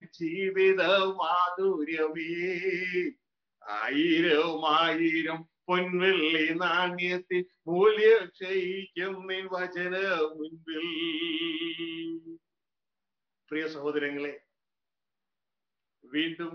ജീവിത മാധുര്യമേ ആയിരം ആയിരം പൊൻവെള്ളി നാണ്യത്തിൽ മൂല്യം ക്ഷയിക്കും നിൻ വചന മുൻപിൽ പ്രിയ സഹോദരങ്ങളെ വീണ്ടും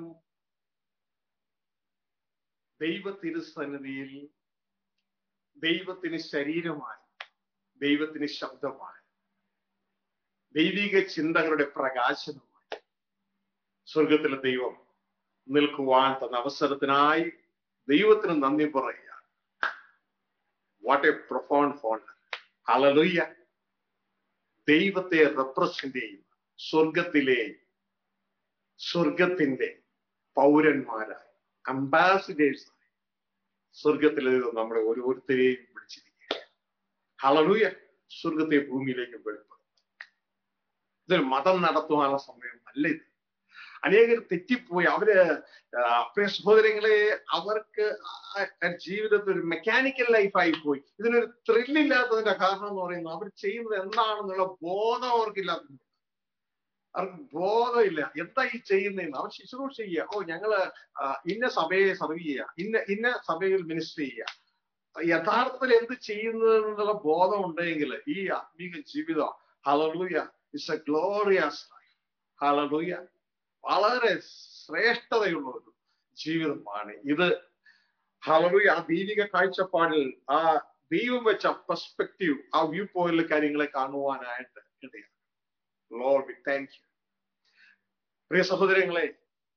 ദൈവ തിരുസന്നിധിയിൽ ദൈവത്തിന് ശരീരമായി ദൈവത്തിന് ശബ്ദമായി ദൈവിക ചിന്തകളുടെ പ്രകാശനമായി സ്വർഗത്തിലെ ദൈവം നിൽക്കുവാൻ തന്ന അവസരത്തിനായി ദൈവത്തിന് നന്ദി പറയുക what a profound phone hallelujah ദൈവത്തെ റെപ്രസെന്റ് ചെയ്യുന്ന സ്വർഗത്തിലെ സ്വർഗത്തിന്റെ പൗരന്മാരായി അംബാസിഡേഴ്സ് സ്വർഗത്തിലെ ദൈവം നമ്മളെ ഓരോരുത്തരെയും വിളിച്ചിരിക്കുക ഹലലുയ സ്വർഗത്തെ ഭൂമിയിലേക്ക് വെളിപ്പെടും ഇതൊരു മതം നടത്തുവാനുള്ള സമയം അല്ല ഇത് അനേകർ തെറ്റിപ്പോയി അവര് പ്രിയ സഹോദരങ്ങളെ അവർക്ക് ജീവിതത്തിൽ ഒരു മെക്കാനിക്കൽ ലൈഫായി പോയി ഇതിനൊരു ത്രില്ലില്ലാത്തതിന്റെ കാരണം എന്ന് പറയുന്നത് അവർ ചെയ്യുന്നത് എന്താണെന്നുള്ള ബോധം അവർക്കില്ലാത്തത് അവർക്ക് ബോധമില്ല എന്താ ഈ ചെയ്യുന്നതെന്ന് അവർ ശുശ്രൂഷ ചെയ്യുക ഓ ഞങ്ങള് ഇന്ന സഭയെ സർവ് ചെയ്യുക ഇന്ന ഇന്ന സഭയിൽ മിനിസ്റ്റർ ചെയ്യുക യഥാർത്ഥത്തിൽ എന്ത് ചെയ്യുന്നതെന്നുള്ള ബോധം ഉണ്ടെങ്കിൽ ഈ ആത്മീക ജീവിതം hallelujah it's a glorious life hallelujah വളരെ ശ്രേഷ്ഠതയുള്ള ഒരു ജീവിതമാണ് ഇത് ഹലലൂയ ആ ദൈവിക കാഴ്ചപ്പാടിൽ ആ ദൈവം വെച്ച പെർസ്പെക്റ്റീവ് ആ വ്യൂ പോയിന്റിലെ കാര്യങ്ങളെ കാണുവാനായിട്ട് ഇടയാണ് ലോഡ് വി താങ്ക് യു പ്രിയ സഹോദരങ്ങളെ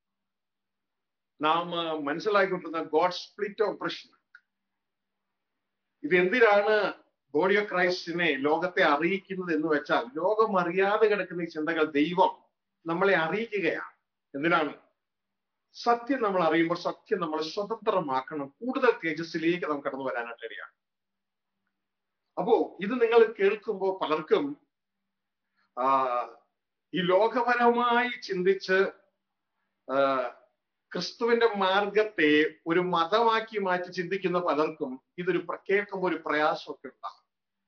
നാം മനസ്സിലാക്കിക്കൊണ്ടിരുന്ന ഗോഡ് സ്പ്ലിറ്റ് ഓപ്പറേഷൻ ഇത് എന്തിനാണ് ബോഡി ഓഫ് ക്രൈസ്റ്റിനെ ലോകത്തെ അറിയിക്കുന്നത് എന്ന് വെച്ചാൽ ലോകം അറിയാതെ കിടക്കുന്ന ഈ ചിന്തകൾ ദൈവം നമ്മളെ അറിയിക്കുകയാണ് എന്തിനാണ് സത്യം നമ്മൾ അറിയുമ്പോൾ സത്യം നമ്മളെ സ്വതന്ത്രമാക്കണം കൂടുതൽ തേജസ്സിലേക്ക് നമുക്ക് കടന്നു വരാനായിട്ട് ഇടയാണ് അപ്പോ ഇത് നിങ്ങൾ കേൾക്കുമ്പോൾ പലർക്കും ആ ഈ ലോകപരമായി ചിന്തിച്ച് ക്രിസ്തുവിന്റെ മാർഗത്തെ ഒരു മതമാക്കി മാറ്റി ചിന്തിക്കുന്ന പലർക്കും ഇതൊരു കേൾക്കുമ്പോൾ ഒരു പ്രയാസമൊക്കെ ഉണ്ടാകും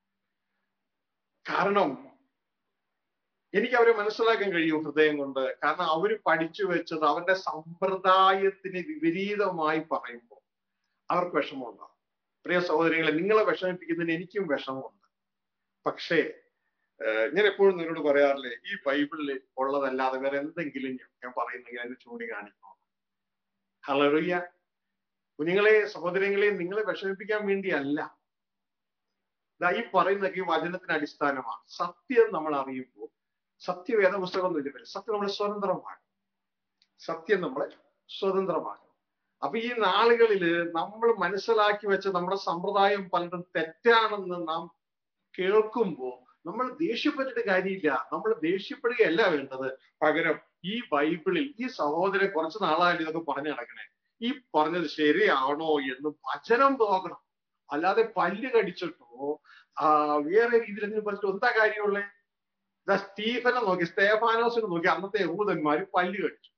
കാരണം എനിക്ക് അവരെ മനസ്സിലാക്കാൻ കഴിയും ഹൃദയം കൊണ്ട് കാരണം അവര് പഠിച്ചു വെച്ചത് അവരുടെ സമ്പ്രദായത്തിന് വിപരീതമായി പറയുമ്പോൾ അവർക്ക് വിഷമമുണ്ടാകും പ്രിയ സഹോദരികളെ നിങ്ങളെ വിഷമിപ്പിക്കുന്നതിന് എനിക്കും വിഷമമുണ്ട് പക്ഷേ ഞാൻ എപ്പോഴും നിങ്ങളോട് പറയാറില്ലേ ഈ ബൈബിളിൽ ഉള്ളതല്ലാതെ വേറെ എന്തെങ്കിലും ഞാൻ പറയുന്നെങ്കിൽ അതിന് ചൂണ്ടിക്കാണിക്കണം ഹലറിയ കുഞ്ഞുങ്ങളെ സഹോദരങ്ങളെ നിങ്ങളെ വിഷമിപ്പിക്കാൻ വേണ്ടിയല്ല ഈ പറയുന്നതൊക്കെ ഈ വചനത്തിന് അടിസ്ഥാനമാണ് സത്യം നമ്മൾ അറിയുമ്പോൾ സത്യവേദ പുസ്തകം എന്ന് പേര് സത്യം നമ്മളെ സ്വതന്ത്രമാണ് സത്യം നമ്മളെ സ്വതന്ത്രമാണ് അപ്പൊ ഈ നാളുകളില് നമ്മൾ മനസ്സിലാക്കി വെച്ച നമ്മുടെ സമ്പ്രദായം പലതും തെറ്റാണെന്ന് നാം കേൾക്കുമ്പോൾ നമ്മൾ ദേഷ്യപ്പെട്ടിട്ട് കാര്യമില്ല നമ്മൾ ദേഷ്യപ്പെടുകയല്ല വേണ്ടത് പകരം ഈ ബൈബിളിൽ ഈ സഹോദരൻ കുറച്ച് നാളായാലും ഇതൊക്കെ പറഞ്ഞു നടക്കണേ ഈ പറഞ്ഞത് ശരിയാണോ എന്ന് വചനം നോക്കണം അല്ലാതെ പല്ല് കടിച്ചിട്ടോ ആ വേറെ രീതിയിൽ എന്തെങ്കിലും പറഞ്ഞിട്ടോ എന്താ കാര്യമുള്ളേ ഇതാ സ്റ്റീഫനെ നോക്കി സ്തേഫാനോസിനെ നോക്കി അന്നത്തെ യഹൂദന്മാര് പല്ല് കടിച്ചു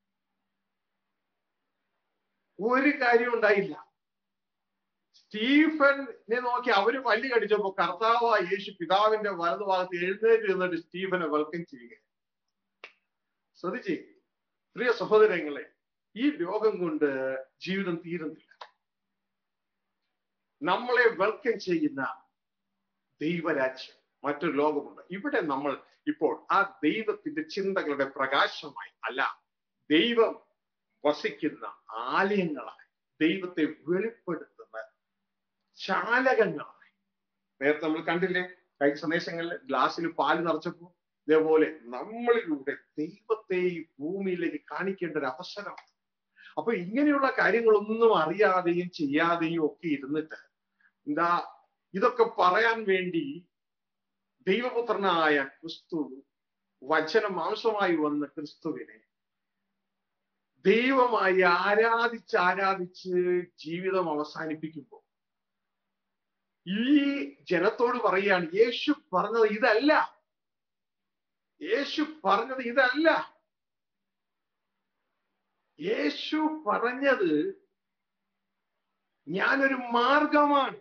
ഒരു കാര്യം ഉണ്ടായില്ല സ്റ്റീഫനെ നോക്കി അവര് പല്ല് കടിച്ചപ്പോ കർത്താവ് യേശു പിതാവിന്റെ വലതുഭാഗത്ത് എഴുന്നേറ്റ് നിന്നിട്ട് സ്റ്റീഫനെ വെൽക്കം ചെയ്യുക ശ്രദ്ധിച്ചേ പ്രിയ സഹോദരങ്ങളെ ഈ രോഗം കൊണ്ട് ജീവിതം തീരുന്നില്ല നമ്മളെ വെൽക്കം ചെയ്യുന്ന ദൈവരാജ്യം മറ്റൊരു ലോകമുണ്ട് ഇവിടെ നമ്മൾ ഇപ്പോൾ ആ ദൈവത്തിന്റെ ചിന്തകളുടെ പ്രകാശമായി അല്ല ദൈവം വസിക്കുന്ന ആലയങ്ങളായി ദൈവത്തെ വെളിപ്പെടുത്തുന്ന ചാലകങ്ങളായി നേരത്തെ നമ്മൾ കണ്ടില്ലേ കഴിഞ്ഞ സന്ദേശങ്ങളിൽ ഗ്ലാസ്സിൽ പാല് നിറച്ചപ്പോ ഇതേപോലെ നമ്മളിലൂടെ ദൈവത്തെ ഈ ഭൂമിയിലേക്ക് കാണിക്കേണ്ട ഒരു അവസരമാണ് അപ്പൊ ഇങ്ങനെയുള്ള കാര്യങ്ങളൊന്നും അറിയാതെയും ചെയ്യാതെയും ഒക്കെ ഇരുന്നിട്ട് എന്താ ഇതൊക്കെ പറയാൻ വേണ്ടി ദൈവപുത്രനായ ക്രിസ്തു വചന മാംസമായി വന്ന ക്രിസ്തുവിനെ ദൈവമായി ആരാധിച്ച് ആരാധിച്ച് ജീവിതം അവസാനിപ്പിക്കുമ്പോൾ ഈ ജനത്തോട് പറയുകയാണ് യേശു പറഞ്ഞത് ഇതല്ല യേശു പറഞ്ഞത് ഇതല്ല യേശു പറഞ്ഞത് ഞാനൊരു മാർഗമാണ്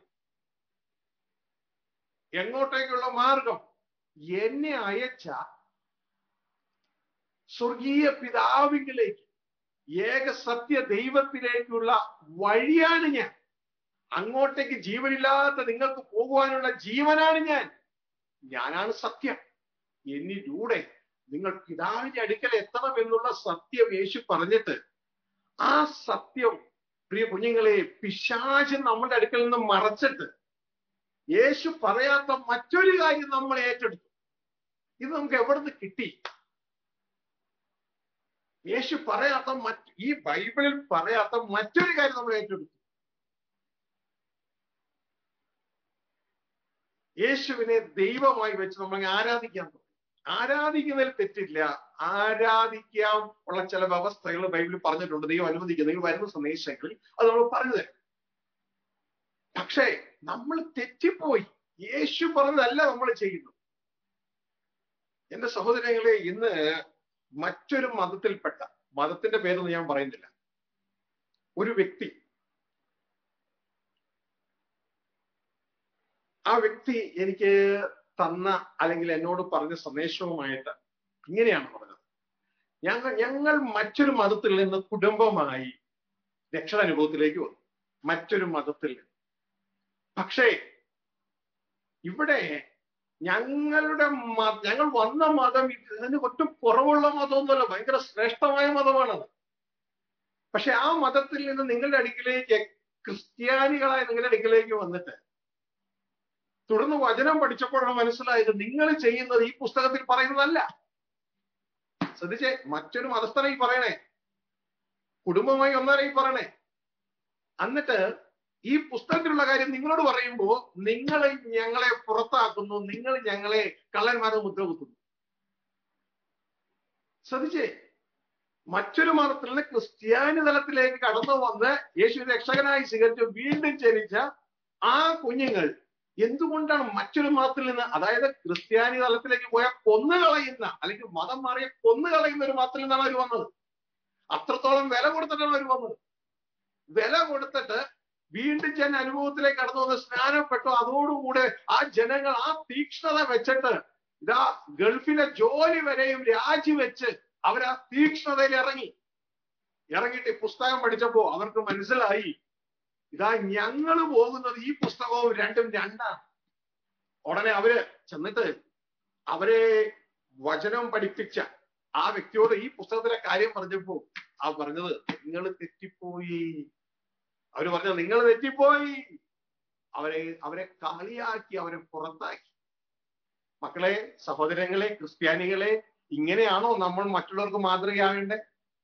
എങ്ങോട്ടേക്കുള്ള മാർഗം എന്നെ അയച്ച സ്വർഗീയ പിതാവിങ്കിലേക്ക് ഏക സത്യ ദൈവത്തിലേക്കുള്ള വഴിയാണ് ഞാൻ അങ്ങോട്ടേക്ക് ജീവനില്ലാത്ത നിങ്ങൾക്ക് പോകുവാനുള്ള ജീവനാണ് ഞാൻ ഞാനാണ് സത്യം എന്നിലൂടെ നിങ്ങൾ പിതാവിന്റെ അടുക്കൽ എത്തണം എന്നുള്ള സത്യം യേശു പറഞ്ഞിട്ട് ആ സത്യം പ്രിയ കുഞ്ഞുങ്ങളെ പിശാച് നമ്മുടെ അടുക്കൽ നിന്ന് മറച്ചിട്ട് യേശു പറയാത്ത മറ്റൊരു കാര്യം നമ്മൾ ഏറ്റെടുത്തു ഇത് നമുക്ക് എവിടുന്ന് കിട്ടി യേശു പറയാത്ത മറ്റ് ഈ ബൈബിളിൽ പറയാത്ത മറ്റൊരു കാര്യം നമ്മൾ ഏറ്റെടുത്തു യേശുവിനെ ദൈവമായി വെച്ച് നമ്മൾ ആരാധിക്കാൻ തുടങ്ങി ആരാധിക്കുന്നതിൽ തെറ്റില്ല ആരാധിക്കാം ഉള്ള ചില വ്യവസ്ഥകൾ ബൈബിളിൽ പറഞ്ഞിട്ടുണ്ട് ദൈവം അനുവദിക്കുക നിങ്ങൾ വരുന്ന സന്ദേശങ്ങളിൽ അത് നമ്മൾ പറഞ്ഞു തരും പക്ഷേ നമ്മൾ തെറ്റിപ്പോയി യേശു പറഞ്ഞതല്ല നമ്മൾ ചെയ്യുന്നു എന്റെ സഹോദരങ്ങളെ ഇന്ന് മറ്റൊരു മതത്തിൽപ്പെട്ട മതത്തിന്റെ പേരൊന്നും ഞാൻ പറയുന്നില്ല ഒരു വ്യക്തി ആ വ്യക്തി എനിക്ക് തന്ന അല്ലെങ്കിൽ എന്നോട് പറഞ്ഞ സന്ദേശവുമായിട്ട് ഇങ്ങനെയാണ് പറഞ്ഞത് ഞങ്ങൾ ഞങ്ങൾ മറ്റൊരു മതത്തിൽ നിന്ന് കുടുംബമായി രക്ഷാനുഭവത്തിലേക്ക് വന്നു മറ്റൊരു മതത്തിൽ നിന്ന് പക്ഷേ ഇവിടെ ഞങ്ങളുടെ ഞങ്ങൾ വന്ന മതം ഇതിന് ഒട്ടും കുറവുള്ള മതമൊന്നുമല്ല ഭയങ്കര ശ്രേഷ്ഠമായ മതമാണത് പക്ഷെ ആ മതത്തിൽ നിന്ന് നിങ്ങളുടെ അടുക്കിലേക്ക് ക്രിസ്ത്യാനികളായ നിങ്ങളുടെ അടുക്കിലേക്ക് വന്നിട്ട് തുടർന്ന് വചനം പഠിച്ചപ്പോഴാണ് മനസ്സിലായത് നിങ്ങൾ ചെയ്യുന്നത് ഈ പുസ്തകത്തിൽ പറയുന്നതല്ല ശ്രദ്ധിച്ചേ മറ്റൊരു മതസ്ഥനെ ഈ പറയണേ കുടുംബമായി ഒന്നര ഈ പറയണേ എന്നിട്ട് ഈ പുസ്തകത്തിലുള്ള കാര്യം നിങ്ങളോട് പറയുമ്പോൾ നിങ്ങൾ ഞങ്ങളെ പുറത്താക്കുന്നു നിങ്ങൾ ഞങ്ങളെ കള്ളന്മാരെ മുദ്ര കുത്തുന്നു ശ്രദ്ധിച്ചേ മറ്റൊരു മതത്തിൽ നിന്ന് ക്രിസ്ത്യാനി തലത്തിലേക്ക് കടന്നു വന്ന് യേശു രക്ഷകനായി സ്വീകരിച്ച് വീണ്ടും ജനിച്ച ആ കുഞ്ഞുങ്ങൾ എന്തുകൊണ്ടാണ് മറ്റൊരു മതത്തിൽ നിന്ന് അതായത് ക്രിസ്ത്യാനി തലത്തിലേക്ക് പോയ കൊന്നുകളയുന്ന അല്ലെങ്കിൽ മതം മാറിയ കൊന്നുകളയുന്ന ഒരു മതത്തിൽ നിന്നാണ് അവർ വന്നത് അത്രത്തോളം വില കൊടുത്തിട്ടാണ് അവർ വന്നത് വില കൊടുത്തിട്ട് വീണ്ടും ജന അനുഭവത്തിലേക്ക് കടന്നു വന്ന് സ്നാനപ്പെട്ടു അതോടുകൂടെ ആ ജനങ്ങൾ ആ തീക്ഷ്ണത വെച്ചിട്ട് ഇതാ ഗൾഫിലെ ജോലി വരെയും രാജിവെച്ച് അവർ ആ തീക്ഷ്ണതയിൽ ഇറങ്ങി ഇറങ്ങിയിട്ട് ഈ പുസ്തകം പഠിച്ചപ്പോ അവർക്ക് മനസ്സിലായി ഇതാ ഞങ്ങൾ പോകുന്നത് ഈ പുസ്തകവും രണ്ടും രണ്ടാണ് ഉടനെ അവര് ചെന്നിട്ട് അവരെ വചനം പഠിപ്പിച്ച ആ വ്യക്തിയോട് ഈ പുസ്തകത്തിലെ കാര്യം പറഞ്ഞപ്പോ ആ പറഞ്ഞത് നിങ്ങൾ തെറ്റിപ്പോയി അവര് പറഞ്ഞത് നിങ്ങൾ തെറ്റിപ്പോയി അവരെ അവരെ കളിയാക്കി അവരെ പുറത്താക്കി മക്കളെ സഹോദരങ്ങളെ ക്രിസ്ത്യാനികളെ ഇങ്ങനെയാണോ നമ്മൾ മറ്റുള്ളവർക്ക് മാതൃകയാവേണ്ടത്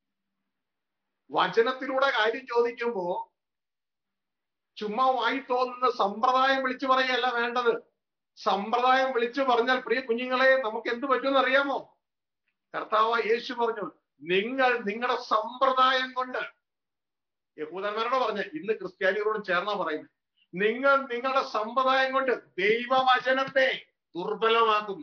വചനത്തിലൂടെ കാര്യം ചോദിക്കുമ്പോ ചുമ്മാ വായി തോന്നുന്ന സമ്പ്രദായം വിളിച്ചു പറയല്ല വേണ്ടത് സമ്പ്രദായം വിളിച്ചു പറഞ്ഞാൽ പ്രിയ കുഞ്ഞുങ്ങളെ നമുക്ക് എന്ത് പറ്റുമെന്ന് അറിയാമോ കർത്താവ് യേശു പറഞ്ഞു നിങ്ങൾ നിങ്ങളുടെ സമ്പ്രദായം കൊണ്ട് യഹൂദന്മാരോട് പറഞ്ഞ ഇന്ന് ക്രിസ്ത്യാനികളോട് ചേർന്നാ പറയുന്നത് നിങ്ങൾ നിങ്ങളുടെ സമ്പ്രദായം കൊണ്ട് ദൈവവചനത്തെ ദുർബലമാക്കുന്നു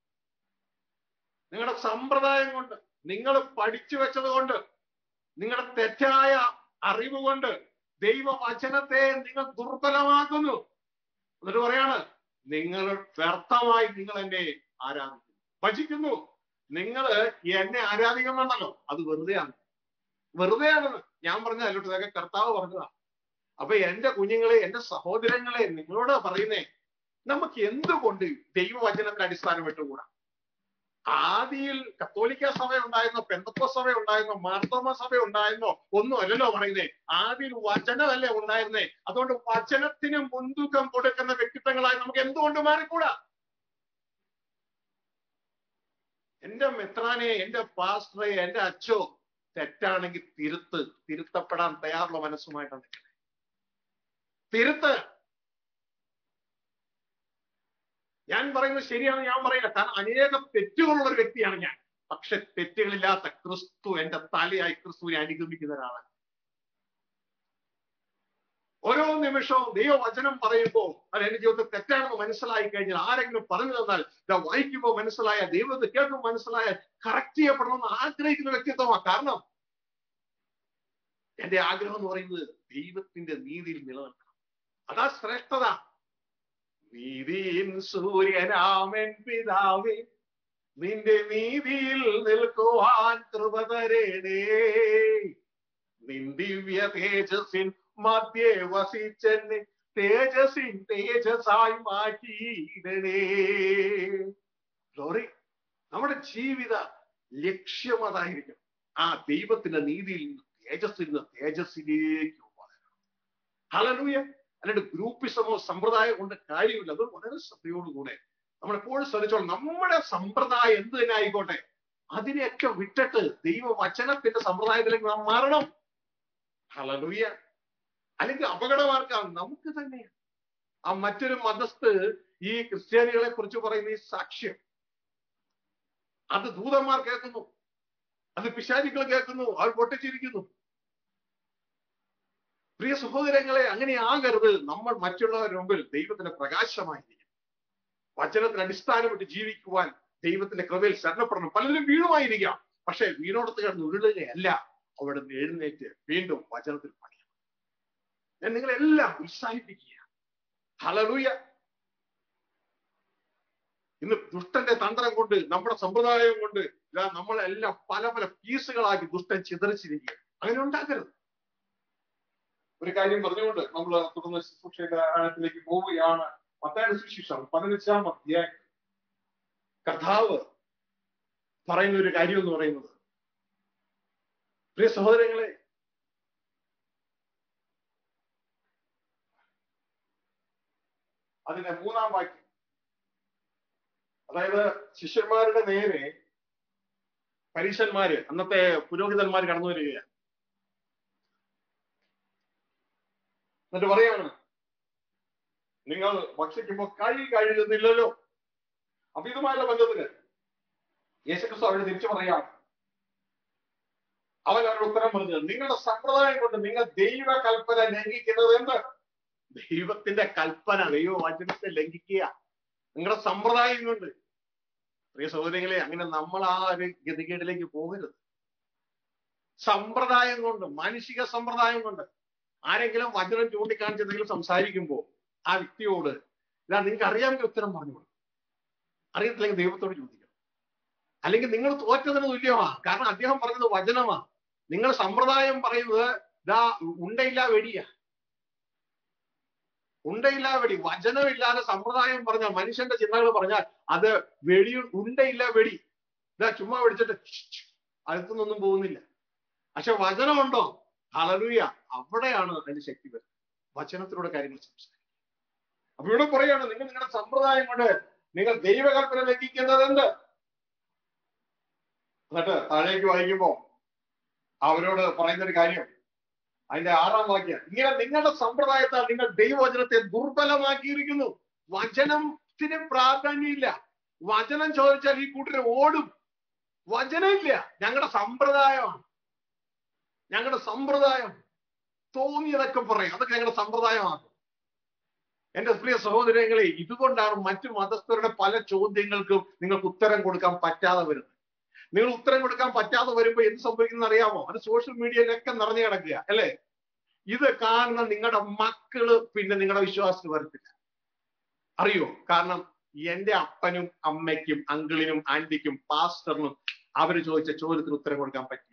നിങ്ങളുടെ സമ്പ്രദായം കൊണ്ട് നിങ്ങൾ പഠിച്ചു വെച്ചത് കൊണ്ട് നിങ്ങളുടെ തെറ്റായ അറിവ് കൊണ്ട് ദൈവവചനത്തെ നിങ്ങൾ ദുർബലമാക്കുന്നു എന്നിട്ട് പറയാണ് നിങ്ങൾ വ്യർത്ഥമായി നിങ്ങൾ എന്നെ ആരാധിക്കുന്നു ഭജിക്കുന്നു നിങ്ങൾ എന്നെ ആരാധിക്കുന്നുണ്ടല്ലോ അത് വെറുതെയാണ് വെറുതെയാണെന്ന് ഞാൻ പറഞ്ഞതല്ലോ ഇതൊക്കെ കർത്താവ് പറഞ്ഞതാ അപ്പൊ എന്റെ കുഞ്ഞുങ്ങളെ എന്റെ സഹോദരങ്ങളെ നിങ്ങളോട് പറയുന്നേ നമുക്ക് എന്തുകൊണ്ട് ദൈവവചനത്തിന്റെ അടിസ്ഥാനം ഇട്ടുകൂടാ ആദിയിൽ കത്തോലിക്ക സഭ ഉണ്ടായിരുന്നോ പെന്തക്കോ സഭ ഉണ്ടായിരുന്നോ മാർത്തോമ സഭ ഉണ്ടായിരുന്നോ ഒന്നും അല്ലല്ലോ പറയുന്നേ ആദിയിൽ വചനമല്ലേ ഉണ്ടായിരുന്നേ അതുകൊണ്ട് വചനത്തിന് മുൻതൂക്കം കൊടുക്കുന്ന വ്യക്തിത്വങ്ങളായി നമുക്ക് എന്തുകൊണ്ട് മാറിക്കൂടാ എന്റെ മെത്രാനെ എന്റെ പാസ്റ്ററെ എന്റെ അച്ചോ തെറ്റാണെങ്കിൽ തിരുത്ത് തിരുത്തപ്പെടാൻ തയ്യാറുള്ള മനസ്സുമായിട്ടാണ് തിരുത്ത് ഞാൻ പറയുന്നത് ശരിയാണ് ഞാൻ പറയില്ല കാരണം അനേകം തെറ്റുകളുള്ള ഒരു വ്യക്തിയാണ് ഞാൻ പക്ഷെ തെറ്റുകളില്ലാത്ത ക്രിസ്തു എന്റെ തലയായി ക്രിസ്തുവിനെ അനുഗമിക്കുന്ന ഒരാളാണ് ഓരോ നിമിഷവും ദൈവവചനം പറയുമ്പോൾ അത് എന്റെ ജീവിതത്തിൽ തെറ്റാണെന്ന് മനസ്സിലായി കഴിഞ്ഞാൽ ആരെങ്കിലും പറഞ്ഞു തന്നാൽ ഇതാ വായിക്കുമ്പോൾ മനസ്സിലായ ദൈവത്തെ കേൾക്കുമ്പോൾ മനസ്സിലായ കറക്റ്റ് ചെയ്യപ്പെടണമെന്ന് ആഗ്രഹിക്കുന്ന വ്യക്തിത്വമാണ് കാരണം എന്റെ ആഗ്രഹം എന്ന് പറയുന്നത് ദൈവത്തിന്റെ നീതിയിൽ നിലനിൽക്കണം അതാ ശ്രേഷ്ഠത നീതിയിൻ സൂര്യനാമൻ പിതാവേ നിന്റെ നീതിയിൽ നിൽക്കുവാൻ കൃപ തരേണേ നിൻ ദിവ്യ തേജസ്സിൻ മധ്യേ വസിച്ചെന്നെ തേജസ്സിൻ തേജസ്സായി മാറ്റിയിടണേ ഗ്ലോറി നമ്മുടെ ജീവിത ലക്ഷ്യം അതായിരിക്കും ആ ദൈവത്തിന്റെ നീതിയിൽ നിന്ന് തേജസ്സിൽ നിന്ന് തേജസ്സിലേക്ക് വളരണം ഹലലൂയ അല്ലാണ്ട് ഗ്രൂപ്പിസമോ സമ്പ്രദായം കൊണ്ട് കാര്യമില്ല അത് വളരെ ശ്രദ്ധയോടുകൂടെ നമ്മൾ എപ്പോഴും ശ്രദ്ധിച്ചോളാം നമ്മുടെ സമ്പ്രദായം എന്ത് തന്നെ ആയിക്കോട്ടെ അതിനെയൊക്കെ വിട്ടിട്ട് ദൈവവചനത്തിന്റെ സമ്പ്രദായത്തിലേക്ക് നാം മാറണം ഹലലൂയ അല്ലെങ്കിൽ അപകടമാർക്കാം നമുക്ക് തന്നെയാണ് ആ മറ്റൊരു മതസ്ഥ് ഈ ക്രിസ്ത്യാനികളെ കുറിച്ച് പറയുന്ന ഈ സാക്ഷ്യം അത് ദൂതന്മാർ കേൾക്കുന്നു അത് പിശാചികൾ കേൾക്കുന്നു അവർ പൊട്ടിച്ചിരിക്കുന്നു പ്രിയ സഹോദരങ്ങളെ അങ്ങനെ ആകരുത് നമ്മൾ മറ്റുള്ളവരുടെ മുമ്പിൽ ദൈവത്തിന്റെ പ്രകാശമായിരിക്കും വചനത്തിന് അടിസ്ഥാനമിട്ട് ജീവിക്കുവാൻ ദൈവത്തിന്റെ കൃപയിൽ ശരണപ്പെടണം പലരും വീണുമായിരിക്കാം പക്ഷെ വീണോടത്ത് കിടന്ന് ഉരുളുകയല്ല അവിടെ നിന്ന് എഴുന്നേറ്റ് വീണ്ടും വചനത്തിൽ പണിയണം ഞാൻ നിങ്ങളെല്ലാം ഉത്സാഹിപ്പിക്കുക ഹലലൂയ ഇന്ന് ദുഷ്ടന്റെ തന്ത്രം കൊണ്ട് നമ്മുടെ സമ്പ്രദായം കൊണ്ട് ഇതാ നമ്മളെല്ലാം പല പല പീസുകളാക്കി ദുഷ്ടൻ ചിതറിച്ചിരിക്കുക അങ്ങനെ ഉണ്ടാക്കരുത് ഒരു കാര്യം പറഞ്ഞുകൊണ്ട് നമ്മൾ തുടർന്ന് ശുശ്രൂഷയുടെ ആഴത്തിലേക്ക് പോവുകയാണ് പത്താം സുശിഷം പതിനഞ്ചാം അധ്യായം കർത്താവ് പറയുന്ന ഒരു കാര്യം എന്ന് പറയുന്നത് പ്രിയ സഹോദരങ്ങളെ അതിന്റെ മൂന്നാം വാക്യം അതായത് ശിഷ്യന്മാരുടെ നേരെ പരീശന്മാര് അന്നത്തെ പുരോഹിതന്മാർ കടന്നു വരികയാണ് എന്നിട്ട് പറയാണ് നിങ്ങൾ ഭക്ഷിക്കുമ്പോൾ കഴി കഴുകുന്നില്ലല്ലോ അപ്പൊ ഇതുമായുള്ള ബന്ധത്തിന് യേശുക്രിസ്തു അവരോട് തിരിച്ചു പറയാണ് അവൻ അവരുടെ ഉത്തരം പറഞ്ഞത് നിങ്ങളുടെ സമ്പ്രദായം കൊണ്ട് നിങ്ങൾ ദൈവ കൽപ്പന ലംഘിക്കുന്നത് എന്ത് ദൈവത്തിന്റെ കൽപ്പന ദൈവവചനത്തെ ലംഘിക്കുക നിങ്ങളുടെ സമ്പ്രദായം കൊണ്ട് പ്രിയ സഹോദരങ്ങളെ അങ്ങനെ നമ്മൾ ആ ഒരു ഗതികേടിലേക്ക് പോകരുത് സമ്പ്രദായം കൊണ്ട് മാനുഷിക സമ്പ്രദായം കൊണ്ട് ആരെങ്കിലും വചനം ചൂണ്ടിക്കാണിച്ച് എന്തെങ്കിലും സംസാരിക്കുമ്പോൾ ആ വ്യക്തിയോട് ഇതാ നിങ്ങൾക്ക് അറിയാമെങ്കിൽ ഉത്തരം പറഞ്ഞു അറിയത്തില്ലെങ്കിൽ ദൈവത്തോട് ചോദിക്കണം അല്ലെങ്കിൽ നിങ്ങൾ തോറ്റതിന് തുല്യമാ കാരണം അദ്ദേഹം പറഞ്ഞത് വചനമാ നിങ്ങൾ സമ്പ്രദായം പറയുന്നത് ഇതാ ഉണ്ടയില്ല വെടിയാ ഉണ്ടയില്ല വെടി വചനമില്ലാതെ സമ്പ്രദായം പറഞ്ഞാൽ മനുഷ്യന്റെ ചിന്തകൾ പറഞ്ഞാൽ അത് വെടി ഉണ്ടയില്ല വെടി ഇതാ ചുമ്മാ വെടിച്ചിട്ട് അടുത്തുനിന്നൊന്നും പോകുന്നില്ല പക്ഷെ വചനമുണ്ടോ ഹലലൂയ അവിടെയാണ് അതിന്റെ ശക്തി വരുന്നത് വചനത്തിലൂടെ കാര്യങ്ങൾ സംസാരിക്കും അപ്പൊ ഇവിടെ പറയാണ് നിങ്ങൾ നിങ്ങളുടെ സമ്പ്രദായം കൊണ്ട് നിങ്ങൾ ദൈവകൽപ്പന ലംഘിക്കുന്നത് എന്ത് എന്നിട്ട് താഴേക്ക് വായിക്കുമ്പോ അവരോട് പറയുന്ന ഒരു കാര്യം അതിന്റെ ആറാം വാക്യം ഇങ്ങനെ നിങ്ങളുടെ സമ്പ്രദായത്താൽ നിങ്ങൾ ദൈവവചനത്തെ ദുർബലമാക്കിയിരിക്കുന്നു വചനത്തിന് പ്രാധാന്യമില്ല വചനം ചോദിച്ചാൽ ഈ കൂട്ടര് ഓടും വചനമില്ല ഞങ്ങളുടെ സമ്പ്രദായമാണ് ഞങ്ങളുടെ സമ്പ്രദായം തോന്നിയതൊക്കെ പറയും അതൊക്കെ ഞങ്ങളുടെ സമ്പ്രദായമാണ് എന്റെ പ്രിയ സഹോദരങ്ങളെ ഇതുകൊണ്ടാണ് മറ്റു മതസ്ഥരുടെ പല ചോദ്യങ്ങൾക്കും നിങ്ങൾക്ക് ഉത്തരം കൊടുക്കാൻ പറ്റാതെ വരുന്നത് നിങ്ങൾ ഉത്തരം കൊടുക്കാൻ പറ്റാതെ വരുമ്പോ എന്ത് സംഭവിക്കുന്ന അറിയാമോ അത് സോഷ്യൽ മീഡിയയിലൊക്കെ നിറഞ്ഞു കിടക്കുക അല്ലേ ഇത് കാണുന്ന നിങ്ങളുടെ മക്കള് പിന്നെ നിങ്ങളുടെ വിശ്വാസത്തിൽ വരത്തില്ല അറിയോ കാരണം എന്റെ അപ്പനും അമ്മയ്ക്കും അങ്കിളിനും ആന്റിക്കും പാസ്റ്ററിനും അവര് ചോദിച്ച ചോദ്യത്തിന് ഉത്തരം കൊടുക്കാൻ പറ്റില്ല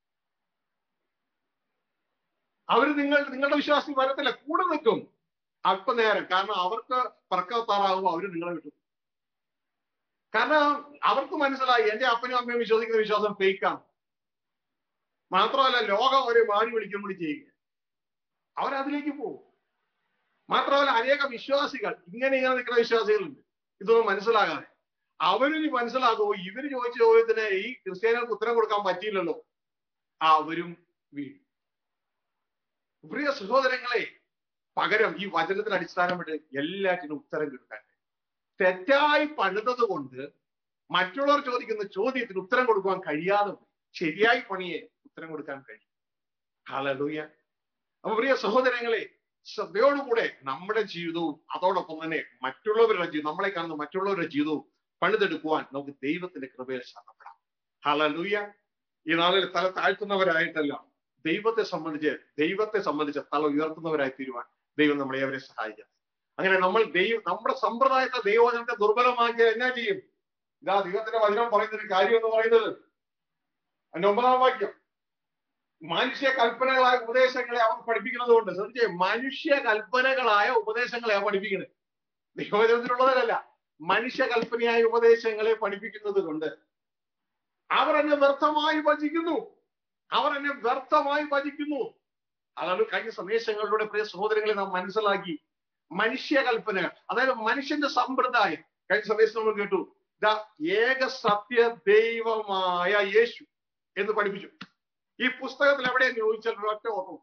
അവര് നിങ്ങൾ നിങ്ങളുടെ വിശ്വാസത്തിൽ വരത്തില്ല കൂടെ നിൽക്കും അല്പനേരം കാരണം അവർക്ക് പറക്കത്താറാകുമ്പോൾ അവര് നിങ്ങളെ വിട്ടു കാരണം അവർക്ക് മനസ്സിലായി എന്റെ അപ്പനും അമ്മയും വിശ്വസിക്കുന്ന വിശ്വാസം ഫേക്കാണ് മാത്രമല്ല ലോകം അവരെ മാറി വിളിക്കും കൂടി ചെയ്യുക അവരതിലേക്ക് പോകും മാത്രമല്ല അനേക വിശ്വാസികൾ ഇങ്ങനെ ഇങ്ങനെ നിൽക്കുന്ന വിശ്വാസികളുണ്ട് ഇതൊന്നും മനസ്സിലാകാതെ അവരിനി മനസ്സിലാകുമോ ഇവര് ചോദിച്ച ചോദ്യത്തിന് ഈ ക്രിസ്ത്യാനികൾക്ക് ഉത്തരം കൊടുക്കാൻ പറ്റിയില്ലല്ലോ അവരും വീഴും പ്രിയ സഹോദരങ്ങളെ പകരം ഈ വചനത്തിന് അടിസ്ഥാനപ്പെട്ട് എല്ലാറ്റിനും ഉത്തരം കിട്ടാൻ തെറ്റായി പണിതത് കൊണ്ട് മറ്റുള്ളവർ ചോദിക്കുന്ന ചോദ്യത്തിന് ഉത്തരം കൊടുക്കാൻ കഴിയാതെ ശരിയായി പണിയെ ഉത്തരം കൊടുക്കാൻ കഴിയും ഹാലൂയ അപ്പൊ പ്രിയ സഹോദരങ്ങളെ ശ്രദ്ധയോടുകൂടെ നമ്മുടെ ജീവിതവും അതോടൊപ്പം തന്നെ മറ്റുള്ളവരുടെ ജീവിതം നമ്മളെ കാണുന്ന മറ്റുള്ളവരുടെ ജീവിതവും പണിതെടുക്കുവാൻ നമുക്ക് ദൈവത്തിന്റെ കൃപയിൽ ശരണപ്പെടാം ഹാലൂയ ഈ നാളിൽ തല താഴ്ത്തുന്നവരായിട്ടല്ല ദൈവത്തെ സംബന്ധിച്ച് ദൈവത്തെ സംബന്ധിച്ച് തല ഉയർത്തുന്നവരായി തീരുവാൻ ദൈവം നമ്മളെ അവരെ സഹായിക്കട്ടെ അങ്ങനെ നമ്മൾ ദൈവം നമ്മുടെ സമ്പ്രദായത്തെ ദൈവജനത്തെ ദുർബലമാക്കിയാൽ എന്നാ ചെയ്യും ഇതാ ദൈവത്തിന്റെ വചനം പറയുന്ന ഒരു കാര്യം എന്ന് പറയുന്നത് അതിന്റെ ഒമ്പതാം വാക്യം മനുഷ്യ കൽപ്പനകളായ ഉപദേശങ്ങളെ അവർ പഠിപ്പിക്കുന്നത് കൊണ്ട് ശ്രദ്ധിച്ചേ മനുഷ്യ കൽപ്പനകളായ ഉപദേശങ്ങളെ അവർ പഠിപ്പിക്കുന്നത് ദൈവവചനത്തിലുള്ളതല്ല മനുഷ്യ കൽപ്പനയായ ഉപദേശങ്ങളെ പഠിപ്പിക്കുന്നത് കൊണ്ട് അവർ എന്നെ വ്യർത്ഥമായി ഭജിക്കുന്നു അവർ എന്നെ വ്യർത്ഥമായി ഭജിക്കുന്നു അതാണ് കഴിഞ്ഞ സന്ദേശങ്ങളിലൂടെ പ്രിയ സഹോദരങ്ങളെ നാം മനസ്സിലാക്കി മനുഷ്യ കൽപ്പനകൾ അതായത് മനുഷ്യന്റെ സമ്പ്രദായം കഴിഞ്ഞ സന്ദേശം നമ്മൾ കേട്ടു ദാ ഏക സത്യ ദൈവമായ യേശു എന്ന് പഠിപ്പിച്ചു ഈ പുസ്തകത്തിൽ എവിടെയെന്ന് ചോദിച്ചാൽ ഒരു ഒറ്റ ഓട്ടം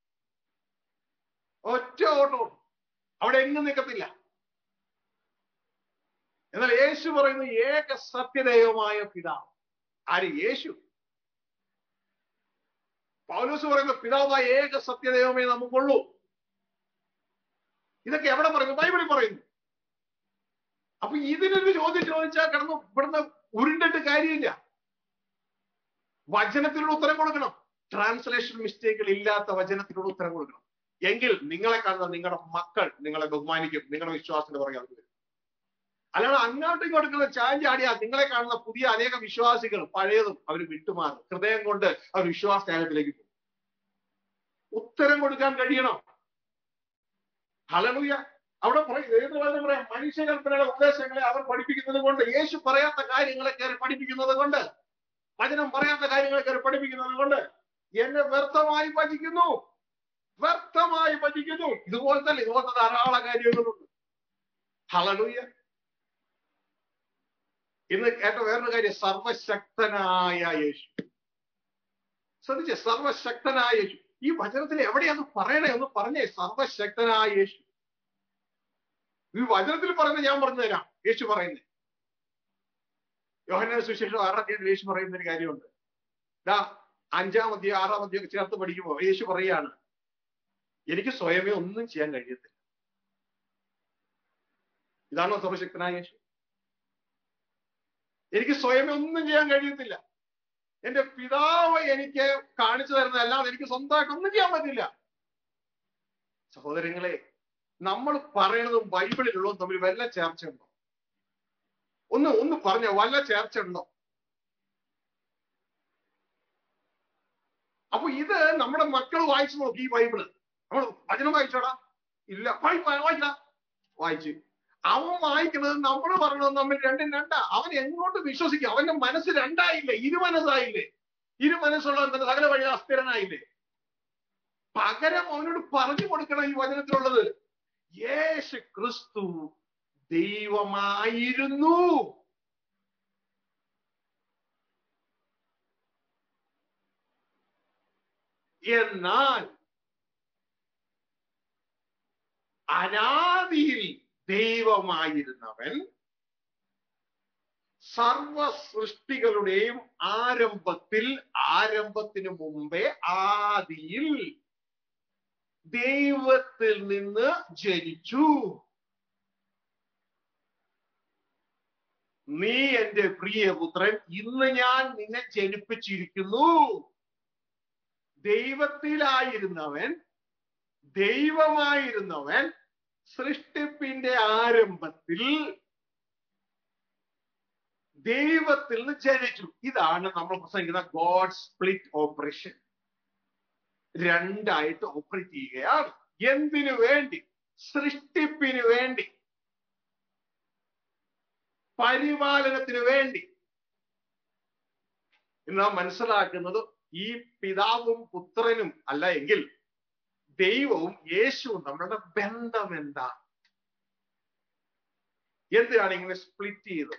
ഒറ്റ ഓട്ടം അവിടെ എങ്ങും നിൽക്കത്തില്ല എന്നാൽ യേശു പറയുന്നത് ഏക സത്യദൈവമായ പിതാവ് ആര് യേശു പൗലോസ് പറയുന്ന പിതാവായ ഏക സത്യദൈവമേ നമുക്കുള്ളൂ ഇതൊക്കെ എവിടെ പറയുന്നു ബൈബിളിൽ പറയുന്നു അപ്പൊ ഇതിനൊരു ചോദ്യം ചോദിച്ചാൽ കിടന്ന് ഇവിടുന്ന് ഉരുണ്ടിട്ട് കാര്യമില്ല വചനത്തിനുള്ള ഉത്തരം കൊടുക്കണം ട്രാൻസ്ലേഷൻ മിസ്റ്റേക്കുകൾ ഇല്ലാത്ത വചനത്തിനുള്ള ഉത്തരം കൊടുക്കണം എങ്കിൽ നിങ്ങളെ കാണുന്ന നിങ്ങളുടെ മക്കൾ നിങ്ങളെ ബഹുമാനിക്കും നിങ്ങളുടെ വിശ്വാസത്തിന്റെ പുറകെ അവർ വരും അല്ലാതെ അങ്ങോട്ടും ഇങ്ങോട്ടും ചാഞ്ചാടിയാ നിങ്ങളെ കാണുന്ന പുതിയ അനേക വിശ്വാസികൾ പഴയതും അവർ വിട്ടുമാറും ഹൃദയം കൊണ്ട് അവർ വിശ്വാസ ത്യാഗത്തിലേക്ക് പോകും ഉത്തരം കൊടുക്കാൻ കഴിയണം ഹലലുയ അവിടെ പറയും ഏത് വചനം പറയാം മനുഷ്യകൽപ്പനയുടെ ഉപദേശങ്ങളെ അവർ പഠിപ്പിക്കുന്നത് കൊണ്ട് യേശു പറയാത്ത കാര്യങ്ങളെ കയറി പഠിപ്പിക്കുന്നത് കൊണ്ട് വചനം പറയാത്ത കാര്യങ്ങളെ കയറി പഠിപ്പിക്കുന്നത് കൊണ്ട് എന്നെ വ്യർത്ഥമായി ഭജിക്കുന്നു വ്യർത്ഥമായി ഭജിക്കുന്നു ഇതുപോലെ തന്നെ ഇതുപോലത്തെ ധാരാളം കാര്യങ്ങളുണ്ട് ഹലലുയ ഇന്ന് കേട്ട വേറൊരു കാര്യം സർവശക്തനായ യേശു ശ്രദ്ധിച്ചേ സർവശക്തനായ യേശു ഈ വചനത്തിൽ എവിടെയാന്ന് പറയണേ ഒന്ന് പറഞ്ഞേ സർവശക്തനായ യേശു ഈ വചനത്തിൽ പറയുന്നത് ഞാൻ പറഞ്ഞു തരാം യേശു പറയുന്നത് യോഹന സുശേഷം ആറാം തീയതി യേശു പറയുന്ന ഒരു കാര്യമുണ്ട് ദാ അഞ്ചാം അധ്യായം ആറാം അധ്യായം ചേർത്ത് പഠിക്കുമ്പോൾ യേശു പറയാണ് എനിക്ക് സ്വയമേ ഒന്നും ചെയ്യാൻ കഴിയത്തില്ല ഇതാണോ സർവശക്തനായ യേശു എനിക്ക് സ്വയമേ ഒന്നും ചെയ്യാൻ കഴിയത്തില്ല എന്റെ പിതാവ് എനിക്ക് കാണിച്ചു തരുന്നതല്ലാതെ എനിക്ക് സ്വന്തമായിട്ട് ഒന്നും ചെയ്യാൻ പറ്റില്ല സഹോദരങ്ങളെ നമ്മൾ പറയണതും ബൈബിളിലുള്ളതും തമ്മിൽ വല്ല ചേർച്ചയുണ്ടോ ഒന്ന് ഒന്ന് പറഞ്ഞ വല്ല ചേർച്ച ഉണ്ടോ അപ്പൊ ഇത് നമ്മുടെ മക്കൾ വായിച്ചു നോക്കി ഈ ബൈബിള് നമ്മൾ വചനം വായിച്ചോടാ ഇല്ല വായിക്കടാ വായിച്ചു അവൻ വായിക്കുന്നത് നമ്മൾ പറയണത് തമ്മിൽ രണ്ടും രണ്ടാ അവൻ എങ്ങോട്ട് വിശ്വസിക്കും അവന്റെ മനസ്സ് രണ്ടായില്ലേ ഇരുമനസ്സായില്ലേ ഇരുമനസ്സുള്ളവൻ തന്നെ സകല വഴി അസ്ഥിരനായില്ലേ പകരം അവനോട് പറഞ്ഞു കൊടുക്കണം ഈ വചനത്തിലുള്ളത് യേശു ക്രിസ്തു ദൈവമായിരുന്നു എന്നാൽ അനാദിയിൽ ദൈവമായിരുന്നവൻ സർവ സൃഷ്ടികളുടെയും ആരംഭത്തിൽ ആരംഭത്തിന് മുമ്പേ ആദിയിൽ ദൈവത്തിൽ നിന്ന് ജനിച്ചു നീ എന്റെ പ്രിയപുത്രൻ ഇന്ന് ഞാൻ നിന്നെ ജനിപ്പിച്ചിരിക്കുന്നു ദൈവത്തിലായിരുന്നവൻ ദൈവമായിരുന്നവൻ സൃഷ്ടിപ്പിന്റെ ആരംഭത്തിൽ ദൈവത്തിൽ നിന്ന് ജനിച്ചു ഇതാണ് നമ്മൾ പ്രസംഗിക്കുന്ന ഗോഡ് സ്പ്ലിറ്റ് ഓപ്പറേഷൻ രണ്ടായിട്ട് ഓപ്പറേറ്റ് ചെയ്യുകയാണ് എന്തിനു വേണ്ടി സൃഷ്ടിപ്പിന് വേണ്ടി പരിപാലനത്തിന് വേണ്ടി ഇന്ന് നാം മനസ്സിലാക്കുന്നത് ഈ പിതാവും പുത്രനും അല്ല എങ്കിൽ ദൈവവും യേശുവും നമ്മളുടെ ബന്ധം എന്താ എന്തിനാണ് ഇങ്ങനെ സ്പ്ലിറ്റ് ചെയ്തത്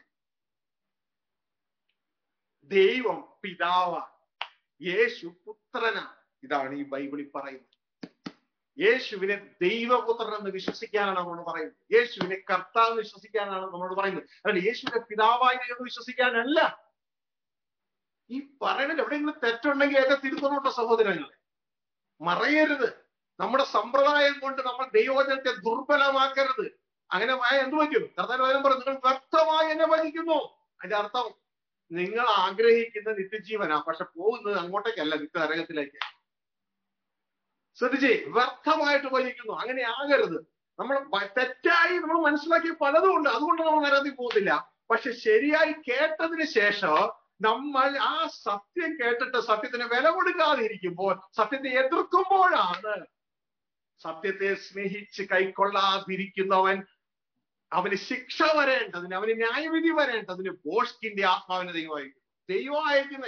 ദൈവം പിതാവാണ് യേശു പുത്രനാണ് ഇതാണ് ഈ ബൈബിളിൽ പറയുന്നത് യേശുവിനെ ദൈവപുത്രൻ എന്ന് വിശ്വസിക്കാനാണ് നമ്മൾ പറയുന്നത് യേശുവിനെ കർത്താവ് വിശ്വസിക്കാനാണ് നമ്മളോട് പറയുന്നത് അല്ല യേശുവിനെ പിതാവായി എന്ന് വിശ്വസിക്കാനല്ല ഈ പറയുന്നതിൽ എവിടെയെങ്കിലും തെറ്റുണ്ടെങ്കിൽ ഒക്കെ തിരുത്തണോട്ടോ സഹോദരങ്ങളെ മറയരുത് നമ്മുടെ സമ്പ്രദായം കൊണ്ട് നമ്മൾ ദൈവവചനത്തെ ദുർബലമാക്കരുത് അങ്ങനെ ആയ എന്ത് പറ്റും കർത്താൻ പറഞ്ഞു നിങ്ങൾ വ്യക്തമായി എന്നെ ഭജിക്കുന്നു അതിന്റെ അർത്ഥം നിങ്ങൾ ആഗ്രഹിക്കുന്ന നിത്യജീവനാ പക്ഷെ പോകുന്നത് അങ്ങോട്ടേക്കല്ല നിത്യ നരകത്തിലേക്ക് ശ്രദ്ധിച്ചേ വ്യർത്ഥമായിട്ട് ഭജിക്കുന്നു അങ്ങനെ ആകരുത് നമ്മൾ തെറ്റായി നമ്മൾ മനസ്സിലാക്കിയ പലതും ഉണ്ട് അതുകൊണ്ട് നമ്മൾ നരകത്തിൽ പോകുന്നില്ല പക്ഷെ ശരിയായി കേട്ടതിന് ശേഷം നമ്മൾ ആ സത്യം കേട്ടിട്ട് സത്യത്തിന് വില കൊടുക്കാതെ ഇരിക്കുമ്പോൾ സത്യത്തെ എതിർക്കുമ്പോഴാണ് സത്യത്തെ സ്നേഹിച്ച് കൈക്കൊള്ളാതിരിക്കുന്നവൻ അവന് ശിക്ഷ വരേണ്ടതിന് അവന് ന്യായവിധി വരേണ്ടതിന് ബോഷ്കിന്റെ ആത്മാവിനെ ദൈവം അയക്കും ദൈവം അയക്കുന്നേ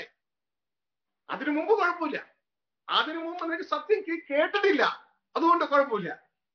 അതിനു മുമ്പ് കുഴപ്പമില്ല അതിനു മുമ്പ് നിനക്ക് സത്യം കേ- കേട്ടിട്ടില്ല അതുകൊണ്ട് കുഴപ്പമില്ല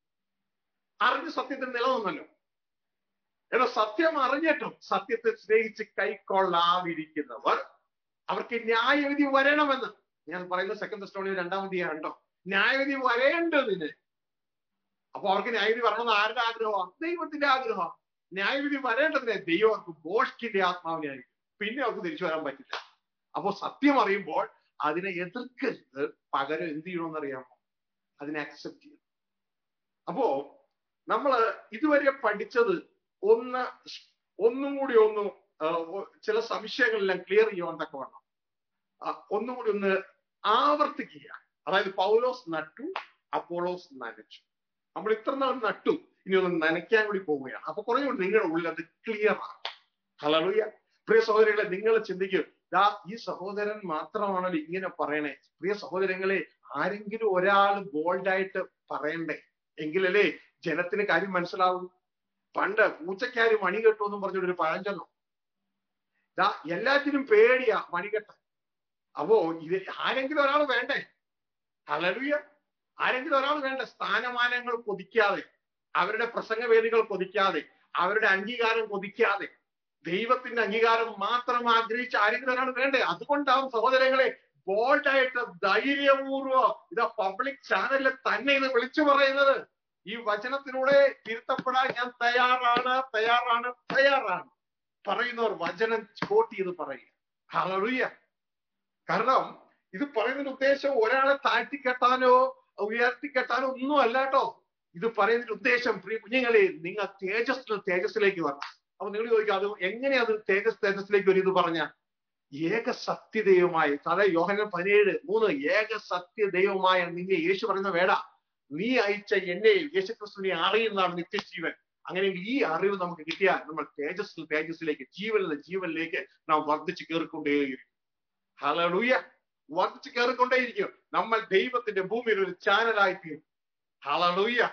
അറിഞ്ഞ് സത്യത്തിൽ നിലനിന്നല്ലോ എന്നാൽ സത്യം അറിഞ്ഞിട്ടും സത്യത്തെ സ്നേഹിച്ച് കൈക്കൊള്ളാതിരിക്കുന്നവർ അവർക്ക് ന്യായവിധി വരണമെന്ന് ഞാൻ പറയുന്ന സെക്കൻഡ് സ്റ്റോണിൽ രണ്ടാമതിയാണ് കേട്ടോ ന്യായവിധി വരേണ്ടതിന് അപ്പൊ അവർക്ക് ന്യായവിധി വരണമെന്ന് ആരുടെ ആഗ്രഹമാണ് ദൈവത്തിന്റെ ആഗ്രഹമാണ് ന്യായവിധി വരേണ്ടതിന് ദൈവം അവർക്ക് ബോഷ്കിന്റെ ആത്മാവിനെ ആയിരിക്കും പിന്നെ അവർക്ക് തിരിച്ചു വരാൻ പറ്റില്ല അപ്പൊ സത്യം അറിയുമ്പോൾ അതിനെ എതിർക്കരുത് പകരം എന്ത് ചെയ്യണമെന്ന് അറിയാമോ അതിനെ അക്സെപ്റ്റ് ചെയ്യണം അപ്പോ നമ്മള് ഇതുവരെ പഠിച്ചത് ഒന്ന് സ്- ഒന്നും കൂടി ഒന്ന് ആ, ഒ- ചില സംശയങ്ങളെല്ലാം ക്ലിയർ ചെയ്യുവാൻ തക്കവണ്ണം ആ, ഒന്നും കൂടി ഒന്ന് ആവർത്തിക്കുക അതായത് പൗലോസ് നട്ടു അപ്പോളോസ് നനച്ചു നമ്മൾ ഇത്ര നാൾ നട്ടു ഇനി ഒന്ന് നനയ്ക്കാൻ കൂടി പോവുകയാണ് അപ്പൊ കുറെ കൂടി നിങ്ങളുടെ ഉള്ളിൽ അത് ക്ലിയർ ആണ് ഹലലുയ പ്രിയ സഹോദരികളെ നിങ്ങൾ ചിന്തിക്കും ദാ ഈ സഹോദരൻ മാത്രമാണല്ലോ ഇങ്ങനെ പറയണേ പ്രിയ സഹോദരങ്ങളെ ആരെങ്കിലും ഒരാൾ ബോൾഡായിട്ട് പറയണ്ടേ എങ്കിലല്ലേ ജനത്തിന് കാര്യം മനസ്സിലാവും പണ്ട് പൂച്ചക്കാര് മണി കെട്ടു എന്നും പറഞ്ഞൊരു പഴഞ്ചൊല്ലോ ദാ എല്ലാത്തിനും പേടിയാ മണികെട്ട അപ്പോ ഇത് ആരെങ്കിലും ഒരാൾ വേണ്ടേ ഹലലുയ ആരെങ്കിലും ഒരാൾ വേണ്ട സ്ഥാനമാനങ്ങൾ കൊതിക്കാതെ അവരുടെ പ്രസംഗവേദികൾ കൊതിക്കാതെ അവരുടെ അംഗീകാരം കൊതിക്കാതെ ദൈവത്തിന്റെ അംഗീകാരം മാത്രം ആഗ്രഹിച്ച് ആരെങ്കിലും ഒരാൾ വേണ്ടേ അതുകൊണ്ടാവും സഹോദരങ്ങളെ ബോൾഡായിട്ട് ധൈര്യപൂർവ്വം ഇതാ പബ്ലിക് ചാനലിൽ തന്നെ ഇത് വിളിച്ചു പറയുന്നത് ഈ വചനത്തിലൂടെ തിരുത്തപ്പെടാൻ ഞാൻ തയ്യാറാണ് തയ്യാറാണ് തയ്യാറാണ് പറയുന്നവർ വചനം കോട്ട് ചെയ്ത് പറയുക ഹലറിയ കാരണം ഇത് പറയുന്നതിന്റെ ഉദ്ദേശം ഒരാളെ താഴ്ത്തിക്കെട്ടാനോ ഉയർത്തിക്കെട്ടാനോ ഒന്നും അല്ല കേട്ടോ ഇത് പറയുന്നതിന്റെ ഉദ്ദേശം പ്രിയ കുഞ്ഞുങ്ങളെ നിങ്ങൾ തേജസ് തേജസ്സിലേക്ക് വരണം അപ്പൊ നിങ്ങൾ ചോദിക്കുക അത് എങ്ങനെയാ അത് തേജസ് തേജസ്സിലേക്ക് ഒരു ഇത് പറഞ്ഞ ഏക സത്യദൈവമായി അതായത് യോഹന പതിനേഴ് മൂന്ന് ഏക സത്യദൈവമായ നിന്നെ യേശു പറയുന്ന വേട നീ അയച്ച എന്നെ യേശുക്രിസ്തുവിനെ അറിയുന്നതാണ് നിത്യജീവൻ അങ്ങനെയെങ്കിൽ ഈ അറിവ് നമുക്ക് കിട്ടിയാൽ നമ്മൾ തേജസ്സിൽ തേജസ്സിലേക്ക് ജീവനിൽ ജീവനിലേക്ക് നാം വർദ്ധിച്ചു കയറിക്കൊണ്ടേയിരിക്കും ഹലൂയ വർദ്ധിച്ചു കയറിക്കൊണ്ടേയിരിക്കും നമ്മൾ ദൈവത്തിന്റെ ഭൂമിയിൽ ഒരു ചാനലായി തീരും ഹലൂയ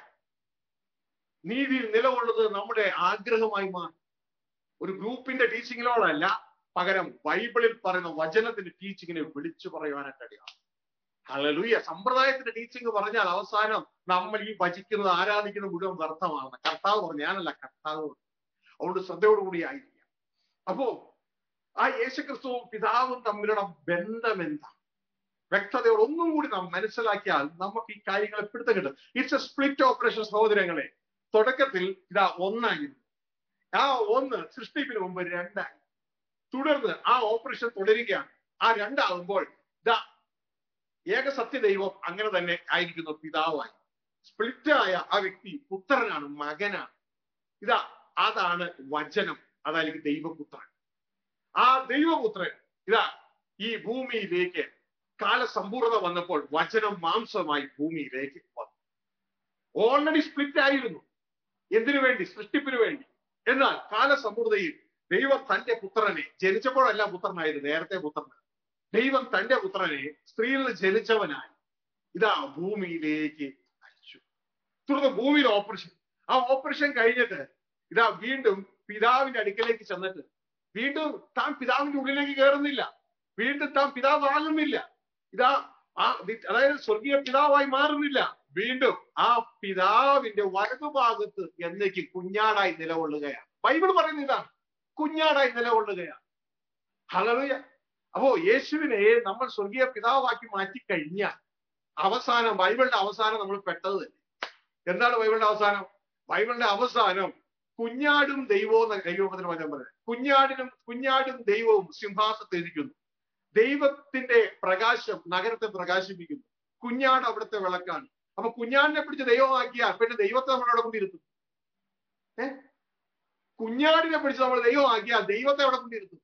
നീതിയിൽ നിലകൊള്ളുന്നത് നമ്മുടെ ആഗ്രഹമായി മാറും ഒരു ഗ്രൂപ്പിന്റെ ടീച്ചിങ്ങിനോടല്ല പകരം ബൈബിളിൽ പറയുന്ന വചനത്തിന്റെ ടീച്ചിങ്ങിനെ വിളിച്ചു പറയുവാനായിട്ട് അടിയാണ് ഹലലൂയ സമ്പ്രദായത്തിന്റെ ടീച്ചിങ് പറഞ്ഞാൽ അവസാനം നമ്മൾ ഈ ഭജിക്കുന്നത് ആരാധിക്കുന്നത് മുഴുവൻ വ്യർത്ഥമാണ് കർത്താവ് പറഞ്ഞു ഞാനല്ല കർത്താവ് പറഞ്ഞു. അതുകൊണ്ട് ശ്രദ്ധയോടുകൂടി ആയിരിക്കാം അപ്പോ ആ യേശുക്രിസ്തുവും പിതാവും തമ്മിലുള്ള ബന്ധം എന്താ വ്യക്തതയോട് ഒന്നും കൂടി നാം മനസ്സിലാക്കിയാൽ നമുക്ക് ഈ കാര്യങ്ങളെ പിടുത്തം കിട്ടും ഇറ്റ്സ് എ സ്പ്ലിറ്റ് ഓപ്പറേഷൻ സഹോദരങ്ങളെ തുടക്കത്തിൽ ഇതാ ഒന്നായിരുന്നു ആ ഒന്ന് സൃഷ്ടിപ്പിന് മുമ്പ് രണ്ടായി തുടർന്ന് ആ ഓപ്പറേഷൻ തുടരുകയാണ് ആ രണ്ടാകുമ്പോൾ ഇതാ ഏക സത്യദൈവം അങ്ങനെ തന്നെ ആയിരിക്കുന്നു പിതാവായി സ്പ്ലിറ്റായ ആ വ്യക്തി പുത്രനാണ് മകനാണ് ഇതാ അതാണ് വചനം അതായിരിക്കും ദൈവപുത്രൻ ആ ദൈവപുത്രൻ ഇതാ ഈ ഭൂമിയിലേക്ക് കാലസമ്പൂർണത വന്നപ്പോൾ വചനം മാംസമായി ഭൂമിയിലേക്ക് വന്നു ഓൾറെഡി സ്പ്ലിറ്റ് ആയിരുന്നു എന്തിനു വേണ്ടി സൃഷ്ടിപ്പിന് വേണ്ടി എന്നാൽ കാലസമ്പൂർണതയിൽ ദൈവം തന്റെ പുത്രനെ ജനിച്ചപ്പോഴല്ല പുത്രനായത് നേരത്തെ പുത്രൻ ദൈവം തന്റെ പുത്രനെ സ്ത്രീയിൽ നിന്ന് ജനിച്ചവനായി ഇതാ ഭൂമിയിലേക്ക് അയച്ചു തുടർന്ന് ഭൂമിയിൽ ഓപ്പറേഷൻ ആ ഓപ്പറേഷൻ കഴിഞ്ഞിട്ട് ഇതാ വീണ്ടും പിതാവിന്റെ അടുക്കലേക്ക് ചെന്നിട്ട് വീണ്ടും താൻ പിതാവിന്റെ ഉള്ളിലേക്ക് കയറുന്നില്ല വീണ്ടും താൻ പിതാവാകുന്നില്ല ഇതാ ആ ദി- അതായത് സ്വർഗീയ പിതാവായി മാറുന്നില്ല വീണ്ടും ആ പിതാവിന്റെ വലതുഭാഗത്ത് എന്നേക്ക് കുഞ്ഞാടായി നിലകൊള്ളുകയാണ് ബൈബിൾ പറയുന്ന ഇതാണ് കുഞ്ഞാടായി നിലകൊള്ളുകയാണ് ഹലറിയ അപ്പോ യേശുവിനെ നമ്മൾ സ്വർഗീയ പിതാവാക്കി മാറ്റി കഴിഞ്ഞാൽ അവസാനം ബൈബിളിന്റെ അവസാനം നമ്മൾ പെട്ടത് തന്നെ എന്താണ് ബൈബിളിന്റെ അവസാനം ബൈബിളിന്റെ അവസാനം കുഞ്ഞാടും ദൈവവും എന്ന ദൈവത്തിന് വചനം പറയുന്നത് കുഞ്ഞാടിനും കുഞ്ഞാടും ദൈവവും സിംഹാസത്തിൽ ഇരിക്കുന്നു ദൈവത്തിന്റെ പ്രകാശം നഗരത്തെ പ്രകാശിപ്പിക്കുന്നു കുഞ്ഞാട് അവിടുത്തെ വിളക്കാണ് അപ്പൊ കുഞ്ഞാടിനെ പിടിച്ച് ദൈവമാക്കിയാൽ പിന്നെ ദൈവത്തെ നമ്മളവിടെ കൊണ്ടിരുത്തും ഏ കുഞ്ഞാടിനെ പിടിച്ച് നമ്മൾ ദൈവമാക്കിയാൽ ദൈവത്തെ അവിടെ കൊണ്ടിരുത്തും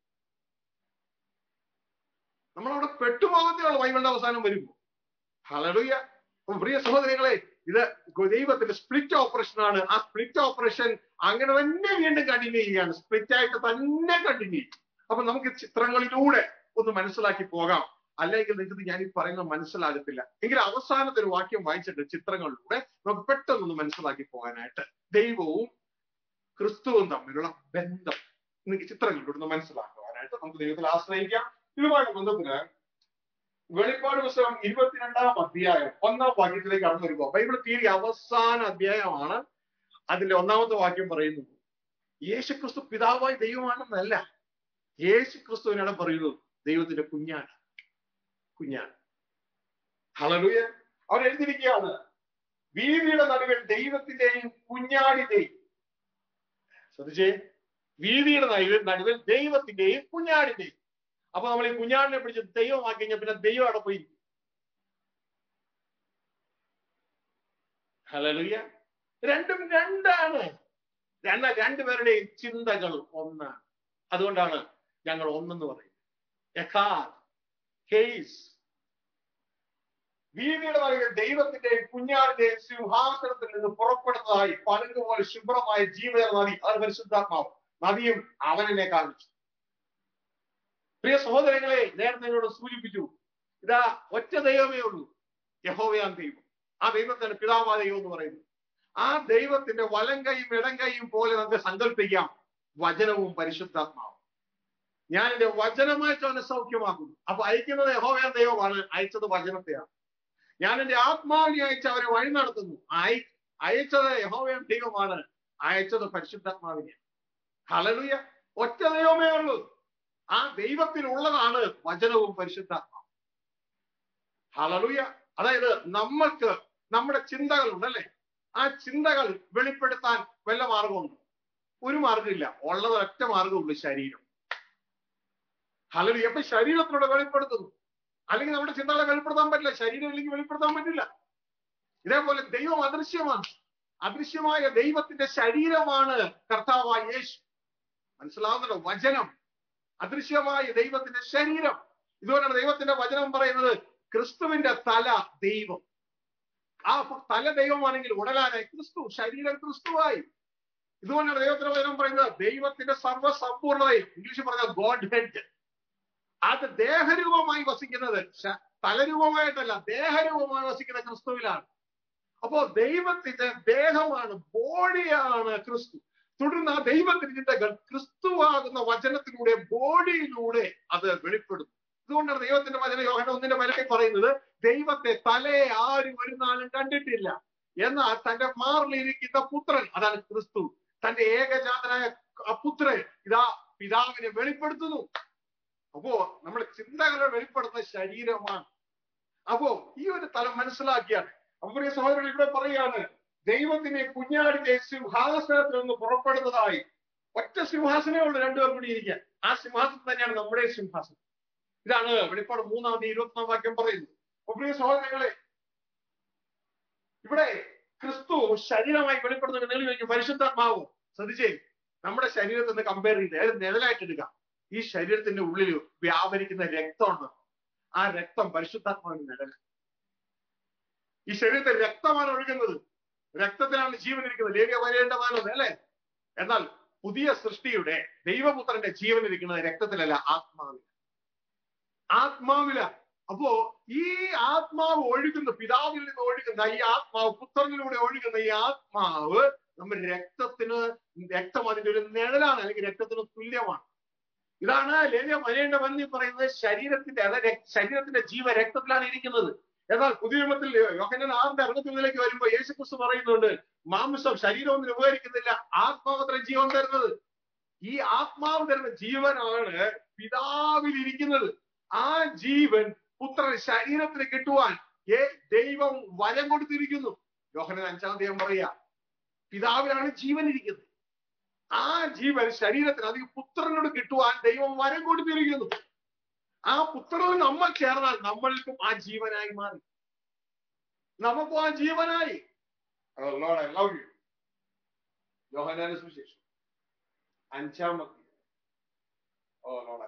നമ്മളവിടെ പെട്ടുപോകത്തേ ഉള്ളൂ ബൈബിളിന്റെ അവസാനം വരുമ്പോ ഹലലുയ അപ്പൊ പ്രിയ സഹോദരങ്ങളെ ഇത് ദൈവത്തിന്റെ സ്പ്ലിറ്റ് ഓപ്പറേഷൻ ആണ് ആ സ്പ്ലിറ്റ് ഓപ്പറേഷൻ അങ്ങനെ തന്നെ വീണ്ടും കണ്ടിന്യൂ ചെയ്യുകയാണ് സ്പ്ലിറ്റ് ആയിട്ട് തന്നെ കണ്ടിന്യൂ ചെയ്യും അപ്പൊ നമുക്ക് ചിത്രങ്ങളിലൂടെ ഒന്ന് മനസ്സിലാക്കി പോകാം അല്ലെങ്കിൽ നിങ്ങൾക്ക് ഞാൻ ഈ പറയുന്നത് മനസ്സിലാകത്തില്ല എങ്കിൽ അവസാനത്തെ ഒരു വാക്യം വായിച്ചിട്ട് ചിത്രങ്ങളിലൂടെ നമുക്ക് പെട്ടെന്ന് മനസ്സിലാക്കി പോകാനായിട്ട് ദൈവവും ക്രിസ്തുവും തമ്മിലുള്ള ബന്ധം നിങ്ങൾക്ക് ചിത്രങ്ങളിലൂടെ ഒന്ന് മനസ്സിലാക്കുവാനായിട്ട് നമുക്ക് ദൈവത്തിൽ ആശ്രയിക്കാം ഇതുമായിട്ട് ബന്ധത്തിന് വെളിപ്പാട് പുസ്തകം ഇരുപത്തിരണ്ടാം അധ്യായം ഒന്നാം വാക്യത്തിലേക്ക് കടന്നു വരുമ്പോൾ ബൈബിൾ തീരെ അവസാന അധ്യായമാണ് അതിന്റെ ഒന്നാമത്തെ വാക്യം പറയുന്നത് യേശുക്രിസ്തു പിതാവായി ദൈവമാണെന്നല്ല യേശുക്രിസ്തുവിനാണ് പറയുന്നത് ദൈവത്തിന്റെ കുഞ്ഞാണ് കുഞ്ഞാണ് ഹളലുയ അവർ എഴുതിയിരിക്കുകയാണ് വീതിയുടെ നടുവിൽ ദൈവത്തിന്റെയും കുഞ്ഞാടിന്റെയും ശ്രദ്ധിച്ചേ വീതിയുടെ നടുവിൽ നടുവിൽ ദൈവത്തിന്റെയും കുഞ്ഞാടിന്റെയും അപ്പൊ നമ്മൾ ഈ കുഞ്ഞാടിനെ പിടിച്ച് ദൈവമാക്കി കഴിഞ്ഞാൽ പിന്നെ ദൈവം അവിടെ പോയി ഹലലുയ രണ്ടും രണ്ടാണ് എന്നാൽ രണ്ടുപേരുടെയും ചിന്തകൾ ഒന്നാണ് അതുകൊണ്ടാണ് ഞങ്ങൾ ഒന്നെന്ന് പറയുന്നത് യഥാർ കേസ് വീതിയുടെ നടുവിൽ ദൈവത്തിന്റെയും കുഞ്ഞാടിന്റെയും സിംഹാസനത്തിൽ നിന്ന് പുറപ്പെടുന്നതായി പനങ്ക് പോലെ ശുഭ്രമായ ജീവന നദി അത് പരിശുദ്ധാത്മാവ് നദിയും അവനെ കാണിച്ചു പ്രിയ സഹോദരങ്ങളെ നേരത്തെ എന്നോട് സൂചിപ്പിച്ചു ഇതാ ഒറ്റ ദൈവമേ ഉള്ളൂ യഹോവയാൻ ദൈവം ആ ദൈവത്തിന് പിതാവാ ദൈവം എന്ന് പറയുന്നു ആ ദൈവത്തിന്റെ വലം കൈയും ഇടം കൈയും പോലെ നമുക്ക് സങ്കല്പിക്കാം വചനവും പരിശുദ്ധാത്മാവും ഞാൻ എന്റെ വചനമായിട്ട് അവനെ സൗഖ്യമാക്കുന്നു അപ്പൊ അയക്കുന്നത് യഹോവയാൻ ദൈവമാണ് അയച്ചത് വചനത്തെയാണ് ഞാൻ എന്റെ ആത്മാവിനെ അയച്ച് അവരെ വഴി നടത്തുന്നു അയ അയച്ചത് യഹോവയാൻ ദൈവമാണ് അയച്ചത് പരിശുദ്ധാത്മാവിനെ ഹലലുയ ഒറ്റ ദൈവമേ ഉള്ളൂ ആ ദൈവത്തിനുള്ളതാണ് വചനവും പരിശുദ്ധാത്മാവും ഹലലുയ അതായത് നമ്മൾക്ക് നമ്മുടെ ചിന്തകളുണ്ടല്ലേ ആ ചിന്തകൾ വെളിപ്പെടുത്താൻ വല്ല മാർഗമുണ്ട് ഒരു മാർഗമില്ല ഉള്ളത് ഒറ്റ മാർഗമുള്ളൂ ശരീരം ഹലലുയ അപ്പൊ ശരീരത്തിലൂടെ വെളിപ്പെടുത്തുന്നു അല്ലെങ്കിൽ നമ്മുടെ ചിന്തകളെ വെളിപ്പെടുത്താൻ പറ്റില്ല ശരീരം ഇല്ലെങ്കിൽ വെളിപ്പെടുത്താൻ പറ്റില്ല ഇതേപോലെ ദൈവം അദൃശ്യമാണ് അദൃശ്യമായ ദൈവത്തിന്റെ ശരീരമാണ് കർത്താവായ യേശു മനസ്സിലാവുന്നുണ്ടോ വചനം അദൃശ്യമായ ദൈവത്തിന്റെ ശരീരം ഇതുകൊണ്ടാണ് ദൈവത്തിന്റെ വചനം പറയുന്നത് ക്രിസ്തുവിന്റെ തല ദൈവം ആ തല ദൈവമാണെങ്കിൽ ഉടലാനായി ക്രിസ്തു ശരീരം ക്രിസ്തുവായി ഇതുകൊണ്ടാണ് ദൈവത്തിന്റെ വചനം പറയുന്നത് ദൈവത്തിന്റെ സർവ്വസമ്പൂർണതയും ഇംഗ്ലീഷിൽ പറഞ്ഞ ഗോഡ് ഹെഡ് അത് ദേഹരൂപമായി വസിക്കുന്നത് തലരൂപമായിട്ടല്ല ദേഹരൂപമായി വസിക്കുന്ന ക്രിസ്തുവിലാണ് അപ്പോ ദൈവത്തിന്റെ ദേഹമാണ് ബോഡിയാണ് ക്രിസ്തു തുടർന്ന് ആ ദൈവത്തിന്റെ ചിന്തകൾ ക്രിസ്തുവാകുന്ന വചനത്തിലൂടെ ബോഡിയിലൂടെ അത് വെളിപ്പെടും ഇതുകൊണ്ടാണ് ദൈവത്തിന്റെ വചന യോഹന ഒന്നിന്റെ പലക്കെ പറയുന്നത് ദൈവത്തെ തലയെ ആരും ഒരു നാളും കണ്ടിട്ടില്ല എന്നാൽ തന്റെ മാറിലിരിക്കുന്ന പുത്രൻ അതാണ് ക്രിസ്തു തന്റെ ഏകജാതനായ പുത്രൻ ഇതാ പിതാവിനെ വെളിപ്പെടുത്തുന്നു അപ്പോ നമ്മുടെ ചിന്തകളെ വെളിപ്പെടുത്തുന്ന ശരീരമാണ് അപ്പോ ഈ ഒരു തലം മനസ്സിലാക്കിയാണ് അപ്പൊ പ്രിയ സഹോദരൻ ഇവിടെ പറയാണ് ദൈവത്തിന്റെ കുഞ്ഞാടിന്റെ സിംഹാസനത്തിൽ നിന്ന് പുറപ്പെടുന്നതായി ഒറ്റ സിംഹാസനമേ ഉള്ളൂ രണ്ടുപേർ കൂടി ഇരിക്കാൻ ആ സിംഹാസനം തന്നെയാണ് നമ്മുടെ സിംഹാസനം ഇതാണ് വെളിപ്പാട് മൂന്നാം തീയതി ഇരുപത്തിനാം വാക്യം പറയുന്നത് അപ്പൊ പ്രിയ സഹോദരങ്ങളെ ഇവിടെ ക്രിസ്തു ശരീരമായി വെളിപ്പെടുന്ന നിലയിൽ വയ്ക്കും പരിശുദ്ധാത്മാവ് ശ്രദ്ധിച്ചേ നമ്മുടെ ശരീരത്തിൽ നിന്ന് കമ്പയർ ചെയ്ത് ഏത് നിഴലായിട്ട് എടുക്കാം ഈ ശരീരത്തിന്റെ ഉള്ളിൽ വ്യാപരിക്കുന്ന രക്തമുണ്ട് ആ രക്തം പരിശുദ്ധാത്മാവിന് നിഴൽ ഈ ശരീരത്തിൽ രക്തമാണ് ഒഴുകുന്നത് രക്തത്തിലാണ് ജീവൻ ഇരിക്കുന്നത് ലേവ്യ വരേണ്ടതാണ് അല്ലെ എന്നാൽ പുതിയ സൃഷ്ടിയുടെ ദൈവപുത്രന്റെ ജീവൻ ഇരിക്കുന്നത് രക്തത്തിലല്ല ആത്മാവിൽ ആത്മാവില അപ്പോ ഈ ആത്മാവ് ഒഴുകുന്ന പിതാവിൽ നിന്ന് ഒഴുകുന്ന ഈ ആത്മാവ് പുത്രനിലൂടെ ഒഴുകുന്ന ഈ ആത്മാവ് നമ്മുടെ രക്തത്തിന് രക്തം അതിന്റെ ഒരു നിഴലാണ് അല്ലെങ്കിൽ രക്തത്തിന് തുല്യമാണ് ഇതാണ് ലേവ്യ വരേണ്ട വന്നി പറയുന്നത് ശരീരത്തിന്റെ അതായത് ശരീരത്തിന്റെ ജീവ രക്തത്തിലാണ് ഇരിക്കുന്നത് എന്നാൽ പുതിയ നിയമത്തിൽ യോഹനൻ ആറിന്റെ അറുപത്തിമൂന്നിലേക്ക് വരുമ്പോൾ യേശുക്രിസ്തു പറയുന്നുണ്ട് മാംസം ശരീരമൊന്നും ഉപകരിക്കുന്നില്ല ആത്മാവത്ര ജീവൻ തരുന്നത് ഈ ആത്മാവ് തരുന്ന ജീവനാണ് പിതാവിൽ ഇരിക്കുന്നത് ആ ജീവൻ പുത്രൻ ശരീരത്തിന് കിട്ടുവാൻ ഏ ദൈവം വരം കൊടുത്തിരിക്കുന്നു യോഹനൻ അഞ്ചാം തീയതി പറയാ പിതാവിലാണ് ജീവൻ ഇരിക്കുന്നത് ആ ജീവൻ ശരീരത്തിന് അത് പുത്രനോട് കിട്ടുവാൻ ദൈവം വരം കൊടുത്തിരിക്കുന്നു ആ പുത്രനിൽ നമ്മൾ ചേർന്നാൽ നമ്മൾക്കും ആ ജീവനായി മാറി നമുക്കും ആ ജീവനായി യോഹനാന സുവിശേഷം അഞ്ചാമത്തെ ഓ ലോഡ്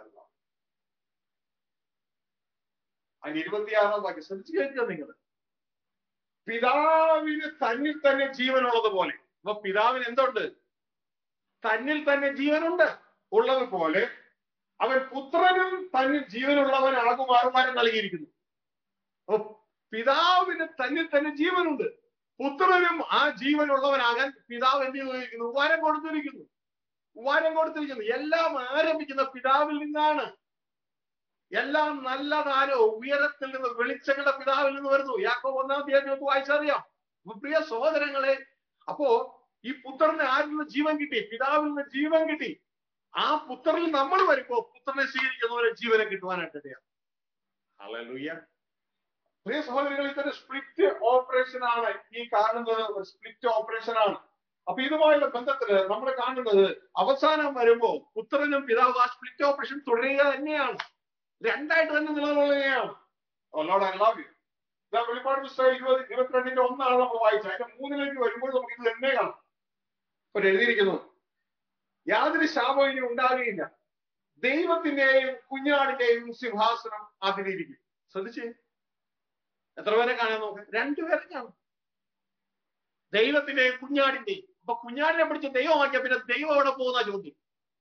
അതിന് ഇരുപത്തിയാറാം വാക്യം ശ്രദ്ധിച്ചു കേൾക്കുക നിങ്ങൾ പിതാവിന് തന്നിൽ തന്നെ ജീവനുള്ളത് പോലെ അപ്പൊ പിതാവിന് എന്തുണ്ട് തന്നിൽ തന്നെ ജീവനുണ്ട് ഉള്ളതുപോലെ അവൻ പുത്രനും തന്നിൽ ജീവനുള്ളവനാകുമാറും വരം നൽകിയിരിക്കുന്നു അപ്പൊ പിതാവിന് തന്നിൽ തന്നെ ജീവനുണ്ട് പുത്രനും ആ ജീവനുള്ളവനാകാൻ പിതാവ് എന്ത് ചെയ്തിരിക്കുന്നു വരം കൊടുത്തിരിക്കുന്നു വരം കൊടുത്തിരിക്കുന്നു എല്ലാം ആരംഭിക്കുന്ന പിതാവിൽ നിന്നാണ് എല്ലാം നല്ലതാരോ ഉയരത്തിൽ നിന്ന് വെളിച്ചങ്ങളുടെ പിതാവിൽ നിന്ന് വരുന്നു യാക്കോ ഒന്നാം തീയതി നമുക്ക് വായിച്ചറിയാം അപ്പൊ പ്രിയ സഹോദരങ്ങളെ അപ്പോ ഈ പുത്രന് ആരിൽ നിന്ന് ജീവൻ കിട്ടി പിതാവിൽ നിന്ന് ജീവൻ കിട്ടി ആ പുത്രനിൽ നമ്മൾ വരുമ്പോ പുത്രനെ സ്വീകരിക്കുന്നവരെ ജീവനെ കിട്ടുവാനായിട്ട് ഇടയാണ് ഹല്ലേലൂയ പ്രിയ സഹോദരങ്ങൾ ഇതൊരു സ്പ്ലിറ്റ് ഓപ്പറേഷൻ ആണ് ഈ കാണുന്നത് ഒരു സ്പ്ലിറ്റ് ഓപ്പറേഷൻ ആണ് അപ്പൊ ഇതുമായുള്ള ബന്ധത്തില് നമ്മൾ കാണുന്നത് അവസാനം വരുമ്പോ പുത്രനും പിതാവ് ആ സ്പ്ലിറ്റ് ഓപ്പറേഷൻ തുടരുക തന്നെയാണ് രണ്ടായിട്ട് തന്നെ നിലനിൽക്കുകയാണ് ലോഡ് ഐ ലവ് യു ഇതാ വെളിപ്പാട് പുസ്തകം ഇരുപത് ഇരുപത്തിരണ്ടിന്റെ ഒന്നാണ് നമ്മൾ വായിച്ചത് അതിന്റെ മൂന്നിലേക്ക് വരുമ്പോൾ നമുക്ക് ഇത് തന്നെ കാണാം ഒരു എഴുതിയിരിക്കുന്നു യാതൊരു ശാപവും ഇനി ഉണ്ടാകുകയില്ല ദൈവത്തിന്റെയും കുഞ്ഞാടിന്റെയും സിംഹാസനം അതിലിരിക്കും ശ്രദ്ധിച്ചേ എത്ര പേരെ കാണാൻ നോക്ക് രണ്ടുപേരെ കാണും ദൈവത്തിന്റെയും കുഞ്ഞാടിന്റെയും അപ്പൊ കുഞ്ഞാടിനെ പിടിച്ച് ദൈവമാക്കിയ പിന്നെ ദൈവം എവിടെ പോകുന്ന ചോദ്യം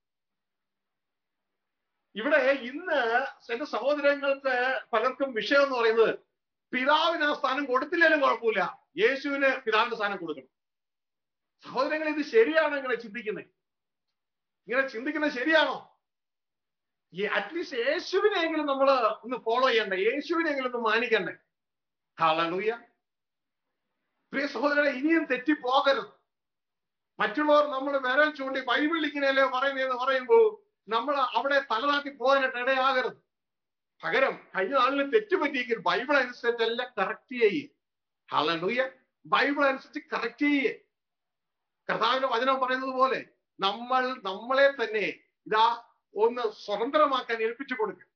ഇവിടെ ഇന്ന് എന്റെ സഹോദരങ്ങൾക്ക് പലർക്കും വിഷയം എന്ന് പറയുന്നത് പിതാവിന് ആ സ്ഥാനം കൊടുത്തില്ലെങ്കിലും കുഴപ്പമില്ല യേശുവിന് പിതാവിന്റെ സ്ഥാനം കൊടുക്കണം സഹോദരങ്ങൾ ഇത് ശരിയാണോ ഇങ്ങനെ ചിന്തിക്കുന്നത് ഇങ്ങനെ ചിന്തിക്കുന്നത് ശരിയാണോ ഈ അറ്റ്ലീസ്റ്റ് യേശുവിനെങ്കിലും നമ്മൾ ഒന്ന് ഫോളോ ചെയ്യണ്ടേ യേശുവിനെങ്കിലും ഒന്ന് മാനിക്കണ്ടേ ഹാലൂയ പ്രിയ സഹോദരനെ ഇനിയും തെറ്റിപ്പോകരുത് മറ്റുള്ളവർ നമ്മൾ വിരൽ ചൂണ്ടി ബൈബിൾ ഇങ്ങനെയല്ലേ പറയുന്നതെന്ന് പറയുമ്പോൾ നമ്മൾ അവിടെ തലതാക്കി പോകാനായിട്ട് ഇടയാകരുത് പകരം കഴിഞ്ഞ നാളിൽ തെറ്റുപറ്റിയെങ്കിൽ ബൈബിൾ അനുസരിച്ചല്ല കറക്റ്റ് ചെയ്യേ ഹാലൂയ ബൈബിൾ അനുസരിച്ച് കറക്റ്റ് ചെയ്യേ കർത്താവിന്റെ വചനം പറയുന്നത് പോലെ നമ്മൾ നമ്മളെ തന്നെ ഇതാ ഒന്ന് സ്വതന്ത്രമാക്കാൻ ഏൽപ്പിച്ചു കൊടുക്കുക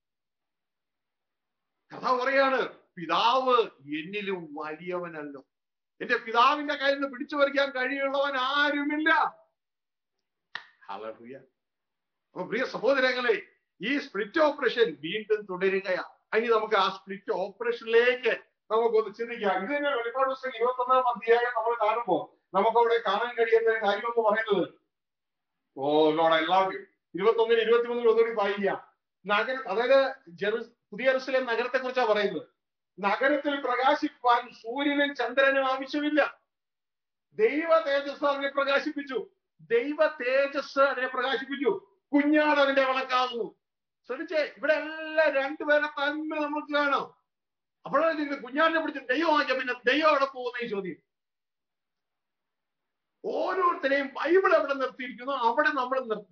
കർത്താവ് പറയാണ് പിതാവ് എന്നിലും വലിയവനല്ലോ എന്റെ പിതാവിന്റെ കയ്യിൽ നിന്ന് പിടിച്ചു പറിക്കാൻ കഴിയുള്ളവൻ ആരുമില്ല ഹല്ലേലൂയ അപ്പൊ പ്രിയ സഹോദരങ്ങളെ ഈ സ്പ്ലിറ്റ് ഓപ്പറേഷൻ വീണ്ടും തുടരുകയാണ് ഇനി നമുക്ക് ആ സ്പ്ലിറ്റ് ഓപ്പറേഷനിലേക്ക് നമുക്കൊന്ന് ചിന്തിക്കാം ഇത് തന്നെ വെളിപ്പാട് പുസ്തകം ഇരുപത്തി ഒന്നാം അധ്യായം നമ്മൾ കാണുമ്പോൾ നമുക്ക് അവിടെ കാണാൻ കഴിയുന്ന ഒരു കാര്യം എന്ന് പറയുന്നത് oh lord I love you ഇരുപത്തി ഒന്നിന് ഇരുപത്തി മൂന്നിൽ ഒന്നുകൂടി വായിക്കാം നഗര അതായത് ജെറു പുതിയ ജെറുസലേം നഗരത്തെ കുറിച്ചാണ് പറയുന്നത് നഗരത്തിൽ പ്രകാശിപ്പാൻ സൂര്യനും ചന്ദ്രനും ആവശ്യമില്ല ദൈവ തേജസ് അതിനെ പ്രകാശിപ്പിച്ചു ദൈവ തേജസ് അതിനെ പ്രകാശിപ്പിച്ചു കുഞ്ഞാട് അതിന്റെ വിളക്കാകുന്നു ശ്രദ്ധിച്ചേ ഇവിടെ എല്ലാം രണ്ടുപേരെ തന്നെ നമുക്ക് കാണാം അപ്പോഴാണ് കുഞ്ഞാടിനെ പിടിച്ച് ദൈവം വാങ്ങിയ പിന്നെ ദൈവം അവിടെ പോകുന്ന ഈ ചോദ്യം ഓരോരുത്തരെയും ബൈബിൾ എവിടെ നിർത്തിയിരിക്കുന്നു അവിടെ നമ്മൾ നിർത്തുക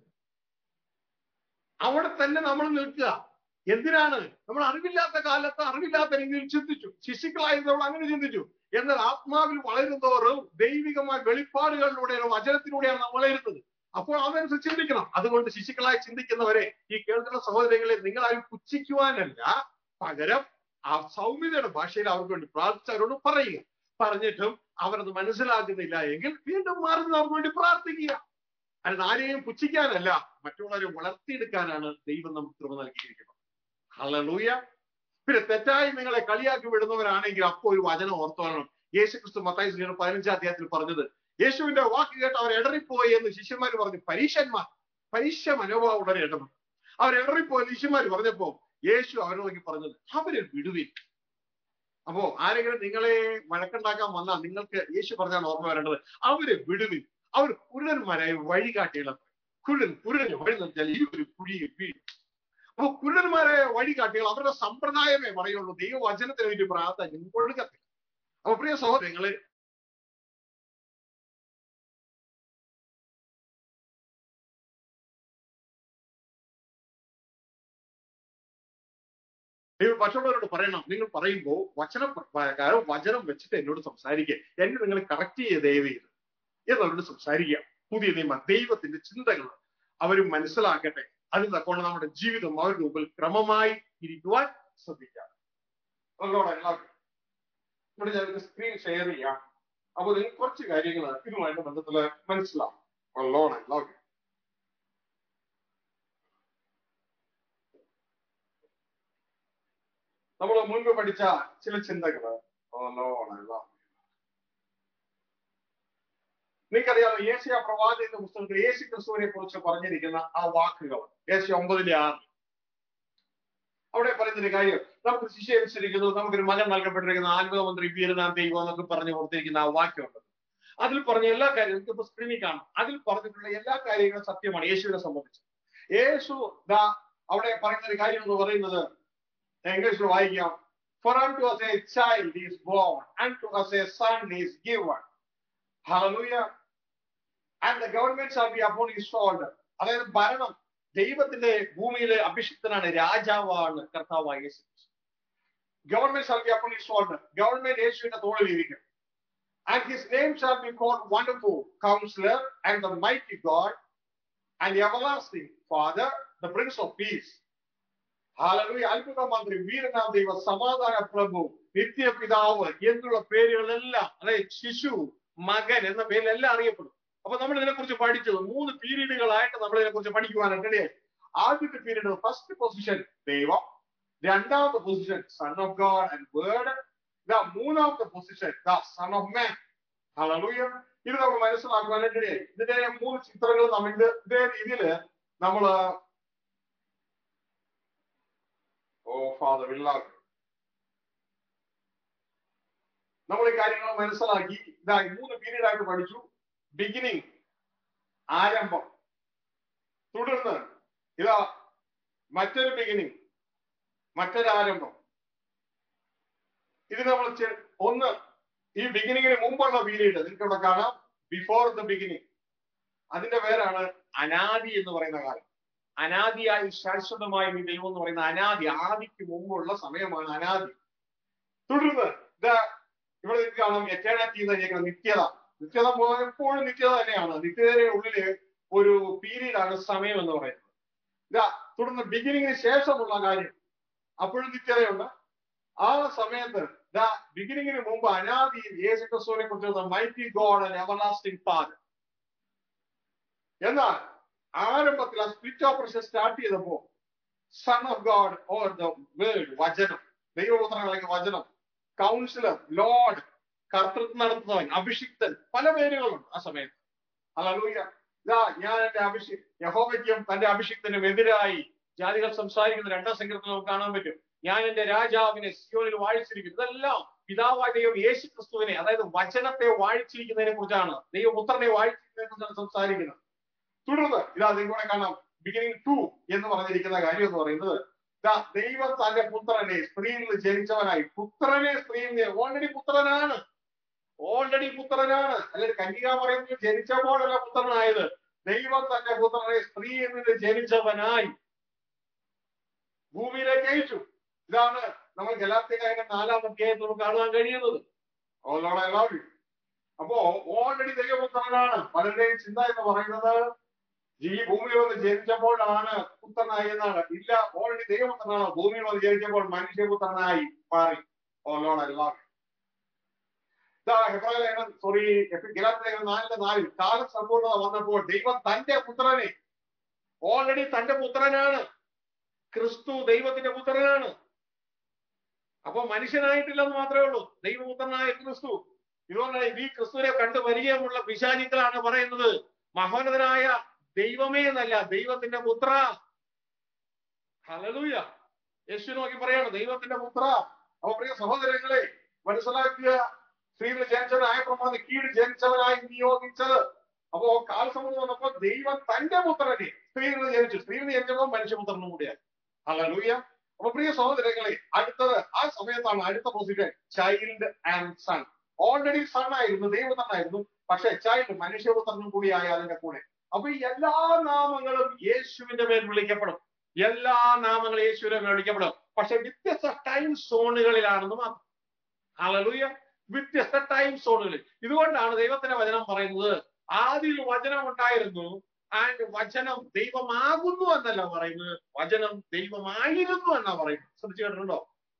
അവിടെ തന്നെ നമ്മൾ നിൽക്കുക എന്തിനാണ് നമ്മൾ അറിവില്ലാത്ത കാലത്ത് അറിവില്ലാത്ത രീതിയിൽ ചിന്തിച്ചു ശിശുക്കളായിരുന്നവൾ അങ്ങനെ ചിന്തിച്ചു എന്നാൽ ആത്മാവിൽ വളരുന്നവരും ദൈവികമായ വെളിപ്പാടുകളിലൂടെയാണ് വചനത്തിലൂടെയാണ് നമ്മൾ വളരുന്നത് അപ്പോൾ അതനുസരിച്ച് ചിന്തിക്കണം അതുകൊണ്ട് ശിശുക്കളായി ചിന്തിക്കുന്നവരെ ഈ കേൾക്കുന്ന സഹോദരങ്ങളെ നിങ്ങളാരും പുച്ഛിക്കുവാനല്ല പകരം ആ സൗമ്യതയുടെ ഭാഷയിൽ അവർക്ക് വേണ്ടി പ്രാർത്ഥിച്ചവരോട് പറയുക പറഞ്ഞിട്ടും അവരത് മനസ്സിലാക്കുന്നില്ല എങ്കിൽ വീണ്ടും മാറുന്ന അവർക്ക് വേണ്ടി പ്രാർത്ഥിക്കുക അല്ലാതെ ആരെയും പുച്ഛിക്കാനല്ല മറ്റുള്ളവരെ വളർത്തിയെടുക്കാനാണ് ദൈവം നമുക്ക് കൃപ നൽകിയിരിക്കുന്നത് ഹല്ലേലൂയ പിന്നെ തെറ്റായി നിങ്ങളെ കളിയാക്കി വിടുന്നവരാണെങ്കിൽ അപ്പോൾ ഒരു വചനം ഓർത്തോളണം യേശു ക്രിസ്തു മത്തായി സുവിശേഷം പതിനഞ്ചാം അധ്യായത്തിൽ പറഞ്ഞത് യേശുവിന്റെ വാക്ക് കേട്ട് അവർ ഇടറിപ്പോയി എന്ന് ശിഷ്യന്മാർ പറഞ്ഞു പരീക്ഷന്മാർ പരീക്ഷ മനോഭാവമുള്ളവരെ ഇടപെട്ടു അവർ ഇടറിപ്പോയി ശിഷ്യന്മാർ പറഞ്ഞപ്പോ യേശു അവരെ നോക്കി പറഞ്ഞത് അവരെ വിടുവിൻ അപ്പോ ആരെങ്കിലും നിങ്ങളെ വഴക്കുണ്ടാക്കാൻ വന്നാൽ നിങ്ങൾക്ക് യേശു പറഞ്ഞാണ് ഓർമ്മ വരേണ്ടത് അവരെ വിടുവിൻ അവർ കുരുടന്മാരായ വഴികാട്ടികളെ കുരുടൻ കുരുടന് വഴി നിർത്തിയാൽ ഈ ഒരു കുഴിയിൽ വീഴും അപ്പൊ കുരുടന്മാരായ വഴികാട്ടികൾ അവരുടെ സമ്പ്രദായമേ പറയുള്ളൂ ദൈവവചനത്തിന് വേണ്ടി പ്രാധാന്യം കൊടുക്കത്തില്ല അപ്പൊ പ്രിയ സഹോദരങ്ങളെ ദൈവം മറ്റുള്ളവരോട് പറയണം നിങ്ങൾ പറയുമ്പോൾ വചന പ്രകാരം വചനം വെച്ചിട്ട് എന്നോട് സംസാരിക്കുക എന്നെ നിങ്ങൾ കറക്റ്റ് ചെയ്യ ദയവ് ചെയ്ത് എന്നവരോട് സംസാരിക്കുക പുതിയ നിയമ ദൈവത്തിന്റെ ചിന്തകൾ അവർ മനസ്സിലാക്കട്ടെ അതിന് തക്കോണം നമ്മുടെ ജീവിതം അവരുടെ മുമ്പിൽ ക്രമമായി ഇരിക്കുവാൻ ശ്രദ്ധിക്കാം അതുകൊണ്ട് എല്ലാവർക്കും ഇവിടെ ഞാൻ സ്ക്രീൻ ഷെയർ ചെയ്യാം അപ്പൊ നിങ്ങൾക്ക് കുറച്ച് കാര്യങ്ങൾ ഇതുമായിട്ട് ബന്ധത്തില് മനസ്സിലാവും ഉള്ളോണം എല്ലാവർക്കും നമ്മൾ മുൻപ് പഠിച്ച ചില ചിന്തകള് ഉള്ളോണം എല്ലാവർക്കും നിങ്ങൾക്കറിയാമോ ഏഷ്യ പ്രവാചകന്റെ പുസ്തകത്തിൽ യേശു ക്രിസ്തുവിനെ കുറിച്ച് പറഞ്ഞിരിക്കുന്ന ആ വാക്കുകൾ ഏഷ്യ ഒമ്പതിലെ ആറ് അവിടെ പറയുന്നൊരു കാര്യം നമുക്ക് ശിശു അനുസരിക്കുന്നു നമുക്കൊരു മകൻ നൽകപ്പെട്ടിരിക്കുന്ന ആത്മീയ മന്ത്രി വീരനാം ദൈവം എന്നൊക്കെ പറഞ്ഞു കൊടുത്തിരിക്കുന്ന ആ വാക്യമുണ്ട് അതിൽ പറഞ്ഞ എല്ലാ കാര്യവും നമുക്ക് ഇപ്പൊ സ്ക്രീനിൽ കാണാം അതിൽ പറഞ്ഞിട്ടുള്ള എല്ലാ കാര്യങ്ങളും സത്യമാണ് യേശുവിനെ സംബന്ധിച്ച് യേശു ദാ അവിടെ പറയുന്ന ഒരു കാര്യം എന്ന് പറയുന്നത് ഇംഗ്ലീഷിൽ വായിക്കാം For unto us a child is born, unto us a son is given. Hallelujah. And the government shall be upon his shoulder. അതായത് ഭരണം ദൈവത്തിന്റെ ഭൂമിയിലെ അഭിഷിക്തനാണ് രാജാവാണ് കർത്താവായ Yeshu government shall be upon his shoulder government യേശുവിന്റെ തോളിൽ ഇരിക്കും and his name shall be called wonderful counsellor and the mighty God and everlasting father the prince of peace hallelujah അത്ഭുത മന്ത്രി വീരനാം ദൈവ സമാധാന പ്രഭു നിത്യപിതാവ് എന്നുള്ള പേരുകളെല്ലാം അതായത് ശിശു മകൻ എന്ന പേരിലെല്ലാം അറിയപ്പെടും അപ്പൊ നമ്മൾ ഇതിനെ കുറിച്ച് പഠിച്ചത് മൂന്ന് പീരീഡുകളായിട്ട് നമ്മൾ ഇതിനെ കുറിച്ച് പഠിക്കുവാനായിട്ട് ഇടയായി ആദ്യത്തെ പീരീഡ് ഫസ്റ്റ് പൊസിഷൻ ദൈവം രണ്ടാമത്തെ position son of God and word the മൂന്നാമത്തെ position the son of man hallelujah ഇത് നമ്മൾ മനസ്സിലാക്കുവാനായിട്ട് ഇടയായി ഇതിന്റെ മൂന്ന് ചിത്രങ്ങൾ നമ്മൾ ഇത് ഇതേ രീതിയില് നമ്മള് ഓ ഫാദർ ഇല്ലാതെ നമ്മൾ ഈ കാര്യങ്ങൾ മനസ്സിലാക്കി ഇതാ മൂന്ന് പീരീഡ് ആയിട്ട് പഠിച്ചു ബിഗിനിങ് ആരംഭം തുടർന്ന് ഇതാ മറ്റൊരു ബിഗിനിങ് മറ്റൊരു ആരംഭം ഇത് നമ്മൾ ചെ- ഒന്ന് ഈ ബിഗിനിങ്ങിന് മുമ്പുള്ള പീരീഡ് നിങ്ങൾക്ക് ഇവിടെ കാണാം ബിഫോർ ദ ബിഗിനിങ് അതിന്റെ പേരാണ് അനാദി എന്ന് പറയുന്ന കാലം അനാദിയായി ശാശ്വതമായ ഈ ദൈവം എന്ന് പറയുന്ന അനാദി ആദിക്ക് മുമ്പുള്ള സമയമാണ് അനാദി തുടർന്ന് ഇതാ ഇവിടെ നിങ്ങൾക്ക് കാണാം എറ്റേണിറ്റി എന്ന് പറഞ്ഞേക്കുന്ന നിത്യത നിത്യത പോ- എപ്പോഴും നിത്യത തന്നെയാണ് നിത്യതയുടെ ഉള്ളില് ഒരു പീരീഡ് ആണ് സമയം എന്ന് പറയുന്നത് ഇതാ തുടർന്ന് ബിഗിനിങ്ങിന് ശേഷമുള്ള കാര്യം അപ്പോഴും നിത്യതയുണ്ട് ആ സമയത്ത് ദാ ബിഗിനിങ്ങിന് മുമ്പ് അനാദിയിൽ യേശു ക്രിസ്തുവിനെ കുറിച്ച് mighty God and everlasting father എന്നാൽ ആരംഭത്തിൽ ആ സ്പിരിറ്റ് ഓപ്പറേഷൻ സ്റ്റാർട്ട് ചെയ്തപ്പോ son of God or the word വചനം ദൈവപുത്രൻ അല്ലെങ്കിൽ വചനം കൗൺസിലർ ലോർഡ് കർത്തൃത്വം നടത്തുന്നവൻ അഭിഷിക്തൻ പല പേരുകളുണ്ട് ആ സമയത്ത് അല്ലൂയ ഇതാ ഞാൻ എന്റെ അഭിഷി യഹോവയ്ക്കും തന്റെ അഭിഷിക്തനും എതിരായി ജാതികൾ സംസാരിക്കുന്ന രണ്ടാം സംഘത്തിൽ നമുക്ക് കാണാൻ പറ്റും ഞാൻ എന്റെ രാജാവിനെ സിയോനിൽ വാഴിച്ചിരിക്കുന്നു ഇതെല്ലാം പിതാവായ ദൈവം യേശു ക്രിസ്തുവിനെ അതായത് വചനത്തെ വാഴിച്ചിരിക്കുന്നതിനെ കുറിച്ചാണ് ദൈവപുത്രനെ വാഴിച്ചിരിക്കുന്നതിനെ കുറിച്ചാണ് സംസാരിക്കുന്നത് തുടർന്ന് ഇതാ നിങ്ങളെ കാണാം ബിഗിനിങ് ടു എന്ന് പറഞ്ഞിരിക്കുന്ന കാര്യം എന്ന് പറയുന്നത് ദാ ദൈവം തന്റെ പുത്രനെ സ്ത്രീയിൽ നിന്ന് ജനിച്ചവനായി പുത്രനെ സ്ത്രീയിൽ ഓൾറെഡി പുത്രനാണ് ഓൾറെഡി പുത്രനാണ് അല്ലെങ്കിൽ കന്യക പറയുന്നത് ജനിച്ചപ്പോഴല്ല പുത്രനായത് ദൈവം തന്റെ പുത്രനെ സ്ത്രീയിൽ നിന്ന് ജനിച്ചവനായി ഭൂമിയിലേക്ക് അയച്ചു ഇതാണ് നമ്മൾ ഗലാത്തികാരുടെ നാലാം അധ്യായത്തിൽ നമുക്ക് കാണുവാൻ കഴിയുന്നത് ഓലോടെ എല്ലാവരും അപ്പോ ഓൾറെഡി ദൈവപുത്രനാണ് പലരുടെയും ചിന്ത എന്ന് പറയുന്നത് ഈ ഭൂമിയിൽ വന്ന് ജനിച്ചപ്പോഴാണ് പുത്രനായി എന്നാണ് ഇല്ല ഓൾറെഡി ദൈവപുത്രനാണ് ഭൂമിയിൽ വന്ന് ജനിച്ചപ്പോൾ മനുഷ്യപുത്രനായി മാറി ഓലോടെ എല്ലാവരും ഹെബ്രാലേഖനം സോറി ഗലാത്തിലേഖനം നാലിന്റെ നാലിൽ കാലം സമ്പൂർണ്ണത വന്നപ്പോൾ ദൈവം തന്റെ പുത്രനെ ഓൾറെഡി തന്റെ പുത്രനാണ് ക്രിസ്തു ദൈവത്തിന്റെ പുത്രനാണ് അപ്പൊ മനുഷ്യനായിട്ടില്ലെന്ന് മാത്രമേ ഉള്ളൂ ദൈവപുത്രനായ ക്രിസ്തു ഇതുകൊണ്ടാണ് ഈ ക്രിസ്തുവിനെ കണ്ടു പരിചയമുള്ള പിശാചിക്കളാണ് പറയുന്നത് മഹോന്നതനായ ദൈവമേ എന്നല്ല ദൈവത്തിന്റെ പുത്ര ഹലലൂയ യേശു നോക്കി പറയാണ് ദൈവത്തിന്റെ പുത്ര അപ്പൊ പ്രിയ സഹോദരങ്ങളെ മനസ്സിലാക്കുക സ്ത്രീയിൽ ജനിച്ചവനായ പ്രമാണം കീഴ് ജനിച്ചവനായി നിയോഗിച്ചത് അപ്പോ കാലസമൂഹം വന്നപ്പോ ദൈവം തന്റെ പുത്രനെ സ്ത്രീയിൽ നിന്ന് ജനിച്ചു സ്ത്രീയിൽ നിന്ന് ജനിച്ചപ്പോൾ മനുഷ്യപുത്രനും കൂടിയായി ഹലലൂയ അപ്പൊ പ്രിയ സഹോദരങ്ങളെ അടുത്തത് ആ സമയത്താണ് അടുത്ത position child and son already son ആയിരുന്നു ദൈവത്തന്നായിരുന്നു പക്ഷെ ചൈൽഡ് മനുഷ്യപുത്രനും കൂടിയായ അതിന്റെ കൂടെ അപ്പൊ ഈ എല്ലാ നാമങ്ങളും യേശുവിന്റെ മേൽ വിളിക്കപ്പെടും എല്ലാ നാമങ്ങളും യേശുവിന്റെ മേൽ വിളിക്കപ്പെടും പക്ഷെ വ്യത്യസ്ത ടൈം സോണുകളിലാണെന്ന് മാത്രം ഹലലൂയ വ്യത്യസ്ത ടൈം സോണുകളിൽ ഇതുകൊണ്ടാണ് ദൈവത്തിന്റെ വചനം പറയുന്നത് ആദ്യം വചനം ഉണ്ടായിരുന്നു ആൻഡ് വചനം ദൈവമാകുന്നു എന്നല്ല പറയുന്നത് വചനം ദൈവമായിരുന്നു എന്നാ പറയുന്നത് ശ്രദ്ധിച്ചു കേട്ടിട്ടുണ്ടോ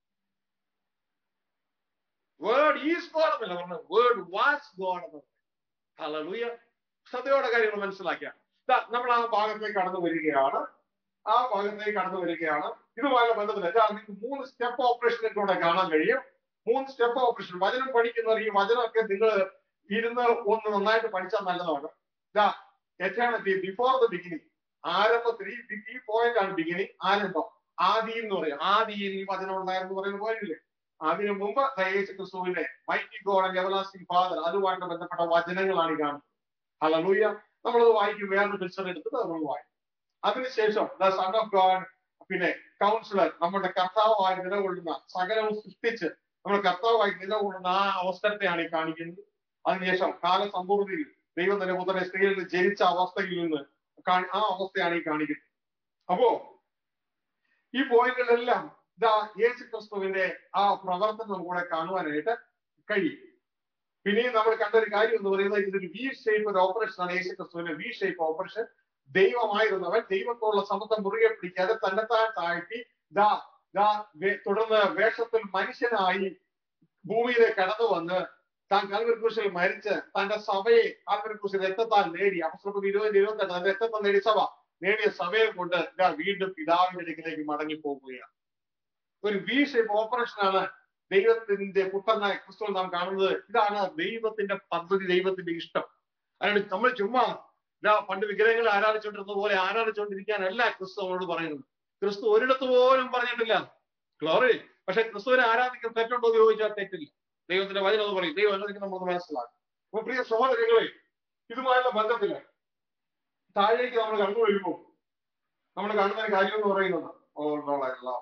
വേർഡ് ഈസ് ഗോഡ് എന്നല്ല പറഞ്ഞത് വേർഡ് വാസ് ഗോഡ് എന്ന് ഹലലൂയ ശ്രദ്ധയോടെ കാര്യങ്ങൾ മനസ്സിലാക്കിയാണ് ദാ നമ്മൾ ആ ഭാഗത്തേക്ക് കടന്നു വരികയാണ് ആ ഭാഗത്തേക്ക് കടന്നു വരികയാണ് ഇതുമായുള്ള ബന്ധത്തിൽ ഇതാ നിങ്ങൾക്ക് മൂന്ന് സ്റ്റെപ്പ് ഓപ്പറേഷൻ കൂടെ കാണാൻ കഴിയും മൂന്ന് സ്റ്റെപ്പ് ഓപ്പറേഷൻ വചനം പഠിക്കുന്നവർ ഈ വചനമൊക്കെ നിങ്ങൾ ഇരുന്ന് ഒന്ന് നന്നായിട്ട് പഠിച്ചാൽ നല്ലതാണ് ഇതാ എറ്റേണിറ്റി ബിഫോർ ദ ബിഗിനിങ് ആരംഭത്തിൽ ഈ ഈ പോയിന്റ് ആണ് ബിഗിനിങ് ആരംഭം ആദിയിൽ എന്ന് പറയും ആദിയിൽ ഈ വചനം ഉണ്ടായിരുന്നു പറയുന്ന പോയിന്റില്ലേ അതിനു മുമ്പ് യേശു ക്രിസ്തുവിന്റെ mighty God and everlasting father അതുമായിട്ട് ബന്ധപ്പെട്ട വചനങ്ങളാണ് ഈ കാണുന്നത് ഹലലൂയ നമ്മളത് വായിക്കും വേറൊരു പിക്ചർ എടുത്തിട്ട് നമ്മൾ വായിക്കും അതിനുശേഷം ദ സൺ ഓഫ് ഗോഡ് പിന്നെ കൗൺസിലർ നമ്മുടെ കർത്താവായി നിലകൊള്ളുന്ന സകലവും സൃഷ്ടിച്ച് നമ്മുടെ കർത്താവായി നിലകൊള്ളുന്ന ആ അവസരത്തെയാണ് ഈ കാണിക്കുന്നത് അതിനുശേഷം കാലസമ്പൂർത്തിയിൽ ദൈവം തന്നെ പുത്രനെ സ്ത്രീയിൽ നിന്ന് ജനിച്ച അവസ്ഥയിൽ നിന്ന് കാ- ആ അവസ്ഥയാണ് ഈ കാണിക്കുന്നത് അപ്പോ ഈ പോയിന്റുകളെല്ലാം ഇതാ യേശു ക്രിസ്തുവിന്റെ ആ പ്രവർത്തനം നമുക്കിവിടെ കാണുവാനായിട്ട് കഴിയും പിന്നെയും നമ്മൾ കണ്ട ഒരു കാര്യം എന്ന് പറയുന്നത് ഇതൊരു വി ഷേപ്പ് ഒരു ഓപ്പറേഷൻ ആണ് യേശു ക്രിസ്തുവിന്റെ വി ഷേപ്പ് ഓപ്പറേഷൻ ദൈവമായിരുന്നവൻ ദൈവത്തോടുള്ള സമത്വം മുറുകെ പിടിക്കാതെ തന്നെത്താൻ താഴ്ത്തി ദാ ദാ വേ- തുടർന്ന് വേഷത്തിൽ മനുഷ്യനായി ഭൂമിയിലേക്ക് കടന്നു വന്ന് താൻ കാൽവരിക്രൂശിൽ മരിച്ച് തന്റെ സഭയെ കാൽവരിക്രൂശിൽ രക്തത്താൽ നേടി അപ്പസ്തലത്തിൽ ഇരുപത് ഇരുപത്തെട്ട് തന്റെ രക്തത്താൽ നേടിയ സഭ നേടിയ സഭയെ കൊണ്ട് ഇതാ വീണ്ടും പിതാവിന്റെ അടുക്കിലേക്ക് മടങ്ങി പോകുകയാണ് ഒരു വി ഷേപ്പ് ഓപ്പറേഷൻ ആണ് ദൈവത്തിന്റെ പുത്രനായ ക്രിസ്തു നാം കാണുന്നത് ഇതാണ് ദൈവത്തിന്റെ പദ്ധതി ദൈവത്തിന്റെ ഇഷ്ടം അതാണ് നമ്മൾ ചുമ്മാ ഇതാ പണ്ട് വിഗ്രഹങ്ങളെ ആരാധിച്ചുകൊണ്ടിരുന്ന പോലെ ആരാധിച്ചുകൊണ്ടിരിക്കാനല്ല ക്രിസ്തു നമ്മളോട് പറയുന്നത് ക്രിസ്തു ഒരിടത്ത് പോലും പറഞ്ഞിട്ടില്ല ഗ്ലോറി പക്ഷെ ക്രിസ്തുവിനെ ആരാധിക്കാൻ തെറ്റുണ്ടോ എന്ന് ചോദിച്ചാൽ തെറ്റില്ല ദൈവത്തിന്റെ വചനം അത് പറയും ദൈവം അനുവദിക്കുന്ന നമുക്ക് മനസ്സിലാക്കും അപ്പൊ പ്രിയ സഹോദരങ്ങളെ ഇതുമായുള്ള ബന്ധത്തില് താഴേക്ക് നമ്മൾ കടന്നു വരുമ്പോൾ നമ്മൾ കാണുന്ന ഒരു കാര്യം എന്ന് പറയുന്നത് ഓ എല്ലാം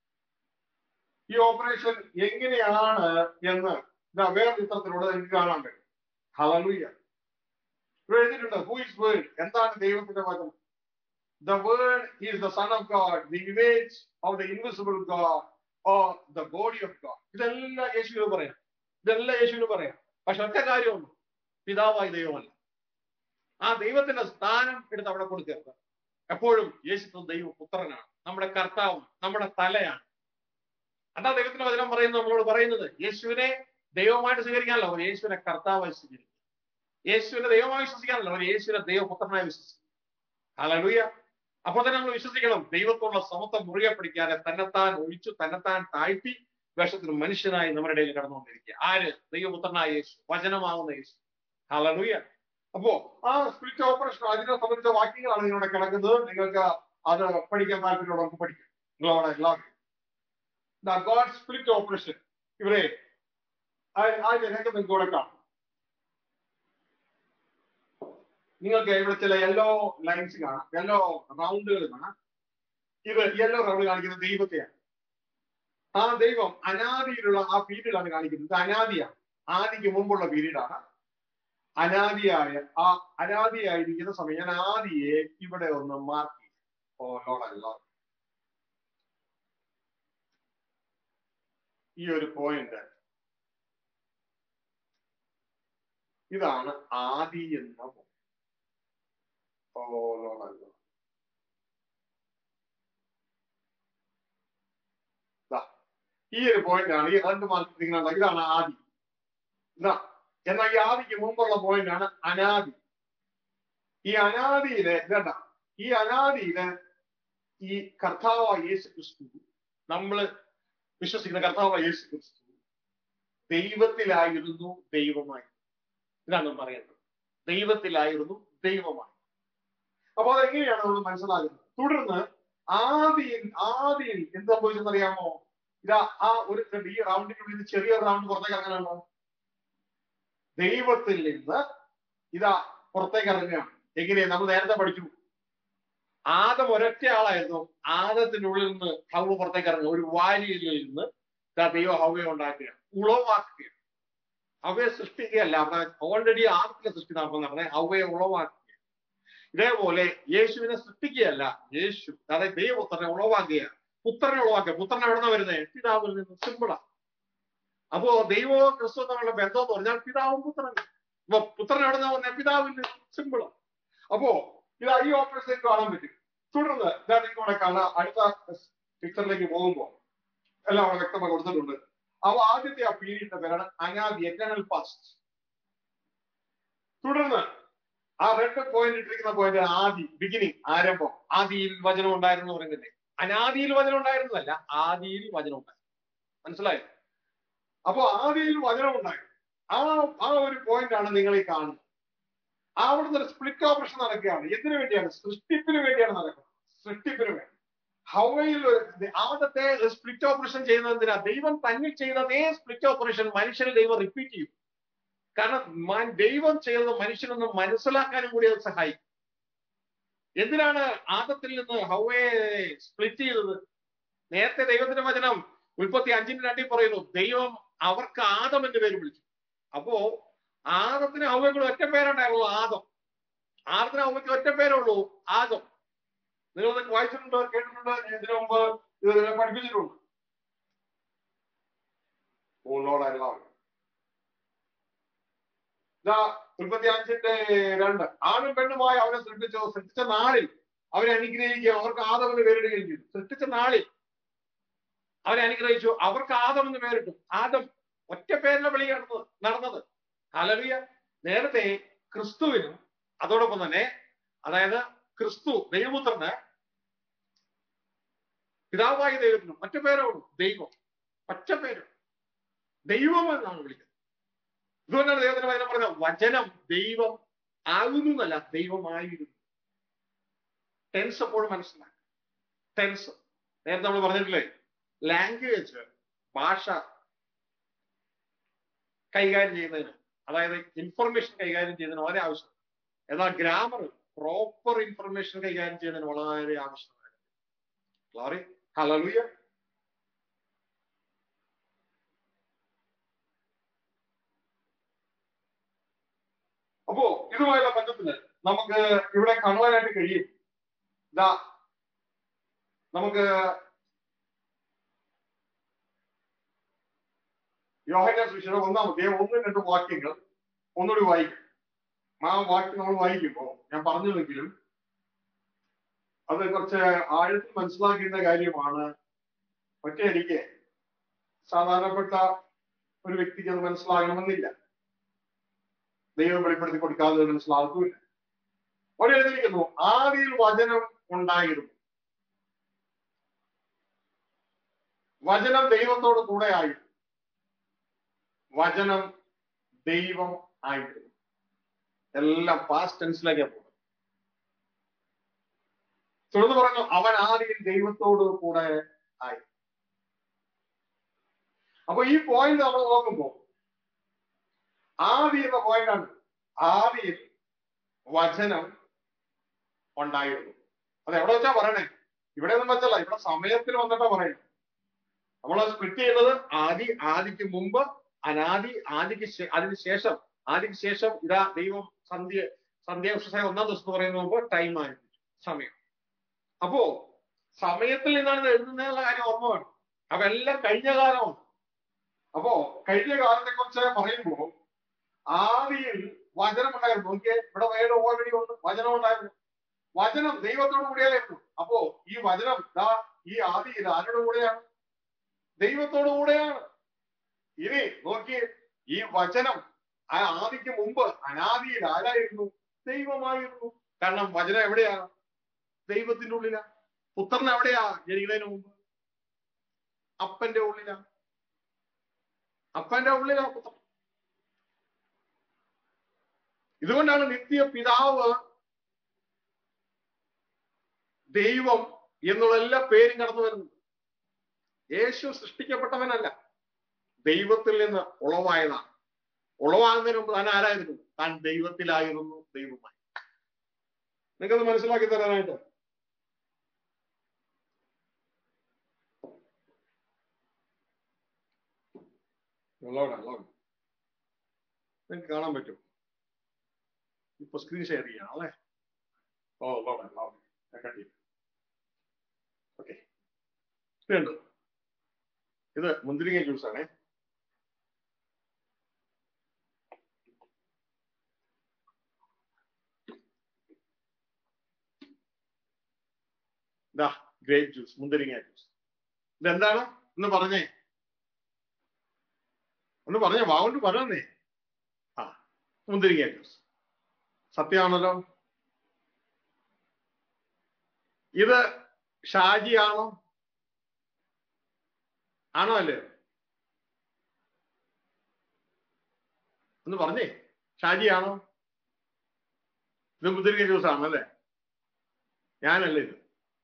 ഈ ഓപ്പറേഷൻ എങ്ങനെയാണ് എന്ന് ഇതാ വേറെ ചിത്രത്തിലൂടെ എനിക്ക് കാണാൻ കഴിയും ഹലലൂയ ഇവിടെ എഴുതിയിട്ടുണ്ട് ഹൂ ഇസ് വേർഡ് എന്താണ് ദൈവത്തിന്റെ വചനം the word is the son of God the image of the invisible God or the body of God ഇതെല്ലാം യേശുവിന് പറയാം ഇതെല്ലാം യേശുവിന് പറയാം പക്ഷെ ഒറ്റ കാര്യമുണ്ട് പിതാവായി ദൈവമല്ല ആ ദൈവത്തിന്റെ സ്ഥാനം എടുത്ത് അവിടെ കൊടുക്കരുത് എപ്പോഴും യേശു ദൈവപുത്രനാണ് നമ്മുടെ കർത്താവ് നമ്മുടെ തലയാണ് അതാ ദൈവത്തിന്റെ വചനം പറയുന്നത് നമ്മളോട് പറയുന്നത് യേശുവിനെ ദൈവമായിട്ട് സ്വീകരിക്കാനല്ല അവർ യേശുവിനെ കർത്താവായി സ്വീകരിക്കും യേശുവിനെ ദൈവമായി വിശ്വസിക്കാനല്ല അവർ യേശുവിനെ ദൈവപുത്രനായി വിശ്വസിക്കും ഹലലുയ അപ്പോൾ തന്നെ നമ്മൾ വിശ്വസിക്കണം ദൈവത്തോടുള്ള സമത്വം മുറുകെ പിടിക്കാതെ തന്നെത്താൻ ഒഴിച്ചു തന്നെത്താൻ താഴ്ത്തി വേഷത്തിൽ മനുഷ്യനായി നമ്മുടെ ഇടയിൽ കടന്നുകൊണ്ടിരിക്കുക ആര് ദൈവപുത്രനായ യേശു വചനമാകുന്ന യേശു ഹലലുയ അപ്പോ ആ സ്പിരിറ്റ് ഓപ്പറേഷൻ അതിനെ സംബന്ധിച്ച വാക്യങ്ങളാണ് നിങ്ങളുടെ കിടക്കുന്നത് നിങ്ങൾക്ക് അത് പഠിക്കാൻ താല്പര്യമുള്ളവർക്ക് പഠിക്കും നിങ്ങളവിടെ എല്ലാവരും ഗോഡ് സ്പിരിറ്റ് ഓപ്പറേഷൻ ഇവരെ അതിന്റെ രംഗം നിങ്ങൾക്ക് ഇവിടെ കാണാം നിങ്ങൾക്ക് ഇവിടെ ചില യെല്ലോ ലൈൻസ് കാണാം യെല്ലോ റൗണ്ടുകൾ കാണാം ഇത് യെല്ലോ റൗണ്ട് കാണിക്കുന്നത് ദൈവത്തെയാണ് ആ ദൈവം അനാദിയിലുള്ള ആ പീരീഡാണ് കാണിക്കുന്നത് ഇത് അനാദിയാണ് ആദിക്ക് മുമ്പുള്ള പീരീഡാണ് അനാദിയായ ആ അനാദിയായിരിക്കുന്ന സമയം ഞാൻ ആദിയെ ഇവിടെ ഒന്ന് മാർക്ക് ചെയ്യും ഓ ലോഡല്ല ഈ ഒരു പോയിന്റ് ഇതാണ് ആദി എന്ന point. ഓ ലോഡല്ല ഈ ഒരു പോയിന്റ് ആണ് ഈ രണ്ട് മാർക്ക് നിങ്ങളുടെ ഇതാണ് ആദി ഇതാ എന്നാൽ ഈ ആദിക്ക് മുമ്പുള്ള പോയിന്റ് ആണ് അനാദി ഈ അനാദിയിലെ ഇതണ്ട ഈ അനാദിയില് ഈ കർത്താവായ യേശു ക്രിസ്തു നമ്മൾ വിശ്വസിക്കുന്ന കർത്താവായ യേശു ക്രിസ്തു ദൈവത്തിലായിരുന്നു ദൈവമായി ഇതാണ് നാം പറയുന്നത് ദൈവത്തിലായിരുന്നു ദൈവമായി അപ്പൊ അതെങ്ങനെയാണ് നമ്മൾ മനസ്സിലാകുന്നത് തുടർന്ന് ആദിയിൽ ആദിയിൽ എന്ത് സംഭവിച്ചെന്നറിയാമോ ഇതാ ആ ഒരു ഈ റൗണ്ടിനുള്ളിൽ ചെറിയ റൗണ്ട് പുറത്തേക്ക് ഇറങ്ങാനുണ്ടോ ദൈവത്തിൽ നിന്ന് ഇതാ പുറത്തേക്ക് ഇറങ്ങുകയാണ് എങ്ങനെയാ നമ്മൾ നേരത്തെ പഠിച്ചു ആദം ഒരൊറ്റ ആളായിരുന്നു ആദത്തിന്റെ ഉള്ളിൽ നിന്ന് ഹൗവ പുറത്തേക്ക് ഇറങ്ങുക ഒരു വാലിയിൽ നിന്ന് ഇതാ ദൈവം ഹൗവയെ ഉണ്ടാക്കുക ഉളവാക്കുക ഹൗവയെ സൃഷ്ടിക്കുകയല്ല അവിടെ ഓൾറെഡി ആദ്യത്തിലെ സൃഷ്ടി നടക്കുന്ന പറഞ്ഞത് ഹൗവയെ ഉളവാക്കുക ഇതേപോലെ യേശുവിനെ സൃഷ്ടിക്കുകയല്ല യേശു അതായത് ദൈവപുത്രനെ ഉളവാക്കുകയാണ് പുത്രനെ ഉളവാക്കുക പുത്രൻ എവിടെ നിന്ന് വരുന്നത് പിതാവിൽ നിന്ന് സിമ്പിളാ അപ്പോ ദൈവവും ക്രിസ്തു തമ്മിലുള്ള ബന്ധം എന്ന് പറഞ്ഞാൽ പിതാവും പുത്രനും അപ്പൊ പുത്രൻ എവിടെ നിന്ന് പറഞ്ഞാൽ പിതാവിൽ സിമ്പിളാ അപ്പോ ഇത് ഈ ഓപ്പറേഷൻ കാണാൻ പറ്റും തുടർന്ന് ഇതാ നിങ്ങൾക്ക് ഇവിടെ കാണാം അടുത്ത പിക്ചറിലേക്ക് പോകുമ്പോൾ എല്ലാം അവിടെ വ്യക്തമായി കൊടുത്തിട്ടുണ്ട് അപ്പൊ ആദ്യത്തെ ആ പീരീഡിന്റെ പേരാണ് അനാദി എറ്റേണൽ പാസ്റ്റ് തുടർന്ന് ആ റെഡ് പോയിന്റ് ഇട്ടിരിക്കുന്ന പോയിന്റ് ആദി ബിഗിനിങ് ആരംഭം ആദിയിൽ വചനം ഉണ്ടായിരുന്നു എന്ന് പറയുന്നില്ലേ അനാദിയിൽ വചനം ഉണ്ടായിരുന്നതല്ല ആദിയിൽ വചനം ഉണ്ടായിരുന്നു മനസ്സിലായോ അപ്പൊ ആദിയിൽ വചനം ഉണ്ടായിരുന്നു ആ ആ ഒരു പോയിന്റ് ആണ് നിങ്ങൾ ഈ കാണുന്നത് ആ അവിടുന്ന് ഒരു സ്പ്ലിറ്റ് ഓപ്പറേഷൻ നടക്കുകയാണ് എന്തിനു വേണ്ടിയാണ് സൃഷ്ടിപ്പിന് വേണ്ടിയാണ് നടക്കുന്നത് സൃഷ്ടിപ്പിന് വേണ്ടി ഹവയിൽ ഒരു- ആദ്യത്തെ സ്പ്ലിറ്റ് ഓപ്പറേഷൻ ചെയ്യുന്നത് എന്തിനാ ദൈവം തന്നിൽ ചെയ്ത അതേ സ്പ്ലിറ്റ് ഓപ്പറേഷൻ മനുഷ്യന് ദൈവം റിപ്പീറ്റ് ചെയ്യും കാരണം മ- ദൈവം ചെയ്തത് മനുഷ്യനൊന്ന് മനസ്സിലാക്കാനും കൂടി അത് സഹായിക്കും എന്തിനാണ് ആദത്തിൽ നിന്ന് ഹവയെ സ്പ്ലിറ്റ് ചെയ്തത് നേരത്തെ ദൈവത്തിന്റെ വചനം ഉൽപ്പത്തി അഞ്ചിന്റെ രണ്ടിൽ പറയുന്നു ദൈവം അവർക്ക് ആദം എന്ന് പേര് വിളിച്ചു അപ്പോ ആദത്തിന് ഹവയ്ക്ക് ഒറ്റ പേരുണ്ടായുള്ളൂ ആദം ആദത്തിന് ഹവയ്ക്ക് ഒറ്റ പേരേ ഉള്ളൂ ആദം നിങ്ങൾ ഇതൊക്കെ വായിച്ചിട്ടുണ്ട് കേട്ടിട്ടുണ്ട് ഞാൻ ഇതിനു മുമ്പ് ഇത് പഠിപ്പിച്ചിട്ടുണ്ട് ഓ ലോഡ് എല്ലാം ഇതാ ഉൽപ്പത്തി അഞ്ചിന്റെ രണ്ട് ആണും പെണ്ണുമായി അവനെ സൃഷ്ടിച്ചു സൃഷ്ടിച്ച നാളിൽ അവരെ അനുഗ്രഹിക്കുകയും അവർക്ക് ആദം എന്ന് പേരിടുകയും ചെയ്തു സൃഷ്ടിച്ച നാളിൽ അവരെ അനുഗ്രഹിച്ചു അവർക്ക് ആദം എന്ന് പേരിട്ടു ആദം ഒറ്റ പേരിലെ വിളി നടന്നത് നടന്നത് ഹലവിയ നേരത്തെ ക്രിസ്തുവിനും അതോടൊപ്പം തന്നെ അതായത് ക്രിസ്തു ദൈവപുത്രന് പിതാവായ ദൈവത്തിനും ഒറ്റ പേരേ ഉള്ളൂ ദൈവം ഒറ്റ പേര് ദൈവം എന്നാണ് വിളിക്കുന്നത് ഇതുകൊണ്ടാണ് ദൈവത്തിന്റെ വചനം പറഞ്ഞത് വചനം ദൈവം ആകുന്നു എന്നല്ല ദൈവമായിരുന്നു ടെൻസ് എപ്പോഴും മനസ്സിലാക്കുക ടെൻസ് നേരത്തെ നമ്മൾ പറഞ്ഞിട്ടില്ലേ ലാംഗ്വേജ് ഭാഷ കൈകാര്യം ചെയ്യുന്നതിന് അതായത് ഇൻഫർമേഷൻ കൈകാര്യം ചെയ്യുന്നതിന് വളരെ ആവശ്യം എന്നാൽ ഗ്രാമർ പ്രോപ്പർ ഇൻഫർമേഷൻ കൈകാര്യം ചെയ്യുന്നതിന് വളരെ ആവശ്യമാണ് ഗ്ലോറി ഹലലുയ അപ്പോ ഇതുമായുള്ള ബന്ധത്തിന് നമുക്ക് ഇവിടെ കാണുവാനായിട്ട് കഴിയും ഇതാ നമുക്ക് യോഹന സുശീല ഒന്നാം അധ്യായം ഒന്നും രണ്ട് വാക്യങ്ങൾ ഒന്നുകൂടി വായിക്കും ആ വാക്യം നമ്മൾ വായിക്കുമ്പോൾ ഞാൻ പറഞ്ഞില്ലെങ്കിലും അത് കുറച്ച് ആഴത്തിൽ മനസ്സിലാക്കേണ്ട കാര്യമാണ് ഒറ്റയടിക്ക് സാധാരണപ്പെട്ട ഒരു വ്യക്തിക്ക് അത് മനസ്സിലാകണമെന്നില്ല ദൈവം വെളിപ്പെടുത്തി കൊടുക്കാതെ അത് മനസ്സിലാകുന്നില്ല അവിടെ എഴുതിയിരിക്കുന്നു ആദിയിൽ വചനം ഉണ്ടായിരുന്നു വചനം ദൈവത്തോട് കൂടെ ആയിരുന്നു വചനം ദൈവം ആയിരുന്നു എല്ലാം പാസ്റ്റ് ടെൻസിലേക്കാണ് പോകുന്നത് തുടർന്ന് പറഞ്ഞു അവൻ ആദിയിൽ ദൈവത്തോട് കൂടെ ആയി അപ്പൊ ഈ പോയിന്റ് നമ്മൾ നോക്കുമ്പോൾ ആദി എന്ന പോയിന്റാണ് ആദിയിൽ വചനം ഉണ്ടായിരുന്നു അത് എവിടെ വെച്ചാ പറയണേ ഇവിടെ ഒന്നും വെച്ചല്ല ഇവിടെ സമയത്തിൽ വന്നിട്ടാ പറയുന്നത് നമ്മൾ സ്പ്ലിറ്റ് ചെയ്യുന്നത് ആദി ആദിക്ക് മുമ്പ് അനാദി ആദിക്ക് ശേ- അതിന് ശേഷം ആദിക്ക് ശേഷം ഇതാ ദൈവം സന്ധ്യ സന്ധ്യാക്ഷസായ ഒന്നാം ദിവസം പറയുന്ന മുമ്പ് ടൈം ആരംഭിച്ചു സമയം അപ്പോ സമയത്തിൽ നിന്നാണ് ഇത് എഴുതുന്നതിനുള്ള കാര്യം ഓർമ്മ വേണം അപ്പൊ എല്ലാം കഴിഞ്ഞ കാലമാണ് അപ്പോ കഴിഞ്ഞ കാലത്തെ കുറിച്ച് പറയുമ്പോൾ ആദിയിൽ വചനം ഉണ്ടായിരുന്നു നോക്കിയേ ഇവിടെ വേറെ ഓൾറെഡി ഉണ്ട് വചനം ഉണ്ടായിരുന്നു വചനം ദൈവത്തോട് കൂടിയായിരുന്നു അപ്പോ ഈ വചനം ദാ ഈ ആദിയിൽ ആരുടെ കൂടെയാണ് ദൈവത്തോട് കൂടെയാണ് ഇനി നോക്കിയേ ഈ വചനം ആ ആദിക്ക് മുമ്പ് അനാദിയിൽ ആരായിരുന്നു ദൈവമായിരുന്നു കാരണം വചനം എവിടെയാ ദൈവത്തിന്റെ ഉള്ളിലാ പുത്രൻ എവിടെയാ ജനിക്കുന്നതിന് മുമ്പ് അപ്പന്റെ ഉള്ളിലാ അപ്പന്റെ ഉള്ളിലാ പുത്രൻ ഇതുകൊണ്ടാണ് നിത്യ പിതാവ് ദൈവം എന്നുള്ള എല്ലാ പേരും കടന്നു വരുന്നത് യേശു സൃഷ്ടിക്കപ്പെട്ടവനല്ല ദൈവത്തിൽ നിന്ന് ഉളവായതാണ് ഉളവാകുന്നതിന് മുമ്പ് താൻ ആരായിരുന്നു താൻ ദൈവത്തിലായിരുന്നു ദൈവമായി നിങ്ങൾക്കത് മനസ്സിലാക്കി തരാനായിട്ട് ഉള്ളവിടെ ഉള്ളവിടെ നിങ്ങൾക്ക് കാണാൻ പറ്റും ഇപ്പൊ സ്ക്രീൻ ഷെയർ ചെയ്യണം അല്ലേ ഓ ഉള്ളവിടെ ഉള്ളവിടെ ഞാൻ കട്ട് ചെയ്തു ഓക്കെ ഇതുണ്ട് ഇത് മുന്തിരിങ്ങ ജ്യൂസ് ആണേ ഇതാ ഗ്രേപ്പ് ജ്യൂസ് മുന്തിരിങ്ങ ജ്യൂസ് ഇതെന്താണ് ഒന്ന് പറഞ്ഞേ ഒന്ന് പറഞ്ഞേ വാഗോണ്ട് പറഞ്ഞേ ആ മുന്തിരിങ്ങ ജ്യൂസ് സത്യമാണല്ലോ ഇത് ഷാജിയാണോ ആണോ അല്ലേ ഒന്ന് പറഞ്ഞേ ഷാജിയാണോ ഇത് മുദ്രിക ജ്യൂസാണ് അല്ലേ ഞാനല്ല ഇത്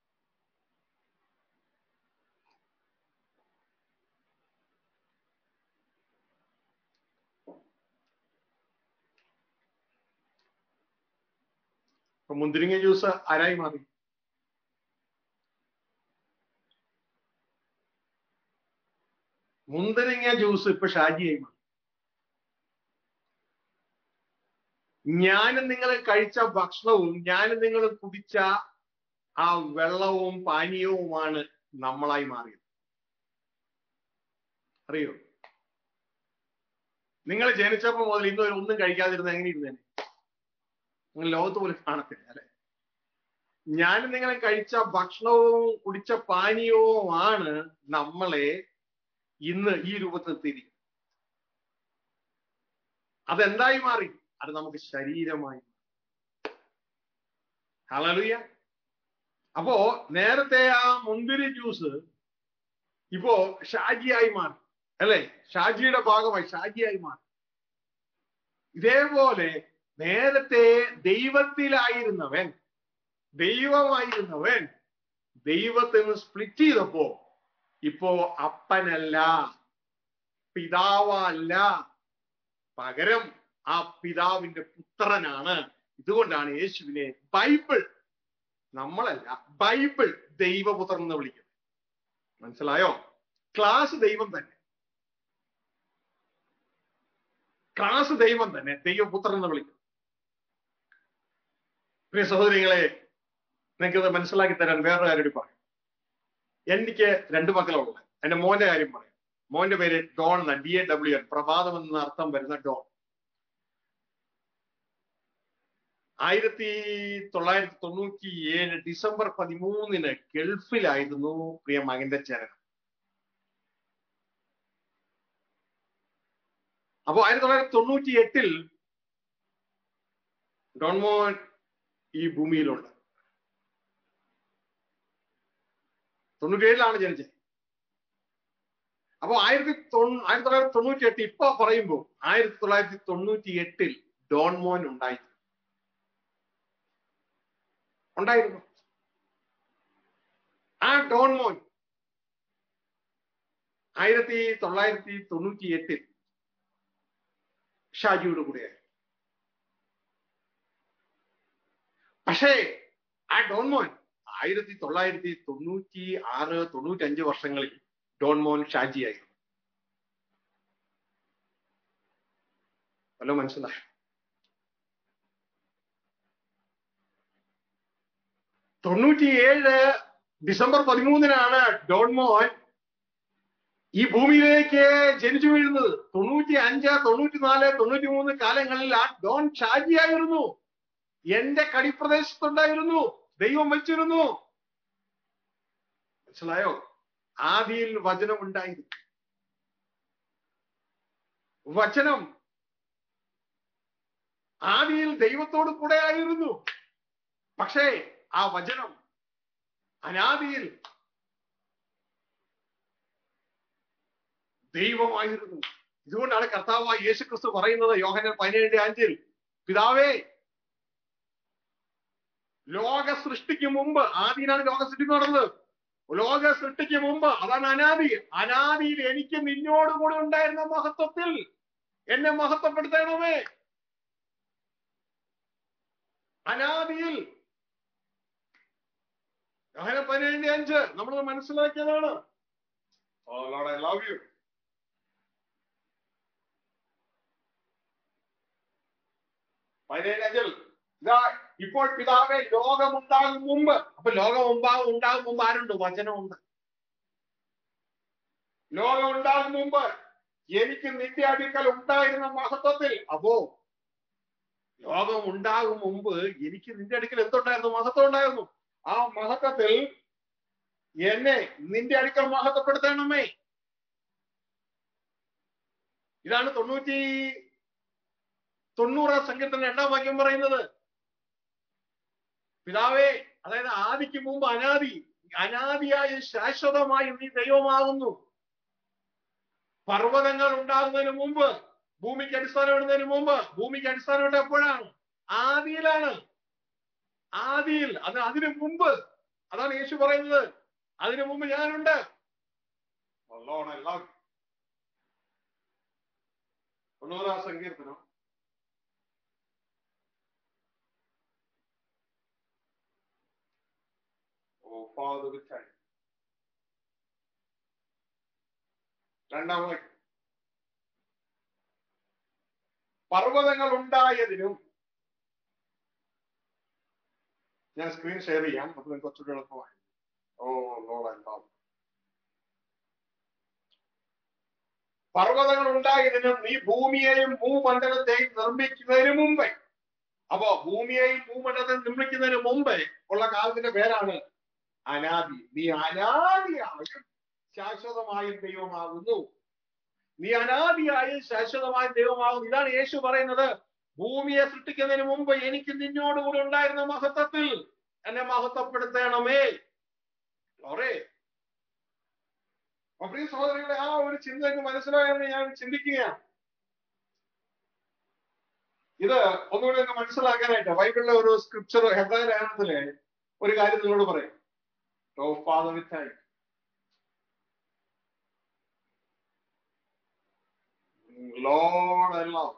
അപ്പൊ മുന്തിരിങ്ങ ജ്യൂസ് ആരായി മാറി മുന്തിരിങ്ങ ജ്യൂസ് ഇപ്പൊ ഷാജിയായി മാറി ഞാനും നിങ്ങൾ കഴിച്ച ഭക്ഷണവും ഞാനും നിങ്ങൾ കുടിച്ച ആ വെള്ളവും പാനീയവുമാണ് നമ്മളായി മാറിയത് അറിയോ നിങ്ങൾ ജനിച്ചപ്പോ മുതൽ ഇന്ന് വരെ ഒന്നും കഴിക്കാതിരുന്ന എങ്ങനെ ഇരുന്നേനെ നിങ്ങൾ ലോകത്ത് പോലും കാണത്തില്ല അല്ലെ ഞാനും നിങ്ങൾ കഴിച്ച ഭക്ഷണവും കുടിച്ച പാനീയവുമാണ് നമ്മളെ ഇന്ന് ഈ രൂപത്തിൽ എത്തിയിരിക്കുന്നത് അതെന്തായി മാറി അത് നമുക്ക് ശരീരമായി ഹലലുയ അപ്പോ നേരത്തെ ആ മുന്തിരി ജ്യൂസ് ഇപ്പോ ഷാജിയായി മാറി അല്ലെ ഷാജിയുടെ ഭാഗമായി ഷാജിയായി മാറി ഇതേപോലെ നേരത്തെ ദൈവത്തിലായിരുന്നവൻ ദൈവമായിരുന്നവൻ ദൈവത്തിൽ നിന്ന് സ്പ്ലിറ്റ് ചെയ്തപ്പോ ഇപ്പോ അപ്പനല്ല പിതാവല്ല പകരം ആ പിതാവിന്റെ പുത്രനാണ് ഇതുകൊണ്ടാണ് യേശുവിനെ ബൈബിൾ നമ്മളല്ല ബൈബിൾ ദൈവപുത്രൻ എന്ന് വിളിക്കുന്നത് മനസ്സിലായോ ക്ലാസ് ദൈവം തന്നെ ക്ലാസ് ദൈവം തന്നെ ദൈവപുത്രൻ എന്ന് വിളിക്കുന്നു പ്രിയ സഹോദരികളെ നിങ്ങൾക്കത് മനസ്സിലാക്കി തരാൻ വേറൊരു കാര്യം കൂടി പറയാം എനിക്ക് രണ്ട് മക്കളുള്ളത് എന്റെ മോന്റെ കാര്യം പറയാം മോന്റെ പേര് ഡോൺ എന്ന ഡി എ ഡബ്ല്യു എൻ പ്രഭാതം എന്ന അർത്ഥം വരുന്ന ഡോൺ ആയിരത്തി തൊള്ളായിരത്തി തൊണ്ണൂറ്റി ഏഴ് ഡിസംബർ പതിമൂന്നിന് ഗൾഫിലായിരുന്നു പ്രിയ മകന്റെ ചരണം അപ്പോ ആയിരത്തി തൊള്ളായിരത്തി തൊണ്ണൂറ്റി എട്ടിൽ ഡോൺമോൻ ഈ ഭൂമിയിലുണ്ട് തൊണ്ണൂറ്റി ഏഴിലാണ് ജനിച്ചത് അപ്പോ ആയിരത്തി തൊണ്ണൂ ആയിരത്തി തൊള്ളായിരത്തി തൊണ്ണൂറ്റി എട്ട് ഇപ്പൊ പറയുമ്പോ ആയിരത്തി തൊള്ളായിരത്തി തൊണ്ണൂറ്റി എട്ടിൽ ഡോൺമോൻ ഉണ്ടായിരുന്നു ഉണ്ടായിരുന്നു ആ ഡോൺമോൻ ആയിരത്തി തൊള്ളായിരത്തി തൊണ്ണൂറ്റി എട്ടിൽ ഷാജിയുടെ കൂടെയായി പക്ഷേ ആ ഡോൺമോൻ ആയിരത്തി തൊള്ളായിരത്തി തൊണ്ണൂറ്റി ആറ് തൊണ്ണൂറ്റി അഞ്ച് വർഷങ്ങളിൽ ഡോൺമോൻ ഷാജിയായിരുന്നു വല്ലോ മനസ്സിലായോ തൊണ്ണൂറ്റിയേഴ് ഡിസംബർ പതിമൂന്നിനാണ് ഡോൺമോൻ ഈ ഭൂമിയിലേക്ക് ജനിച്ചു വീഴുന്നത് തൊണ്ണൂറ്റി അഞ്ച് തൊണ്ണൂറ്റി നാല് തൊണ്ണൂറ്റി മൂന്ന് കാലങ്ങളിൽ ആ ഡോൺ ഷാജിയായിരുന്നു എന്റെ കടിപ്രദേശത്തുണ്ടായിരുന്നു ദൈവം വെച്ചിരുന്നു മനസ്സിലായോ ആദിയിൽ വചനം ഉണ്ടായിരുന്നു വചനം ആദിയിൽ ദൈവത്തോട് കൂടെ ആയിരുന്നു പക്ഷേ ആ വചനം അനാദിയിൽ ദൈവമായിരുന്നു ഇതുകൊണ്ടാണ് കർത്താവായ യേശു ക്രിസ്തു പറയുന്നത് യോഹനൻ പതിനേഴ് അഞ്ചിൽ പിതാവേ ലോക സൃഷ്ടിക്ക് മുമ്പ് ആദിയിലാണ് ലോക സൃഷ്ടിക്ക് നടന്നത് ലോക സൃഷ്ടിക്ക് മുമ്പ് അതാണ് അനാദി അനാദിയിൽ എനിക്ക് നിന്നോട് കൂടെ ഉണ്ടായിരുന്ന മഹത്വത്തിൽ എന്നെ മഹത്വപ്പെടുത്തണമേ അനാദിയിൽ യോഹന പതിനേഴ് അഞ്ച് നമ്മൾ മനസ്സിലാക്കിയതാണ് Oh Lord, I love you. പതിനേഴ് അഞ്ചിൽ ഇതാ ഇപ്പോൾ പിതാവെ ലോകമുണ്ടാകും മുമ്പ് അപ്പൊ ലോകം മുമ്പാകും ഉണ്ടാകും മുമ്പ് ആരുണ്ട് വചനമുണ്ട് ലോകം ഉണ്ടാകും മുമ്പ് എനിക്ക് നിന്റെ അടുക്കൽ ഉണ്ടായിരുന്ന മഹത്വത്തിൽ അപ്പോ ലോകം ഉണ്ടാകും മുമ്പ് എനിക്ക് നിന്റെ അടുക്കൽ എന്തുണ്ടായിരുന്നു മഹത്വം ഉണ്ടായിരുന്നു ആ മഹത്വത്തിൽ എന്നെ നിന്റെ അടുക്കൽ മഹത്വപ്പെടുത്തണമേ ഇതാണ് തൊണ്ണൂറ്റി തൊണ്ണൂറാം സങ്കീർത്തന രണ്ടാം വാക്യം പറയുന്നത് പിതാവേ അതായത് ആദിക്ക് മുമ്പ് അനാദി അനാദിയായ ശാശ്വതമായി നീ ദൈവമാകുന്നു പർവ്വതങ്ങൾ ഉണ്ടാകുന്നതിന് മുമ്പ് ഭൂമിക്ക് അടിസ്ഥാനം ഇടുന്നതിന് മുമ്പ് ഭൂമിക്ക് അടിസ്ഥാനം ഇട്ട എപ്പോഴാണ് ആദിയിലാണ് ആദിയിൽ അത് അതിനു മുമ്പ് അതാണ് യേശു പറയുന്നത് അതിനു മുമ്പ് ഞാനുണ്ട് ഒന്നോടെ എല്ലാം ഒന്നോരാ സങ്കീർത്തനം ഓ ഫാദർ വിത്ത് രണ്ടാം വാക്യം പർവ്വതങ്ങൾ ഉണ്ടായതിനും ഞാൻ സ്ക്രീൻ ഷെയർ ചെയ്യാം അപ്പൊ നിങ്ങൾക്ക് കുറച്ചുകൂടി എളുപ്പമായി ഓ ലോഡ് പർവ്വതങ്ങൾ ഉണ്ടായതിനും നീ ഭൂമിയെയും ഭൂമണ്ഡലത്തെയും നിർമ്മിക്കുന്നതിന് മുമ്പേ അപ്പോ ഭൂമിയെയും ഭൂമണ്ഡലത്തെയും നിർമ്മിക്കുന്നതിന് മുമ്പേ ഉള്ള കാലത്തിന്റെ പേരാണ് അനാദി നീ അനാദിയായും ശാശ്വതമായും ദൈവമാകുന്നു നീ അനാദിയായും ശാശ്വതമായ ദൈവമാകുന്നു ഇതാണ് യേശു പറയുന്നത് ഭൂമിയെ സൃഷ്ടിക്കുന്നതിന് മുമ്പ് എനിക്ക് നിന്നോടുകൂടി ഉണ്ടായിരുന്ന മഹത്വത്തിൽ എന്നെ മഹത്വപ്പെടുത്തണമേ ഓറേ അപ്പൊ പ്രിയ സഹോദരങ്ങളെ ആ ഒരു ചിന്ത എനിക്ക് മനസ്സിലായെന്ന് ഞാൻ ചിന്തിക്കുകയാണ് ഇത് ഒന്നുകൂടി ഒന്ന് മനസ്സിലാക്കാനായിട്ട് ബൈബിളിലെ ഒരു സ്ക്രിപ്ചർ ഹെബ്രായ ലേഖനത്തിലെ ഒരു കാര്യം നിങ്ങളോട് പറയും ഓ ഫാദർ വിത്ത് ലോഡ് എല്ലാം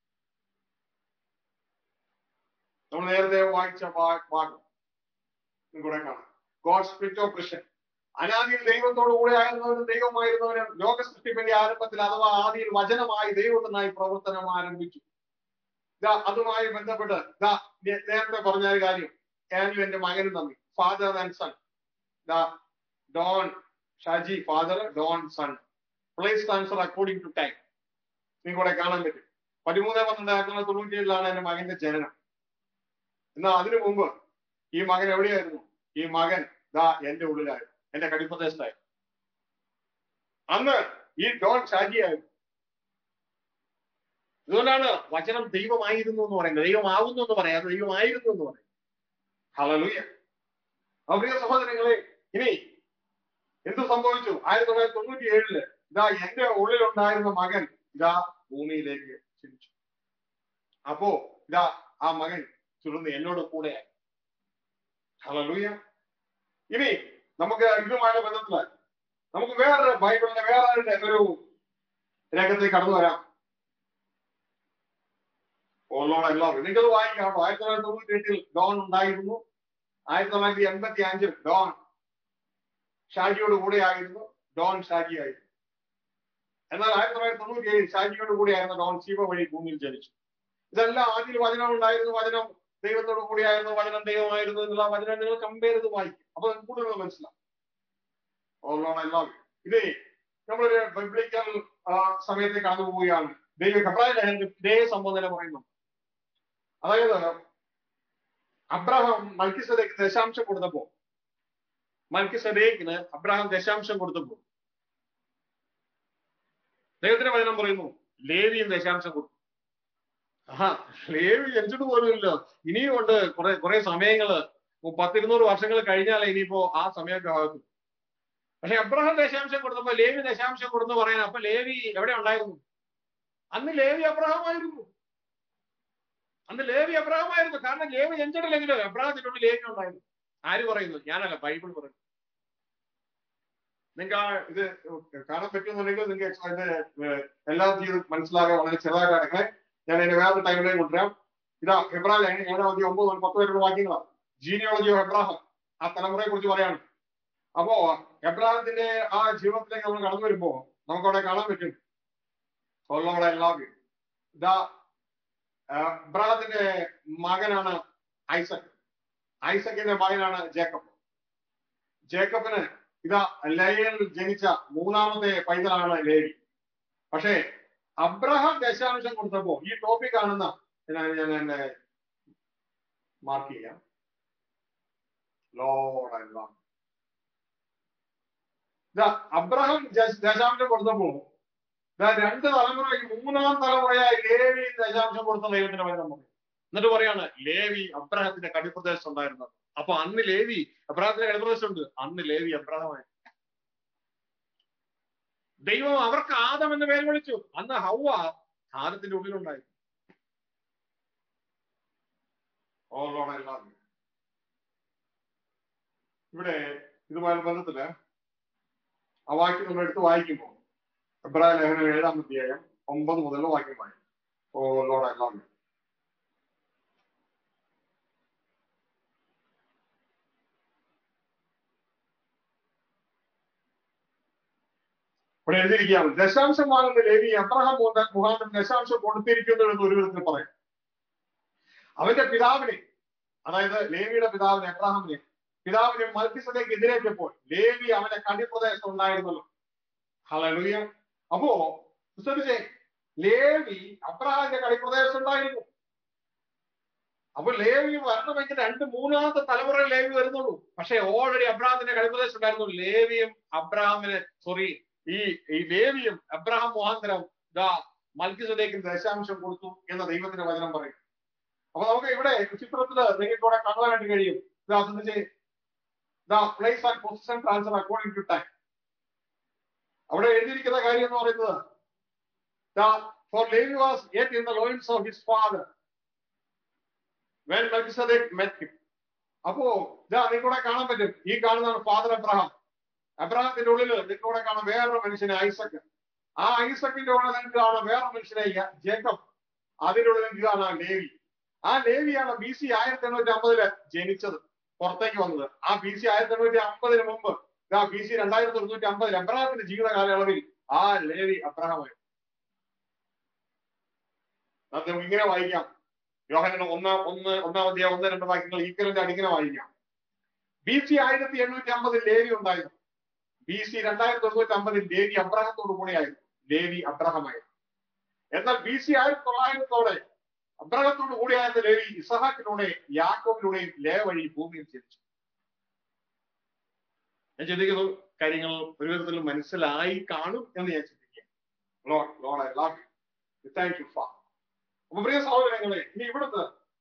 നമ്മൾ നേരത്തെ വായിച്ച ഭാഗം കൂടെ കാണാം ഗോഡ് സ്പിരിറ്റ് ഓഫ് ക്രിസ്ത്യൻ അനാദിയിൽ ദൈവത്തോടു കൂടെ ആയിരുന്നവനും ദൈവമായിരുന്നവനും ലോക സൃഷ്ടിപ്പിന്റെ ആരംഭത്തിൽ അഥവാ ആദിയിൽ വചനമായി ദൈവത്തിനായി പ്രവർത്തനം ആരംഭിച്ചു ഇതാ അതുമായി ബന്ധപ്പെട്ട് ഇതാ നേരത്തെ പറഞ്ഞ ഒരു കാര്യം ഞാനും എന്റെ മകനും തമ്മിൽ ഫാദർ ആൻഡ് സൺ ദാ ഡോൺ ഷാജി ഫാദർ ഡോൺ son place answer according to time നിങ്ങൾക്ക് ഇവിടെ കാണാൻ പറ്റും പതിമൂന്ന് പന്ത്രണ്ട് ആയിരത്തി തൊള്ളായിരത്തി തൊണ്ണൂറ്റി ഏഴിലാണ് എന്റെ മകന്റെ ജനനം എന്നാൽ അതിനു മുമ്പ് ഈ മകൻ എവിടെയായിരുന്നു ഈ മകൻ ദാ എന്റെ ഉള്ളിലായിരുന്നു എന്റെ കടിപ്രദേശത്തായിരുന്നു അന്ന് ഈ ഡോൺ ഷാജിയായിരുന്നു അതുകൊണ്ടാണ് വചനം ദൈവമായിരുന്നു എന്ന് പറയുന്നത് ദൈവമാവുന്നു എന്ന് പറയാം അത് ദൈവമായിരുന്നു എന്ന് പറയും ഹലലുയ പ്രിയ സഹോദരങ്ങളെ ഇനി എന്ത് സംഭവിച്ചു ആയിരത്തി തൊള്ളായിരത്തി തൊണ്ണൂറ്റി ഏഴില് ഇതാ എന്റെ ഉള്ളിലുണ്ടായിരുന്ന മകൻ ഇതാ ഭൂമിയിലേക്ക് ചിരിച്ചു അപ്പോ ഇതാ ആ മകൻ ചുരുന്ന് എന്നോട് കൂടെയായി ഹലലുയ ഇനി നമുക്ക് ഇതുമായ ബന്ധത്തിലായി നമുക്ക് വേറെ ബൈബിളിന്റെ വേറെ ഒരു രംഗത്തേക്ക് കടന്നു വരാം ഓളോടെ എല്ലാവരും നിങ്ങൾക്കത് വായിക്കാം ആയിരത്തി തൊള്ളായിരത്തി തൊണ്ണൂറ്റി എട്ടിൽ ഡോൺ ഉണ്ടായിരുന്നു ആയിരത്തി തൊള്ളായിരത്തി എൺപത്തി അഞ്ചിൽ ഡോൺ ഷാജിയോട് കൂടെ ആയിരുന്നു ഡോൺ ഷാജി ആയിരുന്നു എന്നാൽ ആയിരത്തി തൊള്ളായിരത്തി തൊണ്ണൂറ്റി ഏഴിൽ ഷാജിയോട് കൂടിയായിരുന്ന ഡോൺ ശിവ വഴി ഭൂമിയിൽ ജനിച്ചു ഇതെല്ലാം ആദ്യം വചനം ഉണ്ടായിരുന്നു വചനം ദൈവത്തോട് കൂടിയായിരുന്നു വചനം ദൈവമായിരുന്നു എന്നുള്ള വചനം നിങ്ങൾ കമ്പയർ ചെയ്ത് വായിക്കും അപ്പൊ നിങ്ങൾക്ക് കൂടുതൽ മനസ്സിലാവും ഓളോടെ എല്ലാവരും ഇതേ നമ്മളൊരു ബൈബിളിക്കൽ സമയത്തേക്ക് കടന്നു പോവുകയാണ് ദൈവ കപ്രായ ഇതേ സംബോധന പറയുന്നു അതായത് അബ്രഹാം മൽക്കിസദേക്ക് ദശാംശം കൊടുത്തപ്പോ മൽക്കിസദേക്കിന് അബ്രഹാം ദശാംശം കൊടുത്തപ്പോ ദൈവത്തിന്റെ വചനം പറയുന്നു ലേവിയും ദശാംശം കൊടുത്തു ആ ലേവി ജനിച്ചിട്ട് പോലുമില്ല ഇനിയും ഉണ്ട് കുറെ കുറെ സമയങ്ങള് പത്തിരുന്നൂറ് വർഷങ്ങൾ കഴിഞ്ഞാലേ ഇനിയിപ്പോ ആ സമയമൊക്കെ ആകത്തു പക്ഷെ അബ്രഹാം ദശാംശം കൊടുത്തപ്പോ ലേവി ദശാംശം കൊടുത്തു പറയാൻ അപ്പൊ ലേവി എവിടെ ഉണ്ടായിരുന്നു അന്ന് ലേവി അബ്രഹാമായിരുന്നു അന്ന് ലേവി അബ്രഹാമായിരുന്നു കാരണം ലേവി ജനിച്ചിട്ടില്ലെങ്കിലും അബ്രഹത്തിനോട് ലേവി ഉണ്ടായിരുന്നു ആര് പറയുന്നു ഞാനല്ല ബൈബിൾ പറയുന്നു നിങ്ങൾക്ക് ആ ഇത് കാണാൻ പറ്റുന്നുണ്ടെങ്കിൽ നിങ്ങൾക്ക് ഇത് എല്ലാം ചെയ്ത് മനസ്സിലാകാൻ വളരെ ചെറുതാകാനൊക്കെ ഞാൻ അതിന്റെ വേറെ ടൈമിലേക്ക് കൊണ്ടുവരാം ഇതാ എബ്രാഹിം ഏഴാമതി ഒമ്പത് പത്ത് പേരുടെ വാക്യങ്ങളാണ് ജീനിയോളജി ഓഫ് എബ്രാഹം ആ തലമുറയെ കുറിച്ച് പറയാണ് അപ്പോ എബ്രാഹത്തിന്റെ ആ ജീവിതത്തിലേക്ക് നമ്മൾ കടന്നു വരുമ്പോ നമുക്കവിടെ കാണാൻ പറ്റും കൊള്ളോടെ എല്ലാവരും ഇതാ എബ്രാഹത്തിന്റെ മകനാണ് ഐസക് ഐസക്കിന്റെ മകനാണ് ജേക്കബ് ജേക്കബിന് ഇതാ ലയയിൽ ജനിച്ച മൂന്നാമത്തെ പൈതലാണ് ലേവി പക്ഷേ അബ്രഹാം ദശാംശം കൊടുത്തപ്പോ ഈ ടോപ്പിക് ആണെന്ന ഞാൻ ഞാൻ എന്നെ മാർക്ക് ചെയ്യാം ലോഡ് എല്ലാം അബ്രഹാം ദശാംശം കൊടുത്തപ്പോ രണ്ട് തലമുറ മൂന്നാം തലമുറയായി ലേവി ദശാംശം കൊടുത്ത ദൈവത്തിന്റെ വചനം പറയും എന്നിട്ട് പറയാണ് ലേവി അബ്രഹത്തിന്റെ കടിപ്രദേശം ഉണ്ടായിരുന്നത് അപ്പൊ അന്ന് ലേവി അബ്രഹത്തിന്റെ കടിപ്രദേശം ഉണ്ട് അന്ന് ലേവി അബ്രഹമായി ദൈവം അവർക്ക് ആദം എന്ന് പേര് വിളിച്ചു അന്ന് ഹൗവ ആദത്തിന്റെ ഉള്ളിലുണ്ടായിരുന്നു ഓ ലോഡ് എല്ലാം ഇവിടെ ഇതുമായി ബന്ധത്തില് ആ വാക്യം നമ്മൾ എടുത്ത് വായിക്കുമ്പോൾ എബ്രാഹിം ലേഖനം ഏഴാം അധ്യായം ഒമ്പത് മുതൽ വാക്യം വായിക്കും ഓ ലോഡ് എല്ലാം ഇവിടെ എഴുതിയിരിക്കുകയാണ് ദശാംശം വാങ്ങുന്ന ലേവി അബ്രഹാം മുഖാന്തരം മുഖാന്തരം ദശാംശം കൊടുത്തിരിക്കുന്നു എന്ന് ഒരു വിധത്തിൽ പറയാം അവന്റെ പിതാവിനെ അതായത് ലേവിയുടെ പിതാവിനെ അബ്രഹാമിനെ പിതാവിനെ മത്സ്യത്തിലേക്ക് എതിരേറ്റപ്പോൾ ലേവി അവന്റെ കടിപ്രദേശം ഉണ്ടായിരുന്നല്ലോ ഹലലുയ അപ്പോ ശ്രദ്ധിച്ചേ ലേവി അബ്രഹാമിന്റെ കടിപ്രദേശം ഉണ്ടായിരുന്നു അപ്പൊ ലേവി വരണമെങ്കിൽ രണ്ട് മൂന്നാമത്തെ തലമുറ ലേവി വരുന്നുള്ളൂ പക്ഷെ ഓൾറെഡി അബ്രഹാമിന്റെ കളിപ്രദേശം ഉണ്ടായിരുന്നു ലേവിയും അബ്രഹാമിന് സോറി ഈ ഈ ലേവിയും അബ്രഹാം മുഖാന്തരം ദാ മൽക്കിസലേക്ക് ദശാംശം കൊടുത്തു എന്ന ദൈവത്തിന്റെ വചനം പറയും അപ്പൊ നമുക്ക് ഇവിടെ ചിത്രത്തില് നിങ്ങൾക്ക് ഇവിടെ കാണാനായിട്ട് കഴിയും ഇതാ ശ്രദ്ധിച്ചേ the place and position transfer according to time അവിടെ എഴുതിയിരിക്കുന്ന കാര്യം എന്ന് പറയുന്നത് for Levi was yet in the loins of his father when Melchizedek met him അപ്പോ ഇതാ നിങ്ങൾക്കൂടെ കാണാൻ പറ്റും ഈ കാണുന്നതാണ് ഫാദർ അബ്രഹാം അബ്രഹാത്തിന്റെ ഉള്ളിൽ നിങ്ങൾക്കൂടെ കാണാം വേറൊരു മനുഷ്യനെ ഐസക് ആ ഐസക്കിന്റെ ഉള്ളിൽ നിങ്ങൾക്ക് കാണാം വേറൊരു മനുഷ്യനെ ജേക്കബ് അതിന്റെ ഉള്ളിൽ നിങ്ങൾക്ക് കാണാം ലേവി ആ ലേവിയാണ് ബി സി ആയിരത്തി എണ്ണൂറ്റി അമ്പതില് ജനിച്ചത് പുറത്തേക്ക് വന്നത് ആ ബി സി ആയിരത്തി എണ്ണൂറ്റി അമ്പതിന് മുമ്പ് ആ ബി സി രണ്ടായിരത്തി തൊണ്ണൂറ്റി അമ്പതിൽ അബ്രഹാമിന്റെ ജീവിത കാലയളവിൽ ആ ലേവി അബ്രഹാമായി അത് നമുക്ക് ഇങ്ങനെ വായിക്കാം യോഹനന് ഒന്ന് ഒന്ന് ഒന്നാം അധ്യായം ഒന്ന് രണ്ട് വാക്യങ്ങൾ ഈക്വലന്റ് ആയിട്ട് ഇങ്ങനെ വായിക്കാം ബി സി ആയിരത്തി എണ്ണൂറ്റി അമ്പതിൽ ലേവി ഉണ്ടായിരുന്നു ബി സി രണ്ടായിരത്തി തൊണ്ണൂറ്റി അമ്പതിൽ ലേവി അബ്രഹത്തോടു കൂടെയായിരുന്നു ലേവി അബ്രഹമായിരുന്നു എന്നാൽ ബി സി ആയിരത്തി തൊള്ളായിരത്തോടെ അബ്രഹത്തോടു കൂടിയായിരുന്ന ലേവി ഇസഹാക്കിലൂടെ യാക്കോബിലൂടെയും ലേ വഴി ഭൂമിയിൽ ജനിച്ചു ഞാൻ ചിന്തിക്കുന്നു കാര്യങ്ങൾ ഒരു വിധത്തിൽ മനസ്സിലായി കാണും എന്ന് ഞാൻ ചിന്തിക്കുക lord lord I love you thank you ഫാ അപ്പൊ പ്രിയ സഹോദരങ്ങളെ ഇനി ഇവിടുന്ന്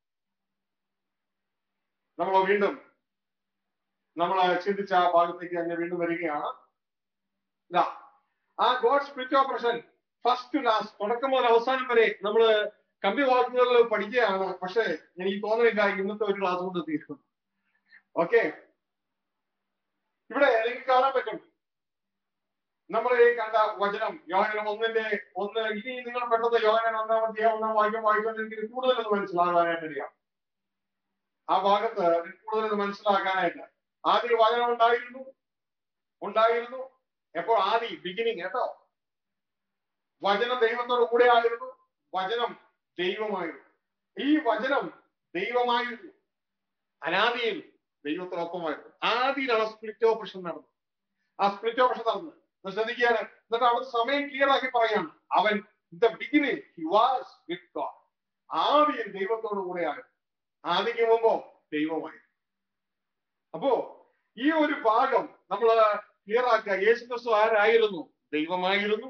നമ്മൾ വീണ്ടും നമ്മൾ ചിന്തിച്ച ആ ഭാഗത്തേക്ക് തന്നെ വീണ്ടും വരികയാണ് ഇതാ ആ God spirit operation first to last തുടക്കം മുതൽ അവസാനം വരെ നമ്മൾ കമ്പി വാക്കുകളിൽ പഠിക്കുകയാണ് പക്ഷെ എനിക്ക് തോന്നുന്നില്ല ഇന്നത്തെ ഒരു ക്ലാസ് കൊണ്ട് തീരും ഓക്കെ ഇവിടെ എനിക്ക് കാണാൻ പറ്റും നമ്മൾ ഈ കണ്ട വചനം യോഹനം ഒന്നിന്റെ ഒന്ന് ഇനി നിങ്ങൾ പെട്ടെന്ന് യോഹനം ഒന്നാം അധ്യായം ഒന്നാം വാക്യം വായിക്കാൻ എനിക്ക് കൂടുതലൊന്ന് മനസ്സിലാകാനായിട്ട് അറിയാം ആ ഭാഗത്ത് കൂടുതലൊന്ന് മനസ്സിലാക്കാനായിട്ട് ആദ്യ വചനം ഉണ്ടായിരുന്നു ഉണ്ടായിരുന്നു എപ്പോൾ ആദി ബിഗിനിങ് കേട്ടോ വചനം ദൈവത്തോട് കൂടെ ആയിരുന്നു വചനം ദൈവമായിരുന്നു ഈ വചനം ദൈവമായിരുന്നു അനാദിയിൽ ദൈവത്തിനൊപ്പമായിരുന്നു ആദിയിലാണ് സ്പ്ലിറ്റ് ഓപ്പറേഷൻ നടന്നത് ആ സ്പ്ലിറ്റ് ഓപ്പറേഷൻ നടന്നത് ശ്രദ്ധിക്കുകയാണ് എന്നിട്ട് അവിടെ സമയം ക്ലിയർ ആക്കി പറയാണ് അവൻ the beginning he was with God ആദിയിൽ ദൈവത്തോട് കൂടെയാണ് ആദിക്ക് മുമ്പോ ദൈവമായി അപ്പോ ഈ ഒരു ഭാഗം നമ്മൾ ക്ലിയർ ആക്കുക യേശു ക്രിസ്തു ആരായിരുന്നു ദൈവമായിരുന്നു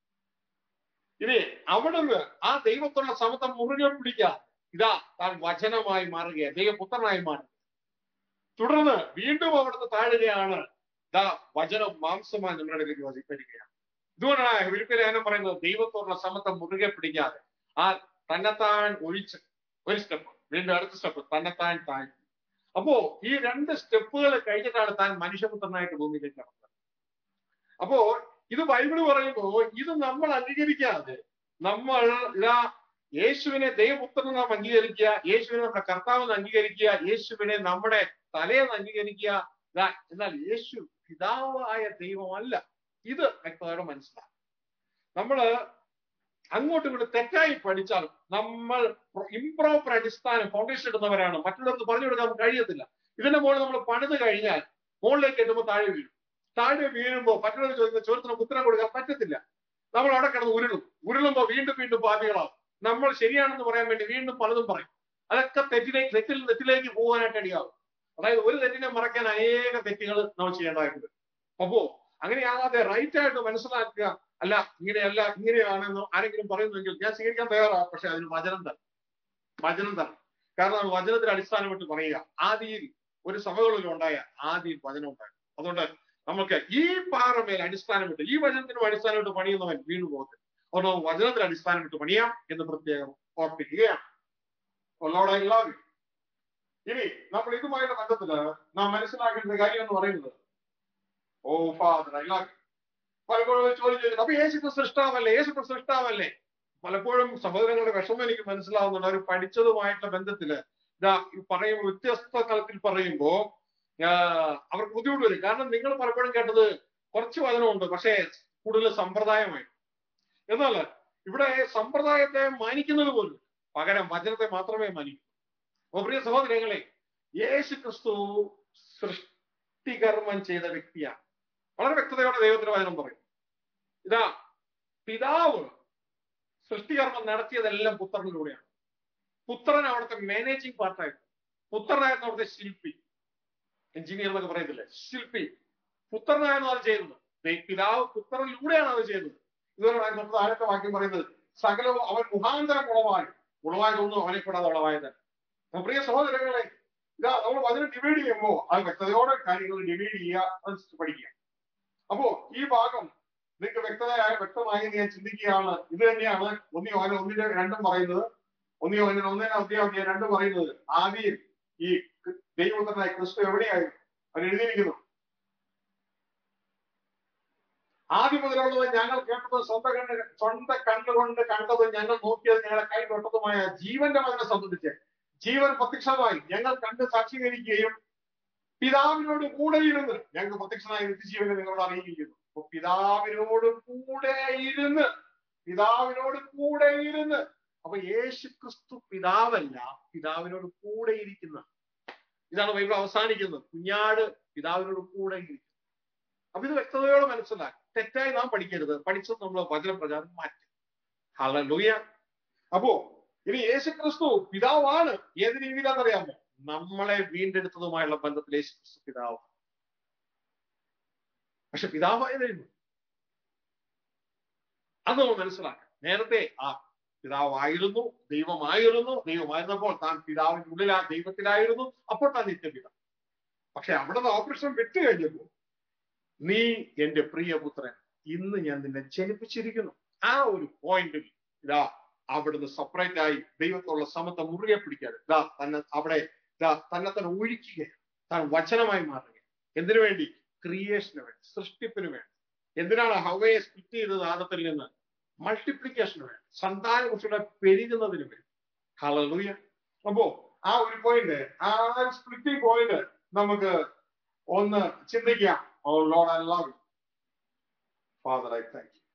ഇനി അവിടുന്ന് ആ ദൈവത്തോടുള്ള സമത്വം മുറുകെ പിടിക്കുക ഇതാ താൻ വചനമായി മാറുകയാണ് ദൈവപുത്രനായി മാറുക തുടർന്ന് വീണ്ടും അവിടുന്ന് താഴുകയാണ് ദാ വചനം മാംസമായി നമ്മുടെ ഇടയിലേക്ക് വരികയാണ് ഇതുകൊണ്ടാണ് വിരുപ്പലേഖനം പറയുന്നത് ദൈവത്തോടുള്ള സമത്വം മുറുകെ പിടിക്കാതെ ആ തന്നെത്താൻ ഒഴിച്ച് ഒരു സ്റ്റെപ്പ് വീണ്ടും അടുത്ത സ്റ്റെപ്പ് തന്നെത്താൻ താഴ്ത്തി അപ്പോ ഈ രണ്ട് സ്റ്റെപ്പുകൾ കഴിഞ്ഞിട്ടാണ് താൻ മനുഷ്യപുത്രനായിട്ട് ഭൂമിയിലേക്ക് നടന്നത് അപ്പോ ഇത് ബൈബിള് പറയുമ്പോൾ ഇത് നമ്മൾ അംഗീകരിക്കാതെ നമ്മൾ ഇതാ യേശുവിനെ ദൈവപുത്രൻ നാം അംഗീകരിക്കുക യേശുവിനെ നമ്മുടെ കർത്താവെന്ന് അംഗീകരിക്കുക യേശുവിനെ നമ്മുടെ തലയെന്ന് അംഗീകരിക്കുക എന്നാൽ യേശു പിതാവായ ദൈവമല്ല ഇത് വ്യക്തമായിട്ട് മനസ്സിലാക്കും നമ്മള് അങ്ങോട്ടും ഇങ്ങോട്ട് തെറ്റായി പഠിച്ചാൽ നമ്മൾ ഇംപ്രോപ്പർ അടിസ്ഥാനം ഫൗണ്ടേഷൻ ഇടുന്നവരാണ് മറ്റുള്ളവർക്ക് പറഞ്ഞു കൊടുക്കാൻ കഴിയത്തില്ല ഇതിന്റെ മുകളിൽ നമ്മൾ പണിത് കഴിഞ്ഞാൽ മുകളിലേക്ക് എത്തുമ്പോൾ താഴെ വീഴും താഴെ വീഴുമ്പോൾ മറ്റുള്ളവർ ചോദിക്കുന്ന ചോദ്യത്തിന് ഉത്തരം കൊടുക്കാൻ പറ്റത്തില്ല നമ്മൾ അവിടെ കിടന്ന് ഉരുളും ഉരുളുമ്പോൾ വീണ്ടും വീണ്ടും പാപികളാവും നമ്മൾ ശരിയാണെന്ന് പറയാൻ വേണ്ടി വീണ്ടും പലതും പറയും അതൊക്കെ തെറ്റിലേക്ക് തെറ്റിൽ തെറ്റിലേക്ക് പോകാനായിട്ട് അടിയാവും അതായത് ഒരു തെറ്റിനെ മറക്കാൻ അനേക തെറ്റുകൾ നമ്മൾ ചെയ്യേണ്ടതായിട്ടുണ്ട് അപ്പോ അങ്ങനെയാകാതെ റൈറ്റ് ആയിട്ട് മനസ്സിലാക്കുക അല്ല ഇങ്ങനെയല്ല ഇങ്ങനെയാണെന്ന് ആരെങ്കിലും പറയുന്നുവെങ്കിൽ ഞാൻ സ്വീകരിക്കാൻ തയ്യാറാണ് പക്ഷെ അതിന് വചനം തരണം വചനം തരണം കാരണം വചനത്തിന് അടിസ്ഥാനമായിട്ട് പറയുക ആദിയിൽ ഒരു സഭകളിൽ ഉണ്ടായ ആദിയിൽ വചനം ഉണ്ടായി അതുകൊണ്ട് നമുക്ക് ഈ പാറമേൽ അടിസ്ഥാനമിട്ട് ഈ വചനത്തിന് അടിസ്ഥാനമായിട്ട് പണിയുന്നവൻ വീണു പോകത്തില്ല ഒന്ന് വചനത്തിൽ അടിസ്ഥാനമിട്ട് പണിയാം എന്ന് പ്രത്യേകം ഓർപ്പിക്കുകയാണ് ഒന്നോടെ എല്ലാവരും ഇനി നമ്മൾ ഇതുമായുള്ള ബന്ധത്തില് നാം മനസ്സിലാക്കേണ്ട കാര്യം എന്ന് പറയുന്നത് ഓ ഫാദർ എല്ലാവരും പലപ്പോഴും ചോദ്യം ചോദിച്ചു അപ്പൊ യേശുക്രിസ്തു സൃഷ്ടാവല്ലേ യേശുക്രിസ്തു സൃഷ്ടാവല്ലേ പലപ്പോഴും സഹോദരങ്ങളുടെ വിഷമം എനിക്ക് മനസ്സിലാവുന്നുണ്ട് അവർ പഠിച്ചതുമായിട്ടുള്ള ബന്ധത്തില് ഇതാ ഈ പറയും വ്യത്യസ്ത തലത്തിൽ പറയുമ്പോ അവർക്ക് ബുദ്ധിമുട്ട് വരും കാരണം നിങ്ങൾ പലപ്പോഴും കേട്ടത് കുറച്ച് വചനമുണ്ട് പക്ഷേ കൂടുതൽ സമ്പ്രദായമായി എന്നാൽ ഇവിടെ സമ്പ്രദായത്തെ മാനിക്കുന്നത് പോലും പകരം വചനത്തെ മാത്രമേ മാനിക്കൂ അപ്പൊ പ്രിയ സഹോദരങ്ങളെ യേശു ക്രിസ്തു സൃഷ്ടികർമ്മം ചെയ്ത വ്യക്തിയാണ് വളരെ വ്യക്തതയോടെ ദൈവത്തിന്റെ വചനം പറയും ഇതാ പിതാവ് സൃഷ്ടികർമ്മം നടത്തിയതെല്ലാം പുത്രനിലൂടെയാണ് പുത്രൻ അവിടുത്തെ മാനേജിങ് പാർട്ടായിരുന്നു പുത്രനായിരുന്നു അവിടുത്തെ ശില്പി എഞ്ചിനീയർ എന്നൊക്കെ പറയത്തില്ലേ ശില്പി പുത്രനായിരുന്നു അത് ചെയ്യുന്നത് പിതാവ് പുത്രനിലൂടെയാണ് അത് ചെയ്യുന്നത് ഇതുപോലെ നമ്മുടെ ആദ്യത്തെ വാക്യം പറയുന്നത് സകലവും അവൻ മുഖാന്തരം ഉളവായി ഉളവായതൊന്നും അവനെ കൂടാതെ ഉളവായത് പ്രിയ സഹോദരങ്ങളെ ഇതാ നമ്മൾ അതിനെ ഡിവൈഡ് ചെയ്യുമ്പോൾ അത് വ്യക്തതയോടെ കാര്യങ്ങൾ ഡിവൈഡ് ചെയ്യുക അത് പഠിക്കുക അപ്പോ ഈ ഭാഗം നിങ്ങൾക്ക് വ്യക്തതയായ വ്യക്തമായി ഞാൻ ചിന്തിക്കുകയാണ് ഇത് തന്നെയാണ് ഒന്നി ഓന ഒന്നിന്റെ രണ്ടും പറയുന്നത് ഒന്നി ഓന ഒന്നിനെ അധ്യായം രണ്ടും പറയുന്നത് ആദ്യം ഈ ദൈവപുത്രനായ ക്രിസ്തു എവിടെയായിരുന്നു അവൻ എഴുതിയിരിക്കുന്നു ആദ്യം മുതലുള്ളത് ഞങ്ങൾ കേട്ടത് സ്വന്തം കണ്ണ് സ്വന്തം കണ്ണുകൊണ്ട് കണ്ടത് ഞങ്ങൾ നോക്കിയത് ഞങ്ങളെ കൈ തൊട്ടതുമായ ജീവന്റെ മകനെ സംബന്ധിച്ച് ജീവൻ പ്രത്യക്ഷമായി ഞങ്ങൾ കണ്ട് സാക്ഷീകരിക്കുകയും പിതാവിനോട് കൂടെ ഇരുന്ന് ഞങ്ങൾക്ക് പ്രത്യക്ഷനായ നിത്യജീവനെ നിങ്ങളോട് അറിയിക്കുന്നു അപ്പൊ പിതാവിനോട് കൂടെ ഇരുന്ന് പിതാവിനോട് കൂടെ ഇരുന്ന് അപ്പൊ യേശു ക്രിസ്തു പിതാവല്ല പിതാവിനോട് കൂടെ ഇരിക്കുന്ന ഇതാണ് ബൈബിൾ അവസാനിക്കുന്നത് കുഞ്ഞാട് പിതാവിനോട് കൂടെ ഇരിക്കുന്നു അപ്പൊ ഇത് വ്യക്തതയോടെ മനസ്സിലാക്കി തെറ്റായി നാം പഠിക്കരുത് പഠിച്ചത് നമ്മൾ വചനപ്രചാരം മാറ്റി ഹലലൂയ അപ്പോ ഇനി യേശു ക്രിസ്തു പിതാവാണ് ഏത് രീതിയിലാണെന്നറിയാമോ നമ്മളെ വീണ്ടെടുത്തതുമായുള്ള ബന്ധത്തിൽ യേശു ക്രിസ്തു പിതാവ് പക്ഷെ പിതാവായതായിരുന്നു അത് നമ്മൾ മനസ്സിലാക്കാം നേരത്തെ ആ പിതാവായിരുന്നു ദൈവമായിരുന്നു ദൈവമായിരുന്നപ്പോൾ താൻ പിതാവിന്റെ ഉള്ളിലാ ദൈവത്തിലായിരുന്നു അപ്പോൾ താൻ നിത്യപിത പക്ഷെ അവിടെ നിന്ന് ഓപ്പറേഷൻ വിട്ടു കഴിഞ്ഞപ്പോൾ നീ എന്റെ പ്രിയപുത്രൻ ഇന്ന് ഞാൻ നിന്നെ ജനിപ്പിച്ചിരിക്കുന്നു ആ ഒരു പോയിന്റിൽ ഇതാ അവിടുന്ന് സെപ്പറേറ്റ് ആയി ദൈവത്തോടുള്ള സമത്തെ മുറുകെ പിടിക്കാതെ ഇതാ തന്നെ അവിടെ ഇതാ തന്നെ തന്നെ ഒഴിക്കുക താൻ വചനമായി മാറുക എന്തിനു വേണ്ടി ക്രിയേഷന് വേണ്ടി സൃഷ്ടിപ്പിന് വേണ്ടി എന്തിനാണ് ഹവയെ സ്പ്ലിറ്റ് ചെയ്തത് ആദത്തിൽ നിന്ന് മൾട്ടിപ്ലിക്കേഷന് വേണ്ടി സന്താന കുറിച്ചുള്ള പെരുകുന്നതിന് വേണ്ടി ഹലലൂയ അപ്പോ ആ ഒരു പോയിന്റ് ആ സ്പ്ലിറ്റിംഗ് പോയിന്റ് നമുക്ക് ഒന്ന് ചിന്തിക്കാം Oh Lord, I love you. Father, I thank you.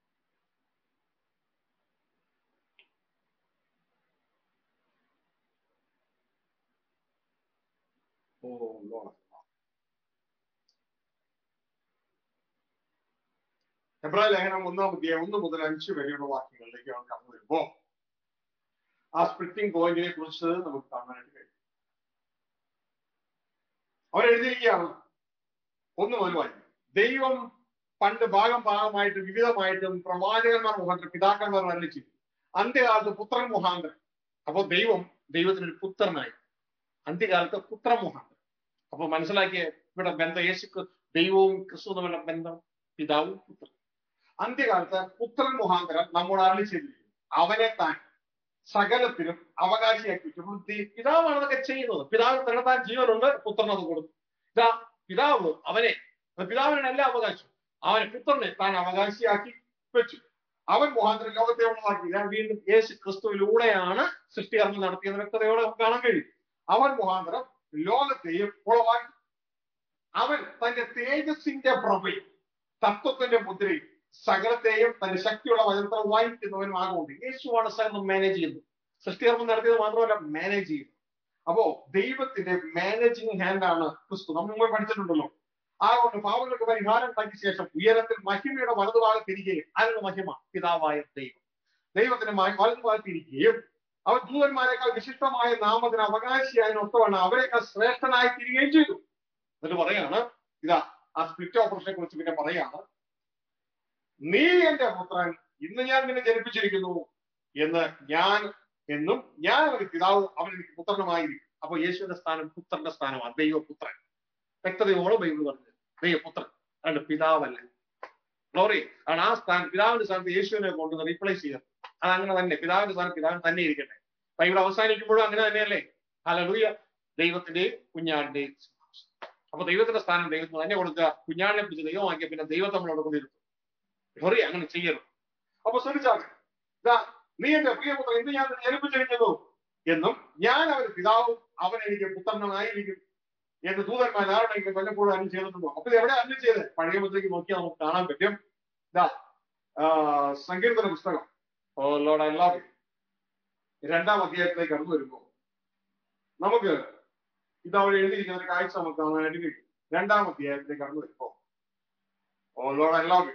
Oh Lord. എബ്രാഹിം ലേഖനം ഒന്നാം അധ്യായം ഒന്ന് മുതൽ അഞ്ച് വരെയുള്ള വാക്യങ്ങളിലേക്ക് നമ്മൾ കടന്നു വരുമ്പോ ആ സ്പ്ലിറ്റിംഗ് പോയിന്റിനെ കുറിച്ച് നമുക്ക് കാണാനായിട്ട് കഴിയും അവരെഴുതിയിരിക്കുകയാണ് ഒന്ന് മുതൽ വായിക്കും ദൈവം പണ്ട് ഭാഗം ഭാഗമായിട്ട് വിവിധമായിട്ടും പ്രവാചകന്മാർ മുഖാന്തരം പിതാക്കന്മാർ അരളിച്ചു അന്ത്യകാലത്ത് പുത്രൻ മുഖാന്തരം അപ്പൊ ദൈവം ദൈവത്തിനൊരു പുത്രനായി അന്ത്യകാലത്ത് പുത്രൻ മുഖാന്തരം അപ്പൊ മനസ്സിലാക്കിയ ഇവിടെ ബന്ധം യേശു ദൈവവും ക്രിസ്തു തമ്മിലുള്ള ബന്ധം പിതാവും പുത്രൻ അന്ത്യകാലത്ത് പുത്രൻ മുഖാന്തരം നമ്മോട് അരളി ചെയ്തിരിക്കുന്നു അവനെ താൻ സകലത്തിലും അവകാശിയാക്കി പിതാവാണ് അതൊക്കെ ചെയ്യുന്നത് പിതാവ് തന്നെ താൻ ജീവനുണ്ട് പുത്രൻ അത് കൊടുത്തു ഇതാ പിതാവ് അവനെ പിതാവിനാണ് എല്ലാ അവകാശവും അവനെ പുത്രനെ താൻ അവകാശിയാക്കി വെച്ചു അവൻ മുഖാന്തരം ലോകത്തെ ഉള്ളതാക്കി ഞാൻ വീണ്ടും യേശു ക്രിസ്തുവിലൂടെയാണ് സൃഷ്ടികർമ്മം നടത്തിയെന്ന് വ്യക്തതയോടെ നമുക്ക് കാണാൻ കഴിയും അവൻ മുഖാന്തരം ലോകത്തെയും ഉളവാക്കി അവൻ തന്റെ തേജസ്സിന്റെ പ്രഭയും തത്വത്തിന്റെ മുദ്രയും സകലത്തെയും തന്റെ ശക്തിയുള്ള വചനത്തിൽ വായിക്കുന്നവനുമാകുന്നുണ്ട് യേശുവാണ് സകലം മാനേജ് ചെയ്യുന്നത് സൃഷ്ടികർമ്മം നടത്തിയത് മാത്രമല്ല മാനേജ് ചെയ്യുന്നത് അപ്പോ ദൈവത്തിന്റെ മാനേജിങ് ഹാൻഡ് ആണ് ക്രിസ്തു നമ്മൾ മുമ്പ് പഠിച്ചിട്ടുണ്ടല്ലോ ആകൊണ്ട് പാവങ്ങൾക്ക് പരിഹാരം ഉണ്ടാക്കിയ ശേഷം ഉയരത്തിൽ മഹിമയുടെ വലതുഭാഗത്തിരിക്കുകയും ആരുടെ മഹിമ പിതാവായ ദൈവം ദൈവത്തിന്റെ വലതുഭാഗത്തിരിക്കുകയും അവർ ദൂതന്മാരെക്കാൾ വിശിഷ്ടമായ നാമത്തിന് അവകാശിയായ ഒത്തവണ്ണം അവരെക്കാൾ ശ്രേഷ്ഠനായി തീരുകയും ചെയ്തു എന്നിട്ട് പറയാണ് ഇതാ ആ സ്പ്ലിറ്റ് ഓപ്പറേഷനെ കുറിച്ച് പിന്നെ പറയാണ് നീ എന്റെ പുത്രൻ ഇന്ന് ഞാൻ നിന്നെ ജനിപ്പിച്ചിരിക്കുന്നു എന്ന് ഞാൻ എന്നും ഞാൻ അവന് പിതാവും അവൻ എനിക്ക് പുത്രനുമായിരിക്കും അപ്പൊ യേശുവിന്റെ സ്ഥാനം പുത്രന്റെ സ്ഥാനമാണ് ദൈവപുത്രൻ വ്യക്തതയോടെ ബൈബിൾ പറഞ്ഞത് ദൈവപുത്രൻ അതുകൊണ്ട് പിതാവല്ല ഗ്ലോറി ആണ് ആ സ്ഥാനം പിതാവിന്റെ സ്ഥാനത്ത് യേശുവിനെ കൊണ്ടുവന്ന് റീപ്ലേസ് ചെയ്തത് അത് അങ്ങനെ തന്നെ പിതാവിന്റെ സ്ഥാനം പിതാവിന് തന്നെ ഇരിക്കട്ടെ ബൈബിൾ അവസാനിക്കുമ്പോഴും അങ്ങനെ തന്നെയല്ലേ ഹലലൂയ ദൈവത്തിന്റെ കുഞ്ഞാടിന്റെ സിംഹാസനം. അപ്പൊ ദൈവത്തിന്റെ സ്ഥാനം ദൈവത്തിന് തന്നെ കൊടുക്കുക കുഞ്ഞാടിനെ പിടിച്ച് ദൈവമാക്കിയ പിന്നെ ദൈവത്തെ നമ്മളോട് കൊണ്ടിരുത്തും ഗ്ലോറി അങ്ങനെ ചെയ്യരുത് അപ്പൊ ശ്രദ്ധിച്ചാൽ ഇതാ നീ എന്റെ പ്രിയപുത്രൻ ഇന്ന് ഞാൻ നിന്നെ ജനിപ്പിച്ചിരിക്കുന്നു എന്നും ഞാൻ അവന് പിതാവും അവൻ എനിക്ക് പുത്രനായിരിക്കും എന്ന് ദൂതന്മാർ ആരുടെയെങ്കിലും വല്ലപ്പോഴും അരുൾ ചെയ്തിട്ടുണ്ടോ അപ്പൊ ഇത് എവിടെ അരുൾ ചെയ്ത് പഴയ മുദ്രയ്ക്ക് നോക്കിയാൽ നമുക്ക് കാണാൻ പറ്റും ഇതാ ആ, സങ്കീർത്തന പുസ്തകം ഓ ലോഡ് ഐ ലവ് രണ്ടാം അധ്യായത്തിലേക്ക് കടന്നു വരുമ്പോൾ നമുക്ക് ഇതവിടെ എഴുതിയിരിക്കുന്ന ഒരു കാഴ്ച നമുക്ക് കാണാനായിട്ട് കഴിയും രണ്ടാം അധ്യായത്തിലേക്ക് കടന്നു വരുമ്പോൾ oh lord I love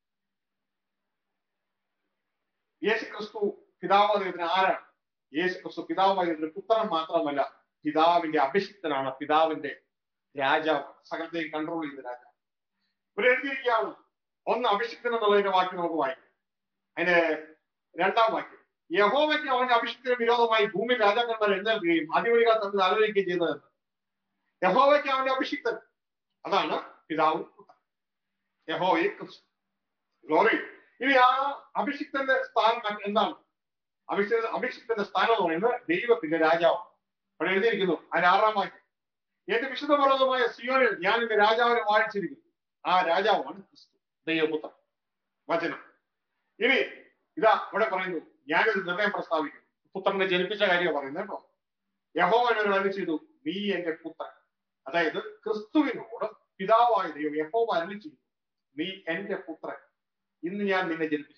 Yeshu ക്രിസ്തു പിതാവ് ദൈവത്തിന് ആരാണ് യേശു ക്രിസ്തു പിതാവായ ദൈവത്തിന് പുത്രൻ മാത്രമല്ല പിതാവിന്റെ അഭിഷിക്തനാണ് പിതാവിന്റെ രാജാവ് സകലത്തെയും കൺട്രോൾ ചെയ്ത രാജാവ് ഇവിടെ എഴുതിയിരിക്കുകയാണ് ഒന്ന് അഭിഷിക്തൻ എന്നുള്ളതിന്റെ വാക്യം നമുക്ക് വായിക്കാം അതിന്റെ രണ്ടാം വാക്യം യഹോവയ്ക്ക് അവന്റെ അഭിഷിക്തന് വിരോധമായി ഭൂമി രാജാക്കന്മാർ എഴുന്നേൽക്കുകയും അതിവഴികൾ തമ്മിൽ ആലോചിക്കുകയും ചെയ്തതെന്ന് യഹോവയ്ക്ക് അവന്റെ അഭിഷിക്തൻ അതാണ് പിതാവും പുത്രൻ. യഹോവയെ ക്രിസ്തു ഗ്ലോറി ഇനി ആ അഭിഷിക്തന്റെ സ്ഥാനം എന്താണ് അഭിഷിക്ത അഭിഷിക്തന്റെ സ്ഥാനം എന്ന് പറയുന്നത് ദൈവത്തിന്റെ രാജാവ് അവിടെ എഴുതിയിരിക്കുന്നു അതിന്റെ ആറാം വാക്യം എന്റെ വിശുദ്ധ പർവ്വതമായ സിയോനിൽ ഞാൻ എന്റെ രാജാവിനെ വാഴിച്ചിരിക്കുന്നു ആ രാജാവാണ് ക്രിസ്തു ദൈവപുത്രൻ വചനം ഇനി ഇതാ ഇവിടെ പറയുന്നു ഞാനൊരു നിർണയം പ്രസ്താവിക്കുന്നു പുത്രനെ ജനിപ്പിച്ച കാര്യം പറയുന്നത് കേട്ടോ യഹോവനോട് അരുളി ചെയ്തു നീ എന്റെ പുത്രൻ അതായത് ക്രിസ്തുവിനോട് പിതാവായ ദൈവം യഹോവ അരുളി ചെയ്തു നീ എന്റെ പുത്രൻ ഇന്ന് ഞാൻ നിന്നെ ജനിപ്പിച്ചിരിക്കുന്നു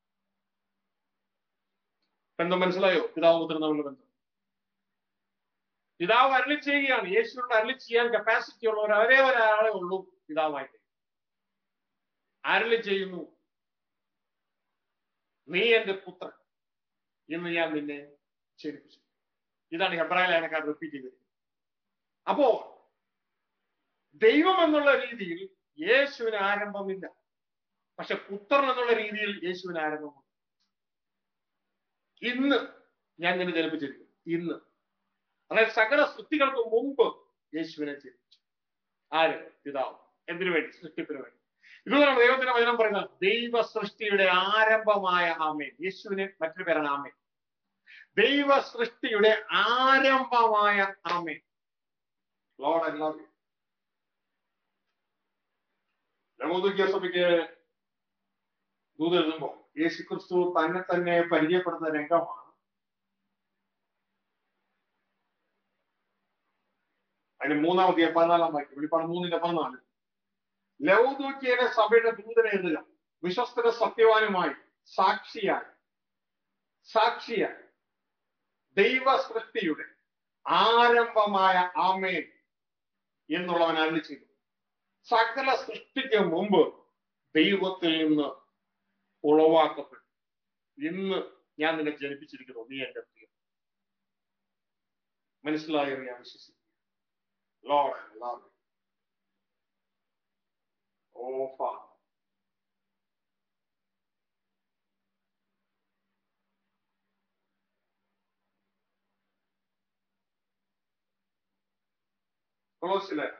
ബന്ധം മനസ്സിലായോ പിതാവ് പുത്രൻ തമ്മിലുള്ള ബന്ധം പിതാവ് അരളി ചെയ്യുകയാണ് യേശുവിനോട് അരളി ചെയ്യാൻ കപ്പാസിറ്റി ഉള്ളവർ ഒരേ ഒരാളെ ഉള്ളൂ പിതാവായിട്ട് അരളി ചെയ്യുന്നു നീ എന്റെ പുത്രൻ ഇന്ന് ഞാൻ നിന്നെ ജനിപ്പിച്ചു ഇതാണ് ഹെബ്രായ ലേഖനക്കാർ റിപ്പീറ്റ് ചെയ്തിരിക്കുന്നത് അപ്പോ ദൈവം എന്നുള്ള രീതിയിൽ യേശുവിന് ആരംഭമില്ല പക്ഷെ പുത്രൻ എന്നുള്ള രീതിയിൽ യേശുവിന് ആരംഭമുണ്ട് ഇന്ന് ഞാൻ നിന്നെ ജനിപ്പിച്ചിരിക്കുന്നു ഇന്ന് അതായത് സകല സൃഷ്ടികൾക്ക് മുമ്പ് യേശുവിനെ ജനിപ്പിച്ചു ആര് പിതാവ് എന്തിനു വേണ്ടി സൃഷ്ടിപ്പിന് വേണ്ടി ഇതുകൊണ്ടാണ് ദൈവത്തിന്റെ വചനം പറയുന്നത് ദൈവ സൃഷ്ടിയുടെ ആരംഭമായ ആമേൻ യേശുവിന് മറ്റൊരു പേരാണ് ആമേൻ ദൈവ സൃഷ്ടിയുടെ ആരംഭമായ ആമേൻ ലോഡ് ഐ ലവ് യു ലമോദുക്കിയ സഭയ്ക്ക് ദൂത് എഴുതുമ്പോ യേശു ക്രിസ്തു തന്നെ തന്നെ പരിചയപ്പെടുന്ന രംഗമാണ് അതിന് മൂന്നാമത്തെ പതിനാലാം വാക്യം വെളിപ്പാട് മൂന്നിന്റെ പതിനാല് ലൗദൂക്കിയുടെ സഭയുടെ ദൂതനെ എഴുതുക വിശ്വസ്തര സത്യവാനുമായി സാക്ഷിയായി സാക്ഷിയായി ദൈവ സൃഷ്ടിയുടെ ആരംഭമായ ആമേൻ എന്നുള്ളവൻ അരുളി ചെയ്തു സകല സൃഷ്ടിക്ക് മുമ്പ് ദൈവത്തിൽ നിന്ന് ഉളവാക്കപ്പെട്ടു ഇന്ന് ഞാൻ നിന്നെ ജനിപ്പിച്ചിരിക്കുന്നു നീ എന്റെ പ്രിയം മനസ്സിലായോ ഞാൻ വിശ്വസിക്കുന്നു Lord, I love you. Oh, Father. കൊളോസിലെ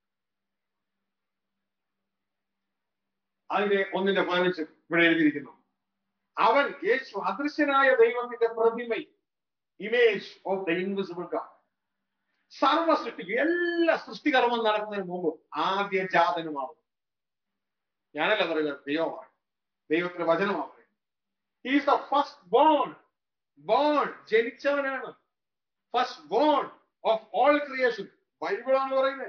അതിന്റെ ഒന്നിന്റെ പതിനഞ്ച് ഇവിടെ എഴുതിയിരിക്കുന്നു അവൻ യേശു അദൃശ്യനായ ദൈവത്തിന്റെ പ്രതിമ image of the invisible God സർവ സൃഷ്ടിക്ക് എല്ലാ സൃഷ്ടികർമ്മം നടക്കുന്നതിന് മുമ്പ് ആദ്യ ജാതനുമാണ് ഞാനല്ല പറയുന്നത് ദൈവമാണ് ദൈവത്തിന്റെ വചനമാണ് is the first born born ജനിച്ചവനാണ് first born of all creation ബൈബിളാണ് പറയുന്നത്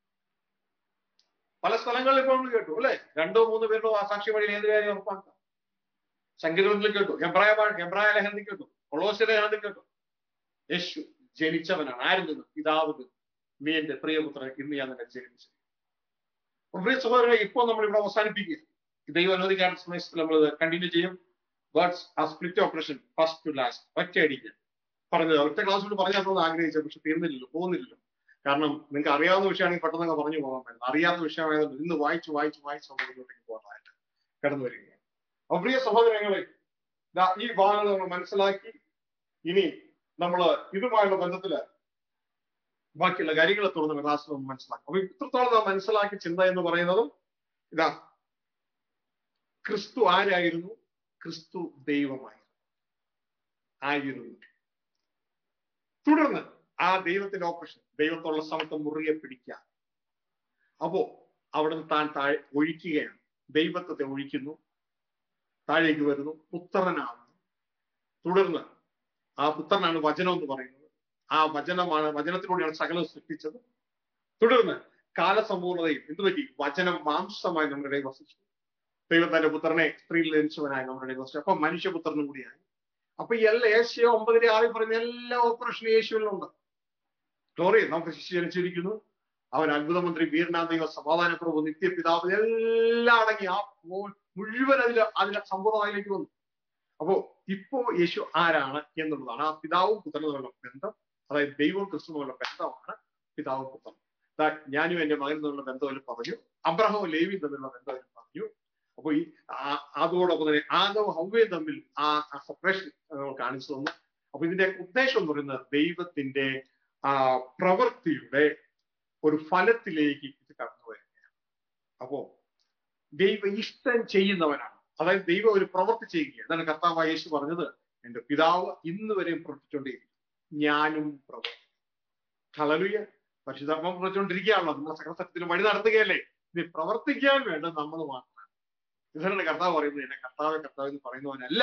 പല സ്ഥലങ്ങളിൽ ഇപ്പോൾ നമ്മൾ കേട്ടു അല്ലെ രണ്ടോ മൂന്നോ പേരുടെ ആ സാക്ഷി വഴിയിൽ ഏത് കാര്യം ഉറപ്പാക്കാം സംഗീതത്തിൽ കേട്ടു എബ്രായ എബ്രായ ലേഖനത്തിൽ കേട്ടു കൊളോസ്യ ലേഖനത്തിൽ കേട്ടു യേശു ജനിച്ചവനാണ് ആരിൽ നിന്ന് പിതാവ് നിന്ന് നീ എന്റെ പ്രിയപുത്രൻ ഇന്ന് ഞാൻ നിന്നെ ജനിപ്പിച്ചു അപ്പൊ പ്രിയ സഹോദരനെ ഇപ്പോൾ നമ്മൾ ഇവിടെ അവസാനിപ്പിക്കുക ദൈവം അനുവദിക്കാത്ത സമയത്ത് നമ്മൾ കണ്ടിന്യൂ ചെയ്യും ഗോഡ്സ് ആ split operation first to last ഒറ്റയടിക്ക് പറഞ്ഞത് ഒറ്റ ക്ലാസ് കൊണ്ട് പറഞ്ഞാൽ ആഗ്രഹിച്ചത് പക്ഷെ തീർന്നില്ലല്ലോ പോകുന്നില്ലല്ലോ കാരണം നിങ്ങൾക്ക് അറിയാവുന്ന വിഷയമാണെങ്കിൽ പെട്ടെന്ന് പറഞ്ഞു പോകാൻ പറ്റില്ല അറിയാത്ത വിഷയമായതുകൊണ്ട് ഇന്ന് വായിച്ച് വായിച്ച് വായിച്ച് നമ്മൾ മുന്നോട്ടേക്ക് പോകാനായിട്ട് കടന്നു വരികയാണ് അപ്പൊ പ്രിയ സഹോദരങ്ങളെ ദാ ഈ ഭാഗങ്ങൾ നമ്മൾ മനസ്സിലാക്കി ഇനി നമ്മൾ ഇതുമായുള്ള ബന്ധത്തില് ബാക്കിയുള്ള കാര്യങ്ങൾ തുറന്ന് ക്ലാസ്സിൽ നമ്മൾ മനസ്സിലാക്കും അപ്പൊ ഇത്രത്തോളം നാം മനസ്സിലാക്കി ചിന്ത എന്ന് പറയുന്നതും ഇതാ ക്രിസ്തു ആരായിരുന്നു ക്രിസ്തു ദൈവമായിരുന്നു ആയിരുന്നു തുടർന്ന് ആ ദൈവത്തിന്റെ ഓപ്പറേഷൻ ദൈവത്തോടുള്ള സമത്വം മുറുകെ പിടിക്കുക അപ്പോ അവിടുന്ന് താൻ താഴെ ഒഴിക്കുകയാണ് ദൈവത്വത്തെ ഒഴിക്കുന്നു താഴേക്ക് വരുന്നു പുത്രനാണ് തുടർന്ന് ആ പുത്രനാണ് വചനം എന്ന് പറയുന്നത് ആ വചനമാണ് വചനത്തിലൂടെയാണ് സകലം സൃഷ്ടിച്ചത് തുടർന്ന് കാലസമ്പൂർണതയും എന്ത് പറ്റി വചനം മാംസമായി നമ്മുടെ ഇടയിൽ വസിച്ചു ദൈവം തന്റെ പുത്രനെ സ്ത്രീയിൽ ജനിച്ചവനായി നമ്മുടെ ഇടയിൽ വസിച്ചു അപ്പൊ മനുഷ്യപുത്രനും കൂടിയായി അപ്പൊ ഈ എല്ലാ ഏഷ്യ ഒമ്പതിലെ ആറിൽ പറയുന്ന എല്ലാ ഓപ്പറേഷനും യേശുവിലുണ്ട് ഗ്ലോറി നമുക്ക് ശിശു ജനിച്ചിരിക്കുന്നു അവൻ അത്ഭുതമന്ത്രി വീരനാഥൈവ സമാധാന പ്രഭു നിത്യപിതാവ് എല്ലാം അടങ്ങി ആ മുഴുവൻ അതിൽ അതിന്റെ സമ്പൂർണ്ണതയിലേക്ക് വന്നു അപ്പോ ഇപ്പോ യേശു ആരാണ് എന്നുള്ളതാണ് ആ പിതാവും പുത്രനും തമ്മിലുള്ള ബന്ധം അതായത് ദൈവവും ക്രിസ്തു തമ്മിലുള്ള ബന്ധമാണ് പിതാവും പുത്രനും ഞാനും എന്റെ മകനും തമ്മിലുള്ള ബന്ധം പറഞ്ഞു അബ്രഹവും ലേവിയും തമ്മിലുള്ള ബന്ധം പറഞ്ഞു അപ്പൊ ഈ അതോടൊപ്പം തന്നെ ആദവും ഹൗവയും തമ്മിൽ ആ സെപ്പറേഷൻ കാണിച്ചു തന്നു അപ്പൊ ഇതിന്റെ ഉദ്ദേശം എന്ന് പറയുന്നത് ദൈവത്തിന്റെ ആ പ്രവൃത്തിയുടെ ഒരു ഫലത്തിലേക്ക് ഇത് കടന്നു വരികയാണ് അപ്പോ ദൈവ ഇഷ്ടം ചെയ്യുന്നവനാണ് അതായത് ദൈവം ഒരു പ്രവൃത്തി ചെയ്യുക എന്നാണ് കർത്താവ് യേശു പറഞ്ഞത് എന്റെ പിതാവ് ഇന്ന് വരെയും പ്രവർത്തിച്ചുകൊണ്ടേയിരിക്കും ഞാനും പ്രവർത്തിക്കും കളലുയ പരിശുദ്ധാത്മ പ്രവർത്തിച്ചുകൊണ്ടിരിക്കുകയാണല്ലോ നമ്മുടെ സകലസത്യത്തിന് വഴി നടത്തുകയല്ലേ ഇത് പ്രവർത്തിക്കാൻ വേണ്ട നമ്മൾ മാത്രം ഇതാണ് കർത്താവ് പറയുന്നത് എന്നെ കർത്താവ് കർത്താവ് എന്ന് പറയുന്നവനല്ല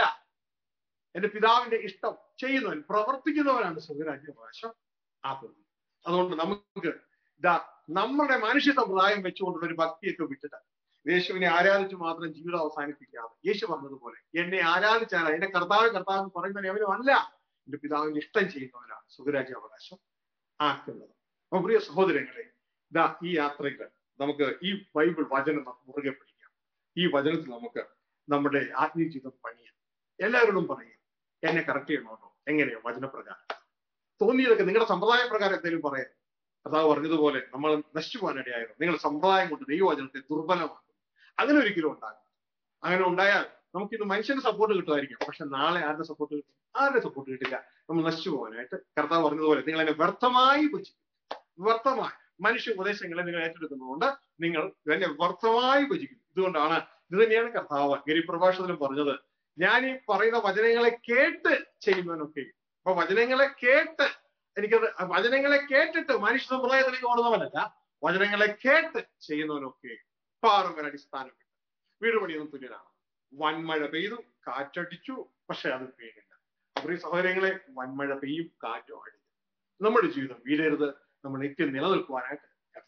എന്റെ പിതാവിന്റെ ഇഷ്ടം ചെയ്യുന്നവൻ പ്രവർത്തിക്കുന്നവനാണ് സ്വർഗരാജ്യാവകാശം ആക്കുന്നത് അതുകൊണ്ട് നമുക്ക് ഇതാ നമ്മുടെ മനുഷ്യ സമ്പ്രദായം വെച്ചുകൊണ്ടുള്ള ഒരു ഭക്തിയൊക്കെ വിട്ടിട്ട് യേശുവിനെ ആരാധിച്ച് മാത്രം ജീവിതം അവസാനിപ്പിക്കാതെ യേശു പറഞ്ഞതുപോലെ എന്നെ ആരാധിച്ചാൽ എന്റെ കർത്താവ് കർത്താവ് എന്ന് പറയുന്നവനെ അവനും അല്ല എന്റെ പിതാവിന് ഇഷ്ടം ചെയ്യുന്നവനാണ് സുഖരാജ്യാവകാശം ആക്കുന്നത് അപ്പൊ പ്രിയ സഹോദരങ്ങളെ ഇതാ ഈ യാത്രകൾ നമുക്ക് ഈ ബൈബിൾ വചനം മുറുകെ പിടിക്കാം ഈ വചനത്തിൽ നമുക്ക് നമ്മുടെ ആത്മീയ ജീവിതം പണിയാം എല്ലാവരോടും പറയും എന്നെ കറക്റ്റ് ചെയ്യണോട്ടോ എങ്ങനെയോ വചനപ്രകാരം തോന്നിയതൊക്കെ നിങ്ങളുടെ സമ്പ്രദായ പ്രകാരം എന്തെങ്കിലും പറയാം കർത്താവ് പറഞ്ഞതുപോലെ നമ്മൾ നശിച്ചു പോകാനിടയായിരുന്നു നിങ്ങൾ സമ്പ്രദായം കൊണ്ട് ദൈവവചനത്തെ ദുർബലമാക്കും അങ്ങനെ ഒരിക്കലും ഉണ്ടാകും അങ്ങനെ ഉണ്ടായാൽ നമുക്കിത് മനുഷ്യന്റെ സപ്പോർട്ട് കിട്ടുമായിരിക്കും പക്ഷെ നാളെ ആരുടെ സപ്പോർട്ട് കിട്ടും ആരുടെ സപ്പോർട്ട് കിട്ടില്ല നമ്മൾ നശിച്ചു പോകാനായിട്ട് കർത്താവ് പറഞ്ഞതുപോലെ നിങ്ങൾ എന്നെ വ്യർത്ഥമായി ഭജിക്കും വ്യർത്ഥമായി മനുഷ്യ ഉപദേശങ്ങളെ നിങ്ങൾ ഏറ്റെടുക്കുന്നതുകൊണ്ട് നിങ്ങൾ എന്നെ വ്യർത്ഥമായി ഭജിക്കും ഇതുകൊണ്ടാണ് ഇത് തന്നെയാണ് കർത്താവ് ഗിരിപ്രഭാഷണത്തിലും പറഞ്ഞത് ഞാൻ ഈ പറയുന്ന വചനങ്ങളെ കേട്ട് ചെയ്യുന്നവനൊക്കെ അപ്പൊ വചനങ്ങളെ കേട്ട് എനിക്കത് വചനങ്ങളെ കേട്ടിട്ട് മനുഷ്യ സമ്പ്രദായത്തിലേക്ക് ഓടുന്നവനല്ല വചനങ്ങളെ കേട്ട് ചെയ്യുന്നവനൊക്കെ പാറമര അടിസ്ഥാനം വീട് പണിയൊന്നും തുല്യനാണ് വൻമഴ പെയ്തു കാറ്റടിച്ചു പക്ഷെ അത് പെയ്യുന്നില്ല അപ്പോൾ ഈ സഹോദരങ്ങളെ വൻമഴ പെയ്യും കാറ്റും അടിക്കും നമ്മുടെ ജീവിതം വീഴരുത് നമ്മൾ നിത്യം നിലനിൽക്കുവാനായിട്ട്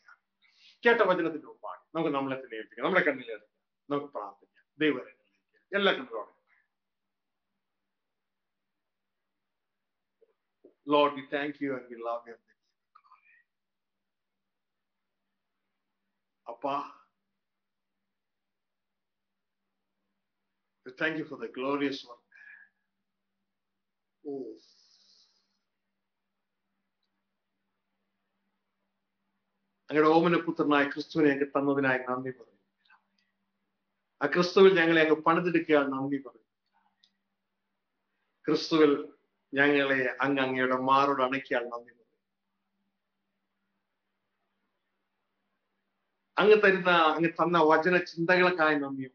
കേട്ട വചനത്തിന്റെ മുമ്പാണ് നമുക്ക് നമ്മളെ തന്നെ ഏൽപ്പിക്കാം നമ്മുടെ കണ്ണിലെടുക്കാം നമുക്ക് പ്രാർത്ഥിക്കാം ദൈവരങ്ങളിലേക്ക് എല്ലാ കണ്ണുകളോടെ Lord, we thank you and we love you. Appa, we thank you for the glorious one. Oh. അങ്ങയുടെ ഓമനപുത്രനായ ക്രിസ്തുവിനെ ഞങ്ങൾക്ക് തന്നതിനായി നന്ദി പറയും ആ ക്രിസ്തുവിൽ ഞങ്ങളെ അങ്ങ് പണിതെടുക്കുക നന്ദി പറയും ക്രിസ്തുവിൽ ഞങ്ങളെ അങ്ങ് അങ്ങയുടെ മാറോട് അണയ്ക്കാൻ നന്ദി പറയും അങ്ങ് തരുന്ന അങ്ങ് തന്ന വചന ചിന്തകൾക്കായി നന്ദി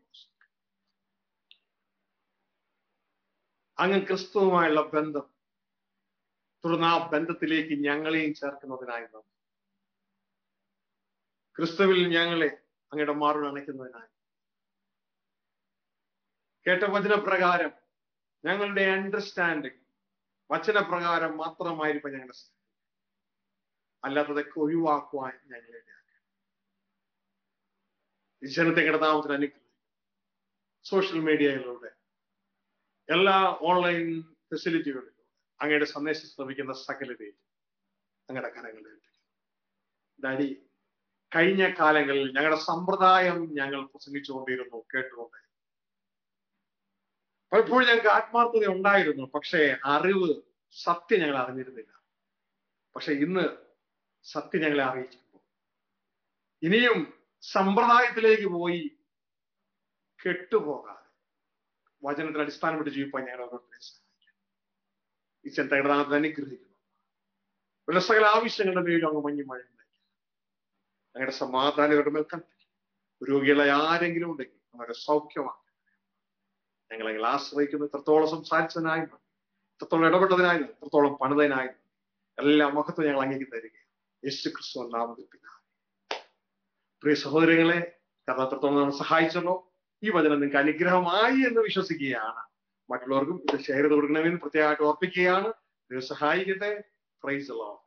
അങ്ങ് ക്രിസ്തുവുമായുള്ള ബന്ധം തുടർന്ന് ആ ബന്ധത്തിലേക്ക് ഞങ്ങളെയും ചേർക്കുന്നതിനായി നന്ദി ക്രിസ്തുവിൽ ഞങ്ങളെ അങ്ങയുടെ മാറോട് അണയ്ക്കുന്നതിനായി കേട്ട വചനപ്രകാരം ഞങ്ങളുടെ അണ്ടർസ്റ്റാൻഡിങ് വചനപ്രകാരം മാത്രമായിരിക്കും ഞങ്ങളുടെ അല്ലാത്തതൊക്കെ ഒഴിവാക്കുവാൻ ഞങ്ങളെ ഈ ജനത്തെ കിടതാമത്തിന് അനുഗ്രഹിക്കും സോഷ്യൽ മീഡിയയിലൂടെ എല്ലാ ഓൺലൈൻ ഫെസിലിറ്റികളിലൂടെ അങ്ങയുടെ സന്ദേശം ശ്രമിക്കുന്ന സകലതയും അങ്ങയുടെ കരങ്ങളിൽ ഡാഡി കഴിഞ്ഞ കാലങ്ങളിൽ ഞങ്ങളുടെ സമ്പ്രദായം ഞങ്ങൾ പ്രസംഗിച്ചുകൊണ്ടിരുന്നു കേട്ടുകൊണ്ട് പലപ്പോഴും ഞങ്ങൾക്ക് ആത്മാർത്ഥത ഉണ്ടായിരുന്നു പക്ഷേ അറിവ് സത്യം ഞങ്ങൾ അറിഞ്ഞിരുന്നില്ല പക്ഷെ ഇന്ന് സത്യം ഞങ്ങളെ അറിയിക്കുമ്പോൾ ഇനിയും സമ്പ്രദായത്തിലേക്ക് പോയി കെട്ടുപോകാതെ വചനത്തിൽ അടിസ്ഥാനപ്പെട്ട് ജീവിപ്പാൻ ഞങ്ങൾ ഓരോരുത്തരെ സഹായിക്കാം ഈ ചിന്തകടനാഥൻ അനുഗ്രഹിക്കുന്നു ഇവിടെ സകല ആവശ്യങ്ങളുടെ മേലും അങ്ങ് മഞ്ഞു മഴ ഞങ്ങളുടെ സമാധാനം ഇവരുടെ മേൽ കണ്ടു രോഗികളെ ആരെങ്കിലും ഉണ്ടെങ്കിൽ അവരെ സൗഖ്യമാണ് ഞങ്ങളെങ്കിൽ ആശ്രയിക്കുന്നു ഇത്രത്തോളം സംസാരിച്ചതിനായി നന്ദി. ഇത്രത്തോളം ഇടപെട്ടതിനായി നന്ദി. ഇത്രത്തോളം പണിതതിനായി നന്ദി. എല്ലാ മഹത്വം ഞങ്ങൾ അങ്ങേക്ക് തരിക യേശു ക്രിസ്തു നാമത്തിൽ പിതാവേ. പ്രിയ സഹോദരങ്ങളെ കാരണം അത്രത്തോളം നമ്മൾ സഹായിച്ചല്ലോ ഈ വചനം നിങ്ങൾക്ക് അനുഗ്രഹമായി എന്ന് വിശ്വസിക്കുകയാണ് മറ്റുള്ളവർക്കും ഇത് ഷെയർ ചെയ്ത് കൊടുക്കണമെന്ന് പ്രത്യേകമായിട്ട് ഓർപ്പിക്കുകയാണ് ദൈവം സഹായിക്കട്ടെ പ്രൈസ് അല്ലോ